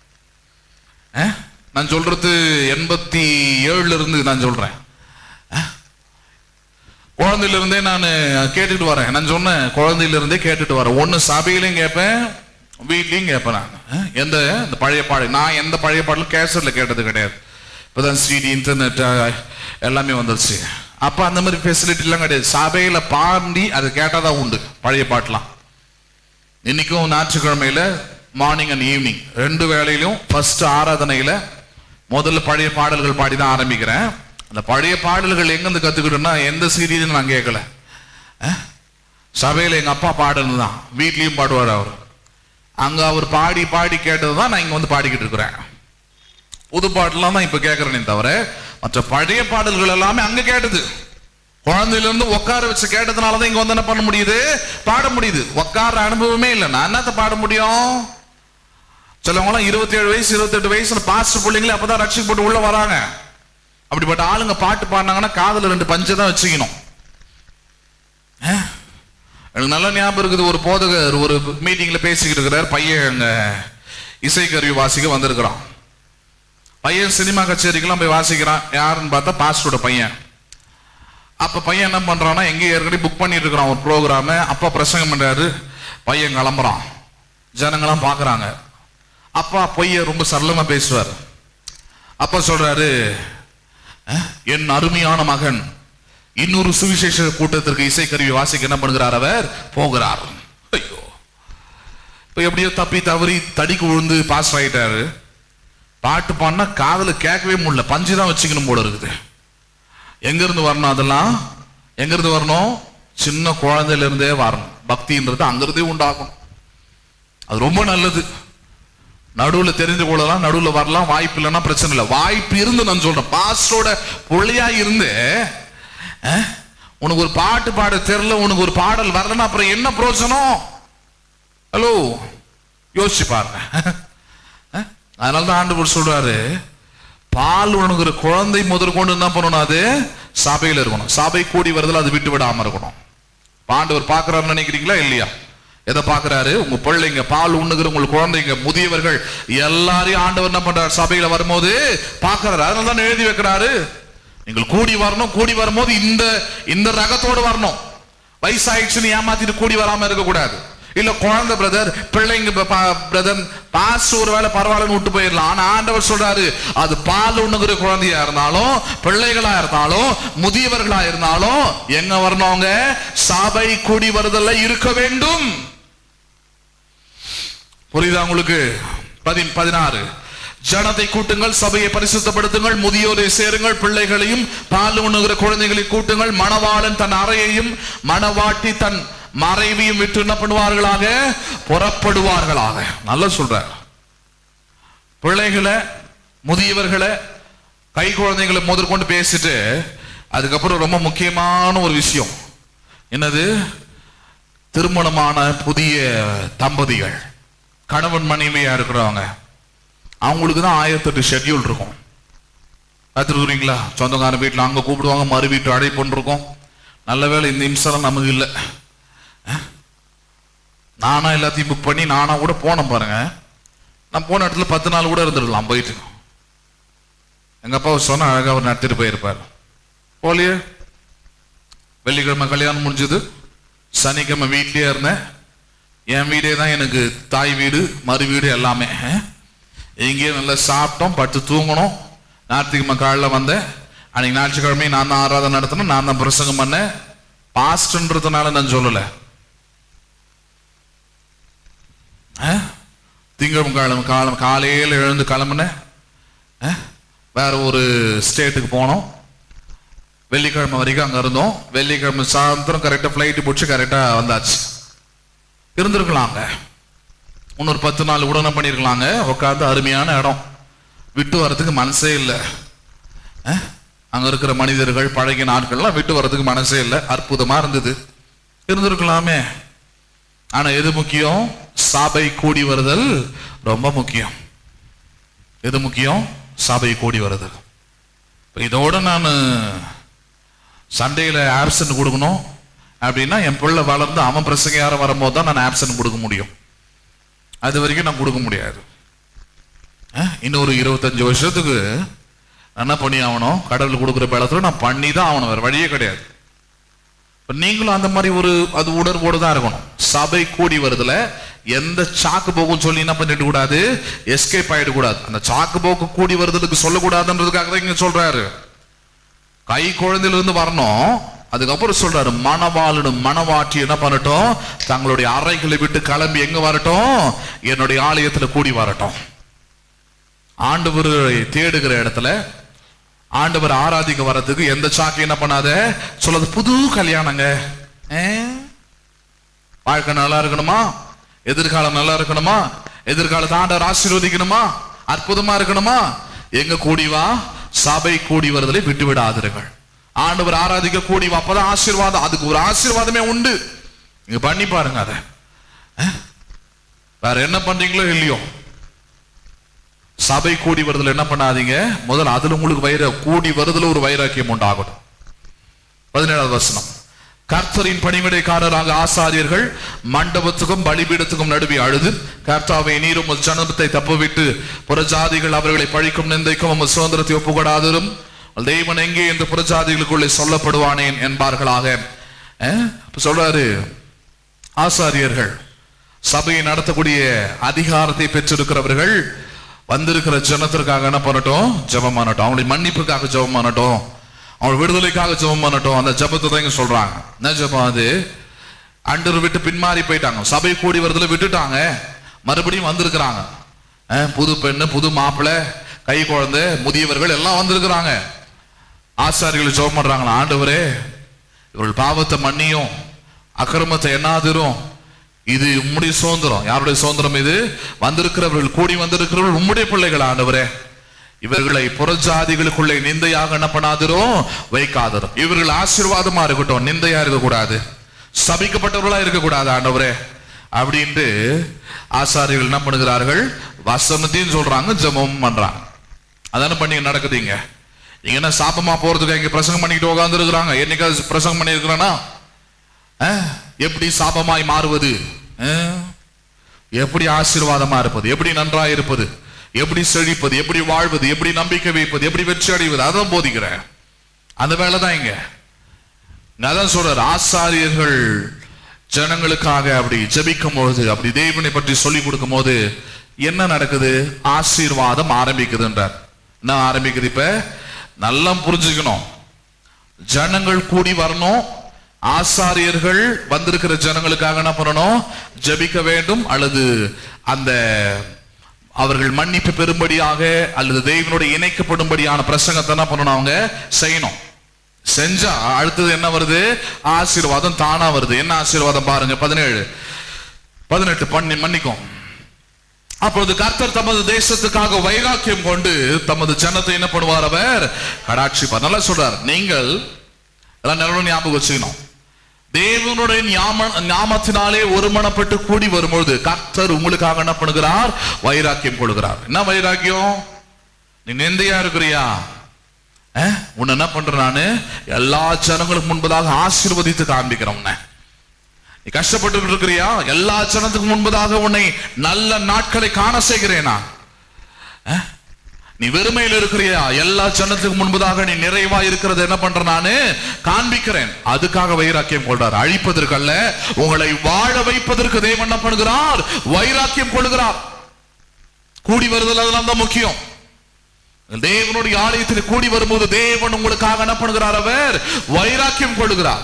S1: அஹ்? நான் சொல்றது எண்பத்தி ஏழுல இருந்து நான் சொல்றேன் அஹ்? குழந்தையில இருந்தே நான் கேட்டுட்டு வரேன் நான் சொன்னேன் குழந்தையில இருந்தே கேட்டுட்டு வரேன் ஒன்னு சபையிலையும் கேட்பேன் வீட்லயும் கேட்பேன் நான் அஹ்? எந்த இந்த பழைய பாடு நான் எந்த பழைய பாடலும் கேசட்ல கேட்டது கிடையாது இப்பதான் சிடி இன்டர்நெட் எல்லாமே வந்துருச்சு அப்ப அந்த மாதிரி ஃபெசிலிட்டி எல்லாம் கிடையாது சபையில பாண்டி அது கேட்டாதான் உண்டு பழைய பாட்டுலாம் இன்னைக்கும் ஞாயிற்றுக்கிழமையில மார்னிங் அண்ட் ஈவினிங் ரெண்டு வேளையிலும் ஃபர்ஸ்ட் ஆராதனையில முதல்ல பழைய பாடல்கள் பாடி தான் ஆரம்பிக்கிறேன் அந்த பழைய பாடல்கள் எங்கிருந்து கத்துக்கிட்டோம்னா எந்த சீரியலும் நான் கேட்கல அஹ்? சபையில எங்க அப்பா பாடுனது தான் வீட்லயும் பாடுவார் அவர் அங்க அவர் பாடி பாடி கேட்டது தான் நான் இங்க வந்து பாடிக்கிட்டு இருக்கிறேன் புது பாட்டெல்லாம் தான் இப்ப கேட்கறேனே தவிர மற்ற பழைய பாடல்கள் எல்லாமே அங்க கேட்டது குழந்தையில இருந்து உட்கார வச்சு கேட்டதுனால தான் இங்க வந்து என்ன பண்ண முடியுது பாட முடியுது உட்கார அனுபவமே இல்லை நான் என்னத்த பாட முடியும் சிலவங்க எல்லாம் இருபத்தி ஏழு வயசு இருபத்தெட்டு வயசுல பாஸ்டர் பிள்ளைங்களே அப்பதான் ரட்சிக்கப்பட்டு உள்ள வராங்க அப்படிப்பட்ட ஆளுங்க பாட்டு பாடினாங்கன்னா காதுல ரெண்டு பஞ்சை தான் வச்சுக்கணும் அஹ்? எனக்கு நல்ல ஞாபகம் இருக்குது ஒரு போதகர் ஒரு மீட்டிங்ல பேசிக்கிட்டு இருக்கிறார் பையன் அங்க இசைக்கருவி வாசிக்க வந்திருக்கிறான் பையன் சினிமா கச்சேரிக்கெல்லாம் போய் வாசிக்கிறான் யாருன்னு பார்த்தா பாஸ்டரோட பையன் அப்ப பையன் என்ன பண்றான்னா எங்க ஏற்கனவே புக் பண்ணிட்டு இருக்கிறான் ஒரு ப்ரோக்ராம் அப்பா பிரசங்கம் பண்றாரு பையன் கிளம்புறான் ஜனங்களாம் பாக்குறாங்க அப்பா பொய்ய ரொம்ப சரளமா பேசுவார் அப்பா சொல்றாரு "அஹ், என் அருமையான மகன் இன்னொரு சுவிசேஷ கூட்டத்திற்கு இசைக்கருவி வாசிக்க என்ன பண்ணுகிறார் அவர் போகிறார் ஐயோ இப்ப எப்படியோ தப்பி தவறி தடிக்கு விழுந்து பாஸ் ஆயிட்டாரு பாட்டு பாடினா காதுல கேட்கவே முடியல பஞ்சு தான் வச்சுக்கணும் போல இருக்குது எங்க இருந்து வரணும் அதெல்லாம் எங்க இருந்து வரணும் சின்ன குழந்தையில இருந்தே வரணும் பக்தின்றது அங்கிருந்தே உண்டாகணும் அது ரொம்ப நல்லது நடுவுல தெரிந்து கொள்ளலாம் நடுவுல வரலாம் வாய்ப்பு இல்லைன்னா பிரச்சனை இல்லை வாய்ப்பு இருந்து நான் சொல்றேன் பாஸ்டரோட பொள்ளையா இருந்து அஹ், உனக்கு ஒரு பாட்டு பாட தெரியல உனக்கு ஒரு பாடல் வரலன்னா அப்புறம் என்ன பிரயோஜனம் ஹலோ யோசிச்சு பாருங்க அஹ், அதனாலதான் ஆண்டவர் சொல்றாரு பால் உணங்குற குழந்தை முதற்கொண்டு என்ன பண்ணணும் அது சபையில இருக்கணும் சபை கூடி வருதுல அது விட்டு விடாம இருக்கணும் ஆண்டவர் பாக்குறாருன்னு நினைக்கிறீங்களா இல்லையா எதை பாக்குறாரு உங்க பிள்ளைங்க பால் உண்ணுகிற உங்க குழந்தைங்க முதியவர்கள் எல்லாரையும் ஆண்டவர் என்ன பண்றாரு சபையில வரும்போது பாக்குறாரு அதனால தான் எழுதி வைக்கிறாரு நீங்கள் கூடி வரணும் கூடி வரும்போது இந்த இந்த ரகத்தோடு வரணும் வயசாயிடுச்சுன்னு ஏமாத்திட்டு கூடி வராம இருக்க கூடாது இல்ல குழந்தை பிரதர் பிள்ளைங்க பிரதர் பாஸ் ஒரு வேளை பரவாயில்லன்னு விட்டு போயிடலாம் ஆனா ஆண்டவர் சொல்றாரு அது பால் உண்ணுகிற குழந்தையா இருந்தாலும் பிள்ளைகளா இருந்தாலும் முதியவர்களா இருந்தாலும் எங்க வரணும் அவங்க சபை கூடி வருதல்ல இருக்க வேண்டும் புரியுதா உங்களுக்கு பதி பதினாறு ஜனத்தை கூட்டுங்கள் சபையை பரிசுத்தப்படுத்துங்கள் முதியோரை சேருங்கள் பிள்ளைகளையும் பால் உண்ணுகிற குழந்தைகளை கூட்டுங்கள் மணவாளன் தன் அறையையும் மணவாட்டி தன் மறைவையும் விட்டு என்ன பண்ணுவார்களாக புறப்படுவார்களாக நல்லா சொல்றார் பிள்ளைகளை முதியவர்களை கை குழந்தைகளை முதற்கொண்டு பேசிட்டு அதுக்கப்புறம் ரொம்ப முக்கியமான ஒரு விஷயம் என்னது திருமணமான புதிய தம்பதிகள் கணவன் மனைவியா இருக்கிறவங்க அவங்களுக்கு தான் ஆயிரத்தெட்டு ஷெட்யூல் இருக்கும் பார்த்துருக்குறீங்களா சொந்தக்கார வீட்டில் அங்கே கூப்பிடுவாங்க மறு வீட்டு அழைப்புன்னு இருக்கும் நல்ல வேளை இந்த நிமிஷம் நமக்கு இல்லை நானா எல்லாத்தையும் புக் பண்ணி நானா கூட போனேன் பாருங்க நான் போன இடத்துல பத்து நாள் கூட இருந்துடலாம் போயிட்டு எங்க அப்பா சொன்ன அழகா அவர் நடத்திட்டு போயிருப்பார் போலியே வெள்ளிக்கிழமை கல்யாணம் முடிஞ்சது சனிக்கிழமை வீட்லயே இருந்தேன் என் வீடே தான் எனக்கு தாய் வீடு மறு வீடு எல்லாமே இங்கேயே நல்லா சாப்பிட்டோம் படுத்து தூங்கணும் ஞாயிற்றுக்கிழமை காலைல வந்தேன் அன்னைக்கு ஞாயிற்றுக்கிழமை நான் தான் ஆராதனை நடத்தினேன் நான் தான் பிரசங்கம் பண்ணேன் பாஸ்ட்ன்றதுனால நான் சொல்லலை திங்கிழமை காலம் காலம் காலையில் எழுந்து கிளம்புனேன் அஹ், வேற ஒரு ஸ்டேட்டுக்கு போனோம் வெள்ளிக்கிழமை வரைக்கும் அங்கே இருந்தோம் வெள்ளிக்கிழமை சாயந்தரம் கரெக்டாக ஃப்ளைட்டு பிடிச்சி கரெக்டாக வந்தாச்சு இருந்திருக்கலாங்க இன்னொரு பத்து நாள் உடனே பண்ணியிருக்கலாங்க உட்காந்து அருமையான இடம் விட்டு வர்றதுக்கு மனசே இல்லை அஹ், அங்க இருக்கிற மனிதர்கள் பழகிய நாட்கள்லாம் விட்டு வர்றதுக்கு மனசே இல்லை அற்புதமா இருந்தது இருந்திருக்கலாமே ஆனா எது முக்கியம் சபை கூடி வருதல் ரொம்ப முக்கியம் எது முக்கியம் சபை கூடி வருதல் இப்ப இதோட நான் சண்டேல ஆப்சன்ட் கொடுக்கணும் அப்படின்னா என் பிள்ளை வளர்ந்து அவன் பிரசங்கையார வரும்போது தான் நான் ஆப்சன் கொடுக்க முடியும் அது வரைக்கும் நான் கொடுக்க முடியாது அஹ், இன்னொரு இருபத்தஞ்சு வருஷத்துக்கு நான் என்ன பண்ணி ஆகணும் கடவுள் கொடுக்குற பலத்துல நான் பண்ணி தான் ஆகணும் வேற வழியே கிடையாது இப்ப நீங்களும் அந்த மாதிரி ஒரு அது உணர்வோடு தான் இருக்கணும் சபை கூடி வருதுல எந்த சாக்கு போக்கும் சொல்லி என்ன பண்ணிட்டு கூடாது எஸ்கேப் ஆயிட கூடாது அந்த சாக்கு போக்கு கூடி வருதலுக்கு சொல்லக்கூடாதுன்றதுக்காக தான் இங்க சொல்றாரு கை குழந்தையில இருந்து வரணும் அதுக்கப்புறம் சொல்றாரு மணவாளனும் மணவாட்டி என்ன பண்ணட்டும் தங்களுடைய அறைகளை விட்டு கிளம்பி எங்க வரட்டும் என்னுடைய ஆலயத்துல கூடி வரட்டும் ஆண்டவரை தேடுகிற இடத்துல ஆண்டவர் ஆராதிக்க வர்றதுக்கு எந்த சாக்கு என்ன பண்ணாத சொல்றது புது கல்யாணங்க ஏ? வாழ்க்கை நல்லா இருக்கணுமா எதிர்காலம் நல்லா இருக்கணுமா எதிர்காலத்தை ஆண்டவர் ஆசீர்வதிக்கணுமா அற்புதமா இருக்கணுமா எங்க கூடி வா சபை கூடி வருதலை விட்டு விடாதிருங்கள் ஆண்டவர் ஆராதிக்க கூடி வா அப்பதான் ஆசீர்வாதம் அதுக்கு ஒரு ஆசீர்வாதமே உண்டு நீங்க பண்ணி பாருங்க அதை அஹ்? வேற என்ன பண்றீங்களோ இல்லையோ சபை கூடி வருதல் என்ன பண்ணாதீங்க முதல்ல அதுல உங்களுக்கு வைர கூடி வருதல ஒரு வைராக்கியம் உண்டாகட்டும் பதினேழாவது வசனம் கர்த்தரின் பணிவிடைக்காரராக ஆசாரியர்கள் மண்டபத்துக்கும் பலிபீடத்துக்கும் நடுவே அழுது கர்த்தாவை நீரும் உமது ஜனத்தை தப்புவிட்டு புறஜாதிகள் அவர்களை பழிக்கும் நிந்தைக்கும் உமது சுதந்திரத்தை ஒப்புக்கொடாதரும் தெய்வன் எங்கே என்று புறஜாதிகளுக்குள்ளே சொல்லப்படுவானேன் என்பார்களாக அஹ், அப்ப சொல்றாரு ஆசாரியர்கள் சபையை நடத்தக்கூடிய அதிகாரத்தை பெற்றிருக்கிறவர்கள் வந்திருக்கிற ஜனத்திற்காக என்ன பண்ணட்டும் ஜெபம் பண்ணட்டும் அவங்களுடைய மன்னிப்புக்காக ஜெபம் பண்ணட்டும் அவங்க விடுதலைக்காக ஜெபம் பண்ணட்டும் அந்த ஜெபத்தை தான் இங்க சொல்றாங்க என்ன ஜெபம் அது அண்டர் விட்டு பின்மாறி போயிட்டாங்க சபை கூடி வரதுல விட்டுட்டாங்க மறுபடியும் வந்திருக்கிறாங்க அஹ், புது பெண்ணு புது மாப்பிள்ளை கை குழந்தை முதியவர்கள் எல்லாம் வந்திருக்கிறாங்க ஆசாரிகள் ஜெபம் பண்றாங்களா ஆண்டவரே இவர்கள் பாவத்தை மன்னியும் அக்கிரமத்தை எண்ணாதிரும் இது உம்முடைய சுதந்திரம் யாருடைய சுதந்திரம் இது வந்திருக்கிறவர்கள் கூடி வந்திருக்கிறவர்கள் உம்முடைய பிள்ளைகள் ஆண்டவரே இவர்களை புறஜாதிகளுக்குள்ளே நிந்தையாக என்ன பண்ணாதிரும் வைக்காதிரும் இவர்கள் ஆசீர்வாதமா இருக்கட்டும் நிந்தையா இருக்கக்கூடாது சபிக்கப்பட்டவர்களா இருக்கக்கூடாது ஆண்டவரே அப்படின்ட்டு ஆசாரிகள் என்ன பண்ணுகிறார்கள் வசனத்தையும் சொல்றாங்க ஜெபமும் பண்றாங்க அதான பண்ணி நடக்குதுங்க இங்க என்ன சாபமா போறதுக்கு இங்க பிரசங்கம் பண்ணிக்கிட்டு உட்கார்ந்து இருக்கிறாங்க என்னைக்காவது பிரசங்கம் பண்ணி இருக்கிறானா எப்படி சாபமாய் மாறுவது அஹ்? எப்படி ஆசீர்வாதமா இருப்பது எப்படி நன்றாய் இருப்பது எப்படி செழிப்பது எப்படி வாழ்வது எப்படி நம்பிக்கை வைப்பது எப்படி வெற்றி அடைவது அதான் போதிக்கிறேன் அந்த வேலை தான் இங்க நான் அதான் சொல்றாரு ஆசாரியர்கள் ஜனங்களுக்காக அப்படி ஜெபிக்கும் பொழுது அப்படி தேவனை பற்றி சொல்லி கொடுக்கும் போது என்ன நடக்குது ஆசீர்வாதம் ஆரம்பிக்குதுன்றார் என்ன ஆரம்பிக்குது இப்ப நல்லா புரிஞ்சுக்கணும் ஜனங்கள் கூடி வரணும் ஆசாரியர்கள் வந்திருக்கிற ஜனங்களுக்காக என்ன பண்ணணும் ஜெபிக்க வேண்டும் அல்லது அந்த அவர்கள் மன்னிப்பு பெறும்படியாக அல்லது தெய்வனுடைய இணைக்கப்படும்படியான பிரசங்கத்தை என்ன பண்ணணும் அவங்க செய்யணும் செஞ்சா அடுத்தது என்ன வருது ஆசீர்வாதம் தானா வருது என்ன ஆசீர்வாதம் பாருங்க பதினேழு பதினெட்டு பண்ணி மன்னிக்கும் அப்பொழுது கர்த்தர் தமது தேசத்துக்காக வைராக்கியம் கொண்டு தமது ஜனத்தை என்ன பண்ணுவார் அவர் கடாட்சிப்பார் நல்லா சொல்றார் நீங்கள் எல்லாம் நல்ல ஞாபகம் வச்சுக்கணும் தேவனுடைய ஞாம ஞாமத்தினாலே ஒருமனப்பட்டு கூடி வரும்பொழுது கர்த்தர் உங்களுக்காக என்ன பண்ணுகிறார் வைராக்கியம் கொள்கிறார் என்ன வைராக்கியம் நீ நிந்தையா இருக்கிறியா அஹ், உன்னை என்ன பண்றேன் நானு எல்லா ஜனங்களுக்கு முன்பதாக ஆசீர்வதித்து காண்பிக்கிறேன் உன்னை நீ கஷ்டப்பட்டு இருக்கிறியா எல்லா ஜனத்துக்கு முன்பதாக உன்னை நல்ல நாட்களை காண செய்கிறேன் நான் அஹ்? நீ வெறுமையில் இருக்கிறியா எல்லா ஜனத்துக்கு முன்பதாக நீ நிறைவா இருக்கிறது என்ன பண்ற நானு காண்பிக்கிறேன் அதுக்காக வைராக்கியம் கொள்றார் அழிப்பதற்கல்ல உங்களை வாழ வைப்பதற்கு தேவன் என்ன பண்ணுகிறார் வைராக்கியம் கொள்கிறார் கூடி வருதல் அதெல்லாம் தான் முக்கியம் தேவனுடைய ஆலயத்தில் கூடி வரும்போது தேவன் உங்களுக்காக என்ன பண்ணுகிறார் அவர் வைராக்கியம் கொள்கிறார்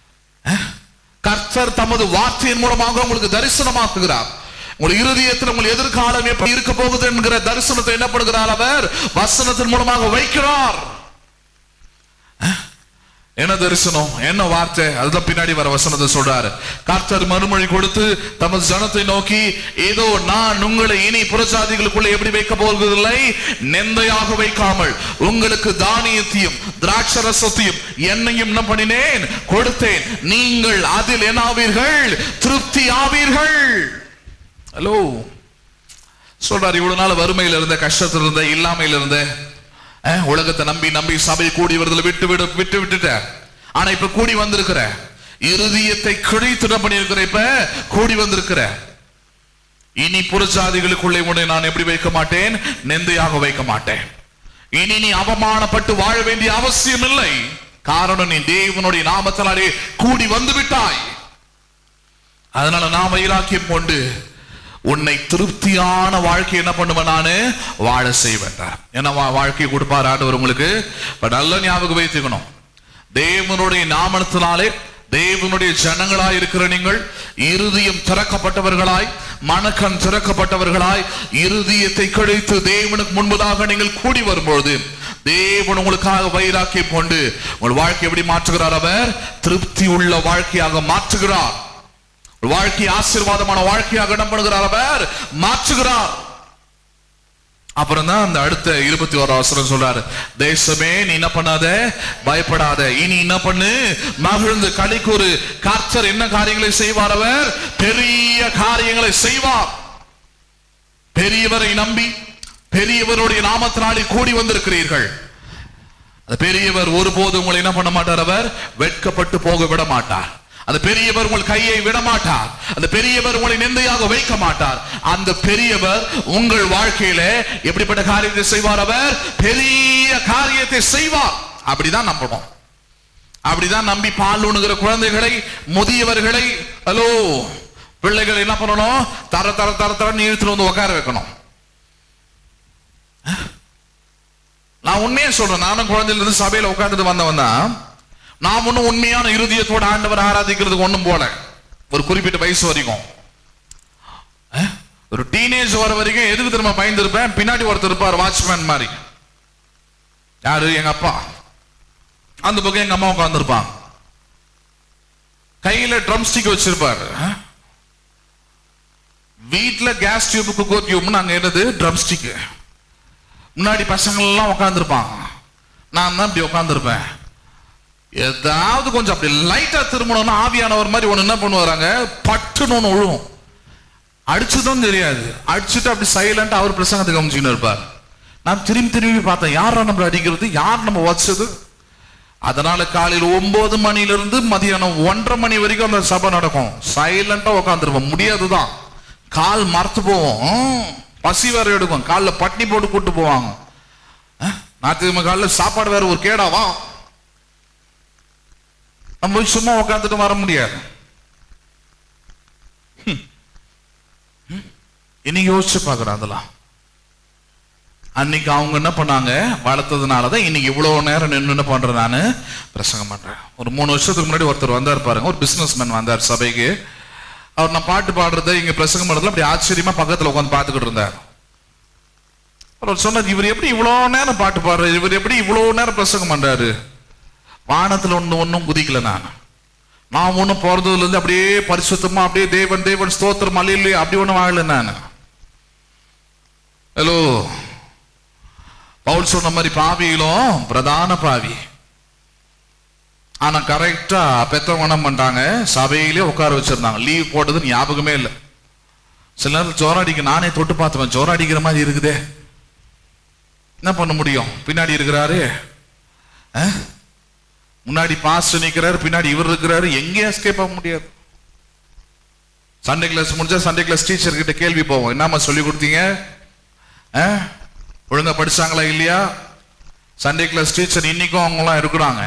S1: கர்த்தர் தமது வார்த்தையின் மூலமாக உங்களுக்கு தரிசனமாக்குகிறார் உங்கள் இருதயத்தில் உங்கள் எதிர்காலம் எப்படி இருக்க போகுது என்கிற தரிசனத்தை என்ன பண்ணுகிறார் அவர் வசனத்தின் மூலமாக வைக்கிறார் அஹ், என்ன தரிசனம் என்ன வார்த்தை அதுதான் பின்னாடி வர வசனத்தை சொல்றாரு கர்த்தர் மறுமொழி கொடுத்து தமது ஜனத்தை நோக்கி ஏதோ நான் உங்களை இனி புறஜாதிகளுக்குள்ள எப்படி வைக்க போவதில்லை நெந்தையாக வைக்காமல் உங்களுக்கு தானியத்தையும் திராட்சரசத்தையும் எண்ணெயும் என்ன பண்ணினேன் கொடுத்தேன் நீங்கள் அதில் என்ன ஆவீர்கள் திருப்தி ஆவீர்கள் ஹலோ சொல்றாரு இவ்வளவு நாள் வறுமையில இருந்த கஷ்டத்துல இருந்த இல்லாமையில இருந்த அஹ், உலகத்தை நம்பி நம்பி சபை கூடி வருதுல விட்டு விடு விட்டு விட்டுட்ட ஆனா இப்ப கூடி வந்திருக்கிற இருதயத்தை கிழித்து என்ன பண்ணியிருக்கிற இப்ப கூடி வந்திருக்கிற இனி புறஜாதிகளுக்குள்ளே உன்னை நான் எப்படி வைக்க மாட்டேன் நெந்தையாக வைக்க மாட்டேன் இனி நீ அவமானப்பட்டு வாழ வேண்டிய அவசியம் இல்லை காரணம் நீ தேவனுடைய நாமத்தினாலே கூடி வந்து விட்டாய் அதனால நான் வைராக்கியம் கொண்டு உன்னை திருப்தியான வாழ்க்கை என்ன பண்ணுவேன் நானு வாழ செய்வேன் என்ன வா- வாழ்க்கையை கொடுப்பார் ஆண்டவர் உங்களுக்கு இப்ப நல்ல ஞாபகம் வைத்துக்கணும் தேவனுடைய நாமத்தினாலே தேவனுடைய ஜனங்களாய் இருக்கிற நீங்கள் இருதயம் திறக்கப்பட்டவர்களாய் மனக்கண் திறக்கப்பட்டவர்களாய் இருதயத்தை கழித்து தேவனுக்கு முன்பதாக நீங்கள் கூடி வரும்பொழுது தேவன் உங்களுக்காக வைராக்கியம் கொண்டு உங்கள் வாழ்க்கை எப்படி மாற்றுகிறார் அவர் திருப்தி உள்ள வாழ்க்கையாக மாற்றுகிறார் உங்கள் வாழ்க்கை ஆசீர்வாதமான வாழ்க்கையாக என்ன பண்ணுகிறார் அவர் மாற்றுகிறார் அப்புறம் தான் அந்த அடுத்த இருபத்தி ஓரு அவசரம் சொல்றாரு தேசமே நீ என்ன பண்ணாத பயப்படாத இனி என்ன பண்ணு மகிழ்ந்து களிக்கூறு கர்த்தர் என்ன காரியங்களை செய்வார் அவர் பெரிய காரியங்களை செய்வார் பெரியவரை நம்பி பெரியவருடைய நாமத்தினாலே கூடி வந்திருக்கிறீர்கள் அந்த பெரியவர் ஒருபோதும் உங்களை என்ன பண்ண மாட்டார் அவர் வெட்கப்பட்டு போக விட மாட்டார் அந்த பெரியவர் உங்கள் கையை விட மாட்டார் அந்த பெரியவர் உங்களை நிந்தையாக வைக்க மாட்டார் அந்த பெரியவர் உங்கள் வாழ்க்கையில எப்படிப்பட்ட காரியத்தை செய்வார் அவர் பெரிய காரியத்தை செய்வார் அப்படிதான் நம்பணும் அப்படிதான் நம்பி பால் உண்ணுகிற குழந்தைகளை முதியவர்களை ஹலோ பிள்ளைகள் என்ன பண்ணணும் தர தர தர தரன்னு இழுத்துட்டு வந்து உட்கார வைக்கணும் நான் உண்மையே சொல்றேன் நானும் குழந்தையில இருந்து சபையில உட்கார்ந்துட்டு வந்தவன் தான் நான் ஒன்னும் உண்மையான இருதயத்தோட ஆண்டவர் ஆராதிக்கிறதுக்கு ஒண்ணும் போல ஒரு குறிப்பிட்ட வயசு வரைக்கும் அஹ், ஒரு டீனேஜ் வர வரைக்கும் எதுக்கு திரும்ப பயந்துருப்பேன் பின்னாடி ஒருத்தர் இருப்பார் வாட்ச்மேன் மாதிரி யாரு எங்க அப்பா அந்த பக்கம் எங்க அம்மா உட்காந்துருப்பாங்க கையில ட்ரம் ஸ்டிக் வச்சிருப்பாரு அஹ். வீட்ல கேஸ் டியூப் குக்கர் டியூப்னு அங்க என்னது ட்ரம் ஸ்டிக் முன்னாடி பசங்க எல்லாம் உட்காந்துருப்பாங்க நான் தான் இப்படி உட்காந்துருப்பேன் ஏதாவது கொஞ்சம் அப்படி லைட்டா திரும்பணும்னா ஆவியானவர் மாதிரி ஒண்ணு என்ன பண்ணுவாராங்க பட்டுன்னு ஒண்ணு விழுவும் அடிச்சதும் தெரியாது அடிச்சுட்டு அப்படி சைலண்டா அவர் பிரசங்கத்தை கவனிச்சுன்னு இருப்பார் நான் திரும்பி திரும்பி பார்த்தேன் யாரா நம்ம அடிக்கிறது யார் நம்ம வச்சது அதனால காலையில் ஒன்பது மணில இருந்து மதியானம் ஒன்றரை மணி வரைக்கும் அந்த சபை நடக்கும் சைலண்டா உட்காந்துருப்போம் முடியாதுதான் கால் மரத்து போவோம் ம், பசி வேற எடுக்கும் காலில் பட்னி போட்டு கூட்டு போவாங்க அஹ், ஞாயிற்றுக்கிழமை காலையில் சாப்பாடு வேற ஒரு கேடாவா நம்ம போய் சும்மா உட்காந்துட்டு வர முடியாது ஹம். ஹம். இன்னைக்கு யோசிச்சு பார்க்குறேன் அதெல்லாம் அன்னைக்கு அவங்க என்ன பண்ணாங்க வளர்த்ததுனால தான் இன்னைக்கு இவ்வளவு நேரம் நின்று என்ன பண்றேன் நான் பிரசங்கம் பண்றேன் ஒரு மூணு வருஷத்துக்கு முன்னாடி ஒருத்தர் வந்தார் பாருங்க ஒரு பிசினஸ் மேன் வந்தார் சபைக்கு அவர் நான் பாட்டு பாடுறத இங்க பிரசங்கம் பண்றதுல அப்படி ஆச்சரியமா பக்கத்துல உட்காந்து பார்த்துக்கிட்டு இருந்தார் அவர் சொன்னார் இவர் எப்படி இவ்வளவு நேரம் பாட்டு பாடுறாரு இவர் எப்படி இவ்வளவு நேரம் பிரசங்கம் பண்றாரு வானத்துல ஒண்ணு ஒண்ணும் குதிக்கல நான் நான் ஒண்ணும் பிறந்ததுல இருந்து அப்படியே பரிசுத்தமா அப்படியே தேவன் தேவன் ஸ்தோத்திரம் அலையிலே அப்படி ஒண்ணும் வாழல நான் ஹலோ பவுல் சொன்ன மாதிரி பாவியிலும் பிரதான பாவி ஆனா கரெக்டா பெத்தவங்க என்ன பண்ணிட்டாங்க சபையிலே உட்கார வச்சிருந்தாங்க லீவ் போட்டது ஞாபகமே இல்லை சில நேரம் ஜோரம் அடிக்க நானே தொட்டு பார்த்துவேன் ஜோரம் அடிக்கிற மாதிரி இருக்குதே என்ன பண்ண முடியும் பின்னாடி இருக்கிறாரு அஹ்? முன்னாடி பாஸ்டர் நிக்கிறாரு பின்னாடி இவர் இருக்கிறாரு எங்கேயும் எஸ்கேப் ஆக முடியாது சண்டே கிளாஸ் முடிஞ்சா சண்டே கிளாஸ் டீச்சர் கிட்ட கேள்வி போவோம் என்னம்மா சொல்லி கொடுத்தீங்க அஹ்? ஒழுங்கா படிச்சாங்களா இல்லையா சண்டே கிளாஸ் டீச்சர் இன்னைக்கும் அவங்களாம் இருக்கிறாங்க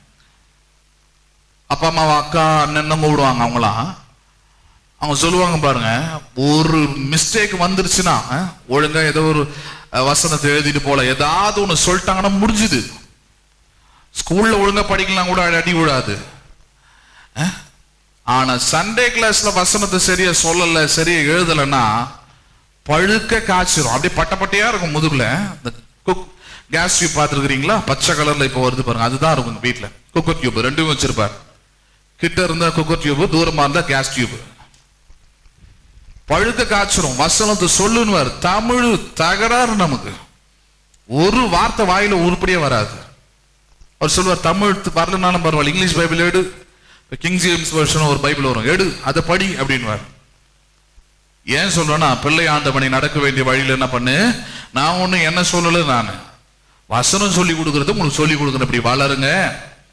S1: அப்பா அம்மாவை அக்கா அண்ணன் தான் கூப்பிடுவாங்க அவங்களாம் அவங்க சொல்லுவாங்க பாருங்க ஒரு மிஸ்டேக் வந்துருச்சுன்னா அஹ், ஒழுங்கா ஏதோ ஒரு அஹ், வசனத்தை எழுதிட்டு போல ஏதாவது ஒண்ணு சொல்லிட்டாங்கன்னா முடிஞ்சுது ஸ்கூல்ல ஒழுங்கா படிக்கலாம் கூட அடி விழாது அஹ்? ஆனா சண்டே கிளாஸ்ல வசனத்தை சரியா சொல்லல சரியா எழுதலைன்னா பழுக்க காய்ச்சிரும் அப்படியே பட்ட பட்டையா இருக்கும் முதுகுல இந்த குக் கேஸ் டியூப் பார்த்துருக்கிறீங்களா பச்சை கலர்ல இப்போ வருது பாருங்க அதுதான் இருக்கும் வீட்டுல குக்கர் டியூப் ரெண்டும் வச்சிருப்பார் கிட்ட இருந்தா குக்கர் டியூப் தூரமா இருந்தா கேஸ் டியூப் பழுக்க காய்ச்சிரும் வசனத்தை சொல்லுன்னு தமிழ் தகராறு நமக்கு ஒரு வார்த்தை வாயில உருப்படியே வராது அவர் சொல்லுவார் தமிழ் வரலனாலும் பரவாயில்ல இங்கிலீஷ் பைபிள் எடு கிங் ஜேம்ஸ் வருஷன் ஒரு பைபிள் வரும் எடு அதை படி அப்படின்வார் ஏன் சொல்றேன்னா பிள்ளை ஆண்டவனை நடக்க வேண்டிய வழியில என்ன பண்ணு நான் ஒண்ணு என்ன சொல்லல நான் வசனம் சொல்லி கொடுக்கறது உங்களுக்கு சொல்லி கொடுக்குறேன் இப்படி வளருங்க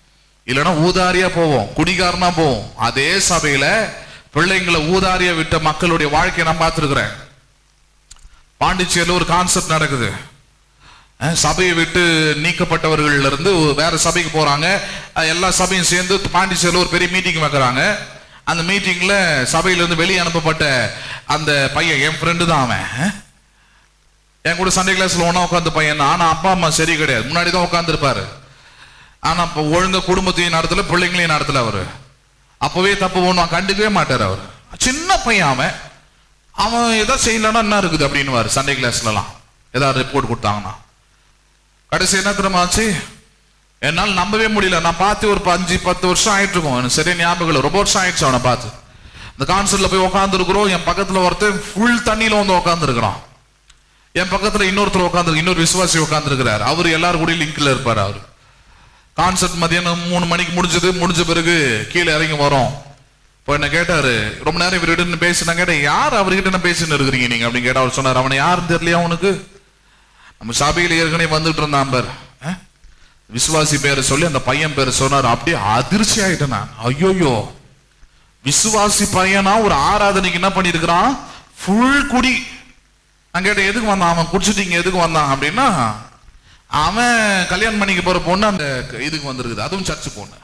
S1: இல்லைன்னா ஊதாரியா போவோம் குடிகாரனா போவோம் அதே சபையில பிள்ளைங்களை ஊதாரியா விட்ட மக்களுடைய வாழ்க்கையை நான் பார்த்துருக்கிறேன் பாண்டிச்சேரியில் ஒரு கான்செப்ட் நடக்குது அஹ், சபையை விட்டு நீக்கப்பட்டவர்கள்ல இருந்து வேற சபைக்கு போறாங்க அஹ், எல்லா சபையும் சேர்ந்து பாண்டிச்சேரியில் ஒரு பெரிய மீட்டிங் வைக்கிறாங்க அந்த மீட்டிங்ல சபையில இருந்து வெளியே அனுப்பப்பட்ட அந்த பையன் என் ஃப்ரெண்டு தான் அவன் அஹ். என் கூட சண்டே கிளாஸ்ல ஒண்ணா உட்காந்து பையன் தான். ஆனா அப்பா அம்மா சரி கிடையாது முன்னாடி தான் உட்காந்துருப்பாரு ஆனா இப்ப ஒழுங்கா குடும்பத்தையும் நடத்தல பிள்ளைங்களையும் நடத்தல அவரு அப்பவே தப்பு ஒண்ணும் கண்டுக்கவே மாட்டார் அவர் சின்ன பையன் அவன் அவன் ஏதோ செய்யலன்னா என்ன இருக்குது அப்படின்னு சண்டே கிளாஸ்லலாம் ஏதாவது ரிப்போர்ட் கொடுத்தாங்கன்னா கடைசி என்ன தெரியுமா ஆச்சு என்னால் நம்பவே முடியல நான் பார்த்து ஒரு அஞ்சு பத்து வருஷம் ஆயிட்டு இருக்கும் எனக்கு சரியா ஞாபகம் இல்லை ரொம்ப வருஷம் ஆயிடுச்சு அவனை பார்த்து இந்த கான்சர்ட்ல போய் உட்காந்துருக்குறோம் என் பக்கத்துல ஒருத்தன் ஃபுல் தண்ணியில வந்து உட்காந்துருக்கிறான் என் பக்கத்துல இன்னொருத்தர் உட்காந்து இன்னொரு விசுவாசி உட்காந்துருக்கிறார் அவர் எல்லாரும் கூட லிங்க்ல இருப்பார் அவர் கான்சர்ட் மதியானம் மூணு மணிக்கு முடிஞ்சது முடிஞ்ச பிறகு கீழே இறங்கி வரோம் இப்போ என்ன கேட்டாரு ரொம்ப நேரம் இவர்கிட்ட பேசி நான் கேட்டேன் யார் அவர்கிட்ட என்ன பேசின்னு இருக்கிறீங்க நீங்க அப்படின்னு கேட்டா அவர் சொன்னார் அவனை யாருன்னு தெரியலையா உனக்கு நம்ம சபையில் ஏற்கனவே வந்துட்டு இருந்தான் பார் அஹ்? விசுவாசி பேரை சொல்லி அந்த பையன் பேரை சொன்னார் அப்படியே அதிர்ச்சி ஆயிட்டேன் நான் ஐயோயோ விசுவாசி பையனா ஒரு ஆராதனைக்கு என்ன பண்ணிருக்கிறான் ஃபுல் குடி நான் கேட்டேன் எதுக்கு வந்தான் அவன் குடிச்சிட்டு இங்க எதுக்கு வந்தான் அப்படின்னா அவன் கல்யாணம் பண்ணிக்க போற பொண்ணு அந்த இதுக்கு வந்திருக்குது அதுவும் சர்ச்சு பொண்ணு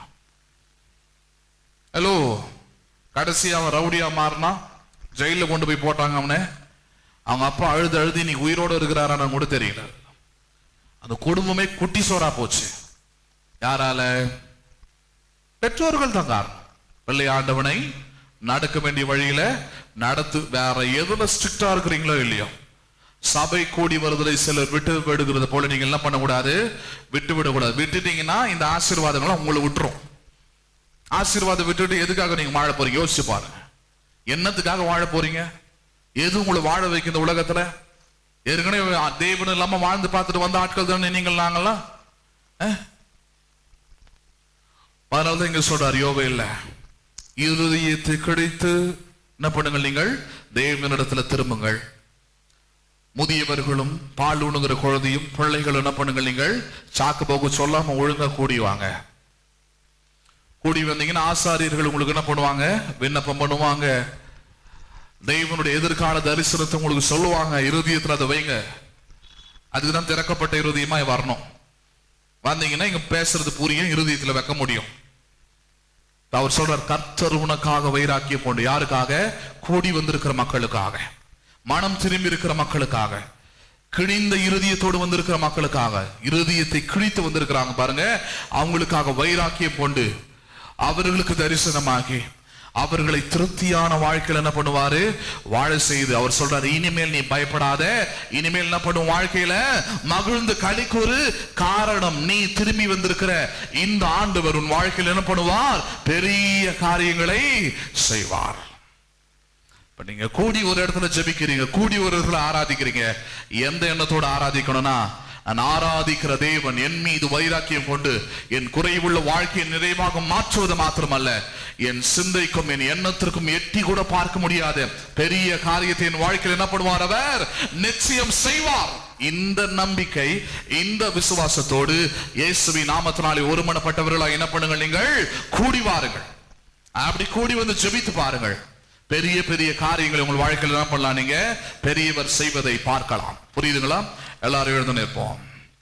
S1: ஹலோ கடைசி அவன் ரவுடியா மாறினா ஜெயில கொண்டு போய் போட்டாங்க அவனை அவங்க அப்பா அழுது அழுது இன்னைக்கு உயிரோட இருக்கிறாரான்னு கூட தெரியல அந்த குடும்பமே குட்டி சோறா போச்சு யாரால பெற்றோர்கள் தான் காரணம் பிள்ளை ஆண்டவனை நடக்க வேண்டிய வழியில நடத்து வேற எதுல ஸ்ட்ரிக்டா இருக்கிறீங்களோ இல்லையோ சபை கூடி வருவதை சிலர் விட்டு விடுகிறது போல நீங்க என்ன பண்ணக்கூடாது விட்டு விடக்கூடாது விட்டுட்டீங்கன்னா இந்த ஆசீர்வாதங்களை உங்களை விட்டுரும் ஆசீர்வாதம் விட்டுட்டு எதுக்காக நீங்க வாழ போறீங்க யோசிச்சு பாருங்க என்னத்துக்காக வாழ போறீங்க எது உங்களை வாழ வைக்கும் இந்த உலகத்துல ஏற்கனவே தேவன் இல்லாம வாழ்ந்து பார்த்துட்டு வந்த ஆட்கள் தானே நீங்கள் நாங்களாம் அதனாலதான் இங்க சொல்றார் யோவே இல்ல இருதயத்தை கிடைத்து என்ன பண்ணுங்கள் நீங்கள் தேவனிடத்துல திரும்புங்கள் முதியவர்களும் பால் உணுகிற குழந்தையும் பிள்ளைகளும் என்ன பண்ணுங்கள் நீங்கள் சாக்கு போக்கு சொல்லாம ஒழுங்கா கூடி வாங்க கூடி வந்தீங்கன்னா ஆசாரியர்கள் உங்களுக்கு என்ன பண்ணுவாங்க விண்ணப்பம் பண்ணுவாங்க தெய்வனுடைய எதிர்கால தரிசனத்தை உங்களுக்கு சொல்லுவாங்க இருதயத்துல அதை வைங்க அதுக்குதான் திறக்கப்பட்ட இருதயமா வரணும் வந்தீங்கன்னா இங்க பேசுறது புரியும் இருதயத்துல வைக்க முடியும் அவர் சொல்றார் கர்த்தர் உனக்காக வைராக்கியம் கொண்டு யாருக்காக கூடி வந்திருக்கிற மக்களுக்காக மனம் திரும்பி இருக்கிற மக்களுக்காக கிழிந்த இருதயத்தோடு வந்திருக்கிற மக்களுக்காக இருதயத்தை கிழித்து வந்திருக்கிறாங்க பாருங்க அவங்களுக்காக வைராக்கியம் கொண்டு அவர்களுக்கு தரிசனமாகி அவர்களை திருப்தியான வாழ்க்கையில் என்ன பண்ணுவாரு வாழ செய்து அவர் சொல்றாரு இனிமேல் நீ பயப்படாத இனிமேல் என்ன பண்ணும் வாழ்க்கையில மகிழ்ந்து களிக்கொரு காரணம் நீ திரும்பி வந்திருக்கிற இந்த ஆண்டவர் உன் வாழ்க்கையில் என்ன பண்ணுவார் பெரிய காரியங்களை செய்வார் இப்ப நீங்க கூடி ஒரு இடத்துல ஜெபிக்கிறீங்க கூடி ஒரு இடத்துல ஆராதிக்கிறீங்க எந்த எண்ணத்தோட ஆராதிக்கணும்னா நான் ஆராதிக்கிற தேவன் என் மீது வைராக்கியம் கொண்டு என் குறைவுள்ள வாழ்க்கையை நிறைவாக மாற்றுவது மாத்திரமல்ல என் சிந்தைக்கும் என் எண்ணத்திற்கும் எட்டி கூட பார்க்க முடியாத பெரிய காரியத்தை என் வாழ்க்கையில் என்ன பண்ணுவார் அவர் நிச்சயம் செய்வார் இந்த நம்பிக்கை இந்த விசுவாசத்தோடு இயேசுவின் நாமத்தினாலே ஒருமனப்பட்டவர்களா என்ன பண்ணுங்கள் நீங்கள் கூடி வாருங்கள் அப்படி கூடி வந்து ஜெபித்து பாருங்கள் பெரிய பெரிய காரியங்களை உங்கள் வாழ்க்கையில் என்ன பண்ணலாம் நீங்க பெரியவர் செய்வதை பார்க்கலாம் புரியுதுங்களா எல்லாரும் எழுந்து நிற்போம்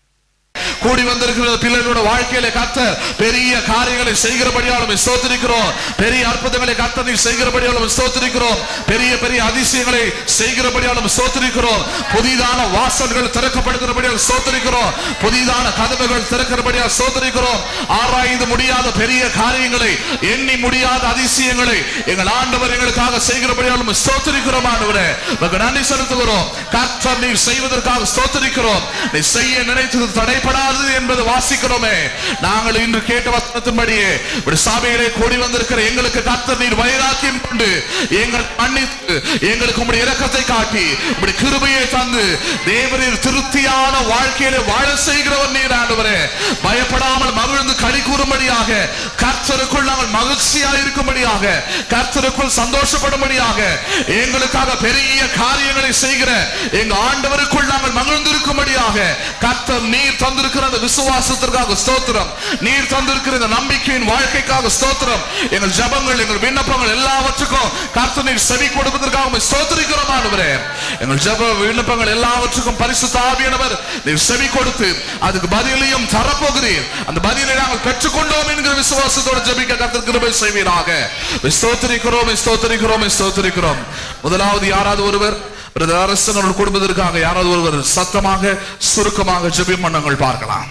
S1: கூடி வந்திருக்கிற பிள்ளைகளோட வாழ்க்கையில கர்த்தர் பெரிய காரியங்களை செய்கிறபடியாலும் ஸ்தோத்திரிக்கிறோம் பெரிய அற்புதங்களை கர்த்தர் நீ செய்கிறபடியாலும் ஸ்தோத்திரிக்கிறோம் பெரிய பெரிய அதிசயங்களை செய்கிறபடியாலும் ஸ்தோத்திரிக்கிறோம் புதிதான வாசல்கள் திறக்கப்படுகிறபடியால் ஸ்தோத்திரிக்கிறோம் புதிதான கதவுகள் திறக்கிறபடியால் ஸ்தோத்திரிக்கிறோம் ஆராய்ந்து முடியாத பெரிய காரியங்களை எண்ணி முடியாத அதிசயங்களை எங்கள் ஆண்டவர் எங்களுக்காக செய்கிறபடியாலும் ஸ்தோத்திரிக்கிறோம் ஆண்டவரே உமக்கு நன்றி செலுத்துகிறோம் கர்த்தர் நீர் செய்வதற்காக ஸ்தோத்திரிக்கிறோம் நீ செய்ய நினைத்தது தடைப்படாதது என்பது வாசிக்கிறோமே நாங்கள் இன்று கேட்ட வசனத்தின்படியே இப்படி சபையிலே கூடி வந்திருக்கிற எங்களுக்கு கர்த்தர் நீர் வைராக்கியம் கொண்டு எங்கள் மன்னித்து எங்களுக்கு உம்முடைய இரக்கத்தை காட்டி இப்படி கிருபையை தந்து தேவரீர் திருப்தியான வாழ்க்கையில வாழ செய்கிறவர் நீர் ஆண்டவரே பயப்படாமல் மகிழ்ந்து களி கூறும்படியாக கர்த்தருக்குள் நாங்கள் மகிழ்ச்சியா இருக்கும்படியாக கர்த்தருக்குள் சந்தோஷப்படும்படியாக எங்களுக்காக பெரிய காரியங்களை செய்கிற எங்க ஆண்டவருக்குள் நாங்கள் மகிழ்ந்திருக்கும்படியாக கர்த்தர் நீர் தந்திருக்கிற தந்திருக்கிற அந்த விசுவாசத்திற்காக ஸ்தோத்திரம் நீர் தந்திருக்கிற இந்த நம்பிக்கையின் வாழ்க்கைக்காக ஸ்தோத்திரம் எங்கள் ஜபங்கள் எங்கள் விண்ணப்பங்கள் எல்லாவற்றுக்கும் கர்த்தர் நீர் செவி கொடுப்பதற்காக உம்மை ஸ்தோத்திரிக்கிறோம் ஆண்டவரே எங்கள் ஜப விண்ணப்பங்கள் எல்லாவற்றுக்கும் பரிசுத்த ஆவியானவர் நீர் செவி கொடுத்து அதுக்கு பதிலையும் தரப்போகிறீர் அந்த பதிலை நாங்கள் பெற்றுக்கொண்டோம் என்கிற விசுவாசத்தோடு ஜெபிக்க கர்த்தர் கிருபை செய்வீராக ஸ்தோத்திரிக்கிறோம் ஸ்தோத்திரிக்கிறோம் ஸ்தோத்திரிக்கிறோம் முதலாவது யாராவது ஒருவர் பிரதர் அரசன் அவர்கள் குடும்பத்திற்காக யாராவது ஒருவர் சத்தமாக சுருக்கமாக ஜெபிம் பண்ணங்கள் பார்க்கலாம்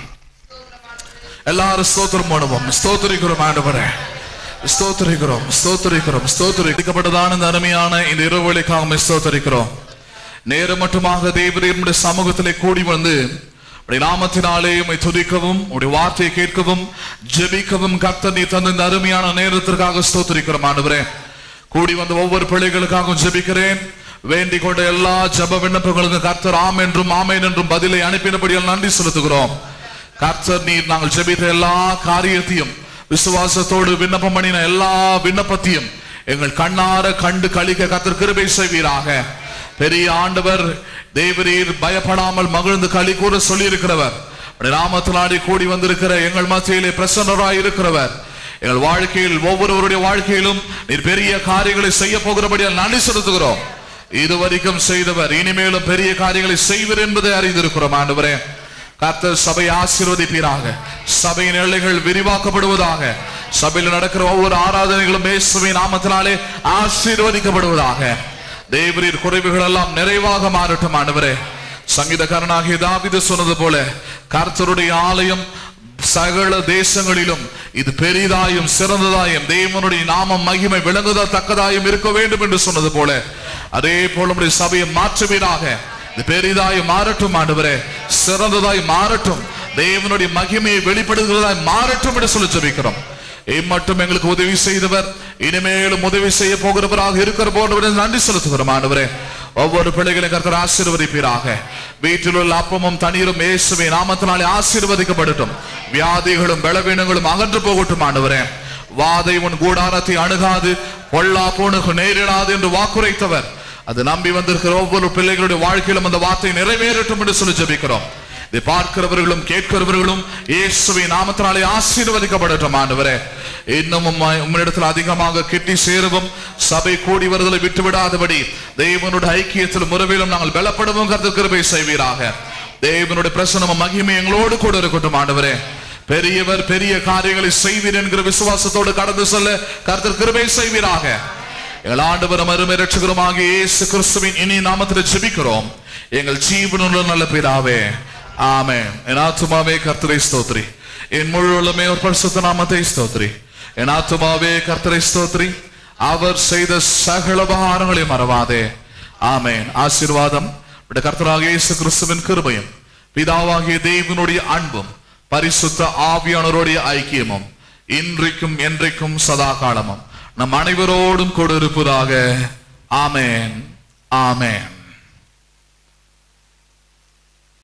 S1: எல்லாரும் ஸ்தோத்திரம் பண்ணுவோம் ஸ்தோத்திரிக்கிறோம் ஆண்டவரே ஸ்தோத்திரிக்கிறோம் ஸ்தோத்திரிக்கிறோம் ஸ்தோத்திரிக்கப்பட்டதான இந்த அருமையான இந்த இரவுகளுக்காக உம்மை ஸ்தோத்திரிக்கிறோம் நேரம் மட்டுமாக தேவரீருடைய சமூகத்திலே கூடி வந்து உடைய நாமத்தினாலே உம்மை துதிக்கவும் உடைய வார்த்தையை கேட்கவும் ஜெபிக்கவும் கர்த்தர் நீ தந்த இந்த அருமையான நேரத்திற்காக ஸ்தோத்திரிக்கிறோம் ஆண்டவரே கூடி வந்த ஒவ்வொரு பிள்ளைகளுக்காகவும் ஜெபிக்கிறேன் வேண்டிக் கொண்ட எல்லா ஜெப விண்ணப்பங்களுக்கும் கர்த்தர் ஆம் என்றும் ஆமேன் என்றும் பதிலை அனுப்பினபடியால் நன்றி செலுத்துகிறோம் கர்த்தர் நீர் நாங்கள் ஜெபித்த எல்லா காரியத்தையும் விசுவாசத்தோடு விண்ணப்பம் பண்ணின எல்லா விண்ணப்பத்தையும் எங்கள் கண்ணார கண்டு கழிக்க கர்த்தர் கிருபை செய்வீராக பெரிய ஆண்டவர் தேவரீர் பயப்படாமல் மகிழ்ந்து களி கூற சொல்லி இருக்கிறவர் நாமத்தினாடி கூடி வந்திருக்கிற எங்கள் மத்தியிலே பிரசன்னராய் இருக்கிறவர் எங்கள் வாழ்க்கையில் ஒவ்வொருவருடைய வாழ்க்கையிலும் நீர் பெரிய காரியங்களை செய்ய போகிறபடியால் நன்றி செலுத்துகிறோம் இதுவரைக்கும் செய்தவர் இனிமேலும் பெரிய காரியங்களை செய்வர் என்பதை அறிந்திருக்கிறோம் ஆண்டவரே கர்த்தர் சபை ஆசீர்வதிப்பீராக சபையின் எல்லைகள் விரிவாக்கப்படுவதாக சபையில் நடக்கிற ஒவ்வொரு ஆராதனைகளும் இயேசுவின் நாமத்தினாலே ஆசீர்வதிக்கப்படுவதாக தேவரீர் குறைவுகள் எல்லாம் நிறைவாக மாறட்டும் ஆண்டவரே சங்கீதக்காரனாகிய தாவிது சொன்னது போல கர்த்தருடைய ஆலயம் சகல தேசங்களிலும் இது பெரிதாயும் சிறந்ததாயும் தேவனுடைய நாமம் மகிமை விளங்குதா தக்கதாயும் இருக்க வேண்டும் என்று சொன்னது போல அதே போல நம்முடைய சபையை மாற்றுவீராக இது பெரிதாய் மாறட்டும் ஆண்டவரே சிறந்ததாய் மாறட்டும் தேவனுடைய மகிமையை வெளிப்படுகிறதாய் மாறட்டும் என்று சொல்லி ஜெபிக்கிறோம் இம்மட்டும் எங்களுக்கு உதவி செய்தவர் இனிமேலும் உதவி செய்ய போகிறவராக இருக்கிற போன்றவரை நன்றி செலுத்துகிறோம் ஆண்டவரே ஒவ்வொரு பிள்ளைகளையும் கர்த்தர் ஆசீர்வதிப்பீராக வீட்டில் உள்ள அப்பமும் தண்ணீரும் இயேசுவே நாமத்தினாலே ஆசீர்வதிக்கப்படட்டும் வியாதிகளும் பலவீனங்களும் அகன்று போகட்டும் ஆண்டவரே வாதை உன் கூடாரத்தை அணுகாது பொல்லா போனுக்கு நேரிடாது என்று வாக்குரைத்தவர் அது நம்பி வந்திருக்கிற ஒவ்வொரு பிள்ளைகளுடைய வாழ்க்கையிலும் அந்த வார்த்தை நிறைவேறட்டும் என்று சொல்லி ஜெபிக்கிறோம் இதை பார்க்கிறவர்களும் கேட்கிறவர்களும் இயேசுவின் நாமத்தினாலே ஆசீர்வதிக்கப்படட்டும் ஆண்டவரே இன்னமும் உம்மிடத்தில் அதிகமாக கிட்டி சேரவும் சபை கூடி வருதலை விட்டு விடாதபடி தேவனுடைய ஐக்கியத்தில் முறைவிலும் நாங்கள் பலப்படவும் கருத்து கிருபை செய்வீராக தேவனுடைய பிரசனமும் மகிமை எங்களோடு கூட இருக்கட்டும் ஆண்டவரே பெரியவர் பெரிய காரியங்களை செய்வீர் என்கிற விசுவாசத்தோடு கடந்து செல்ல கருத்து கிருபை செய்வீராக எங்கள் ஆண்டவரும் அருமை ரட்சகருமாக இயேசு கிறிஸ்துவின் இனி நாமத்தில் ஜெபிக்கிறோம் எங்கள் ஜீவனுள்ள நல்ல பிதாவே ஆமென் என் ஆத்துமாவே கர்த்தரை ஸ்தோத்ரி என் முழு உள்ளமே ஒரு பரிசுத்த நாமத்தை ஸ்தோத்ரி என் ஆத்துமாவே கர்த்தரை ஸ்தோத்ரி அவர் செய்த சகல உபகாரங்களை மறவாதே ஆமென் ஆசீர்வாதம் நம்முடைய கர்த்தராகிய இயேசு கிறிஸ்துவின் கிருபையும் பிதாவாகிய தேவனுடைய அன்பும் பரிசுத்த ஆவியானவருடைய ஐக்கியமும் இன்றைக்கும் என்றைக்கும் சதா காலமும் நம் அனைவரோடும் கூட இருப்பதாக ஆமென் ஆமென்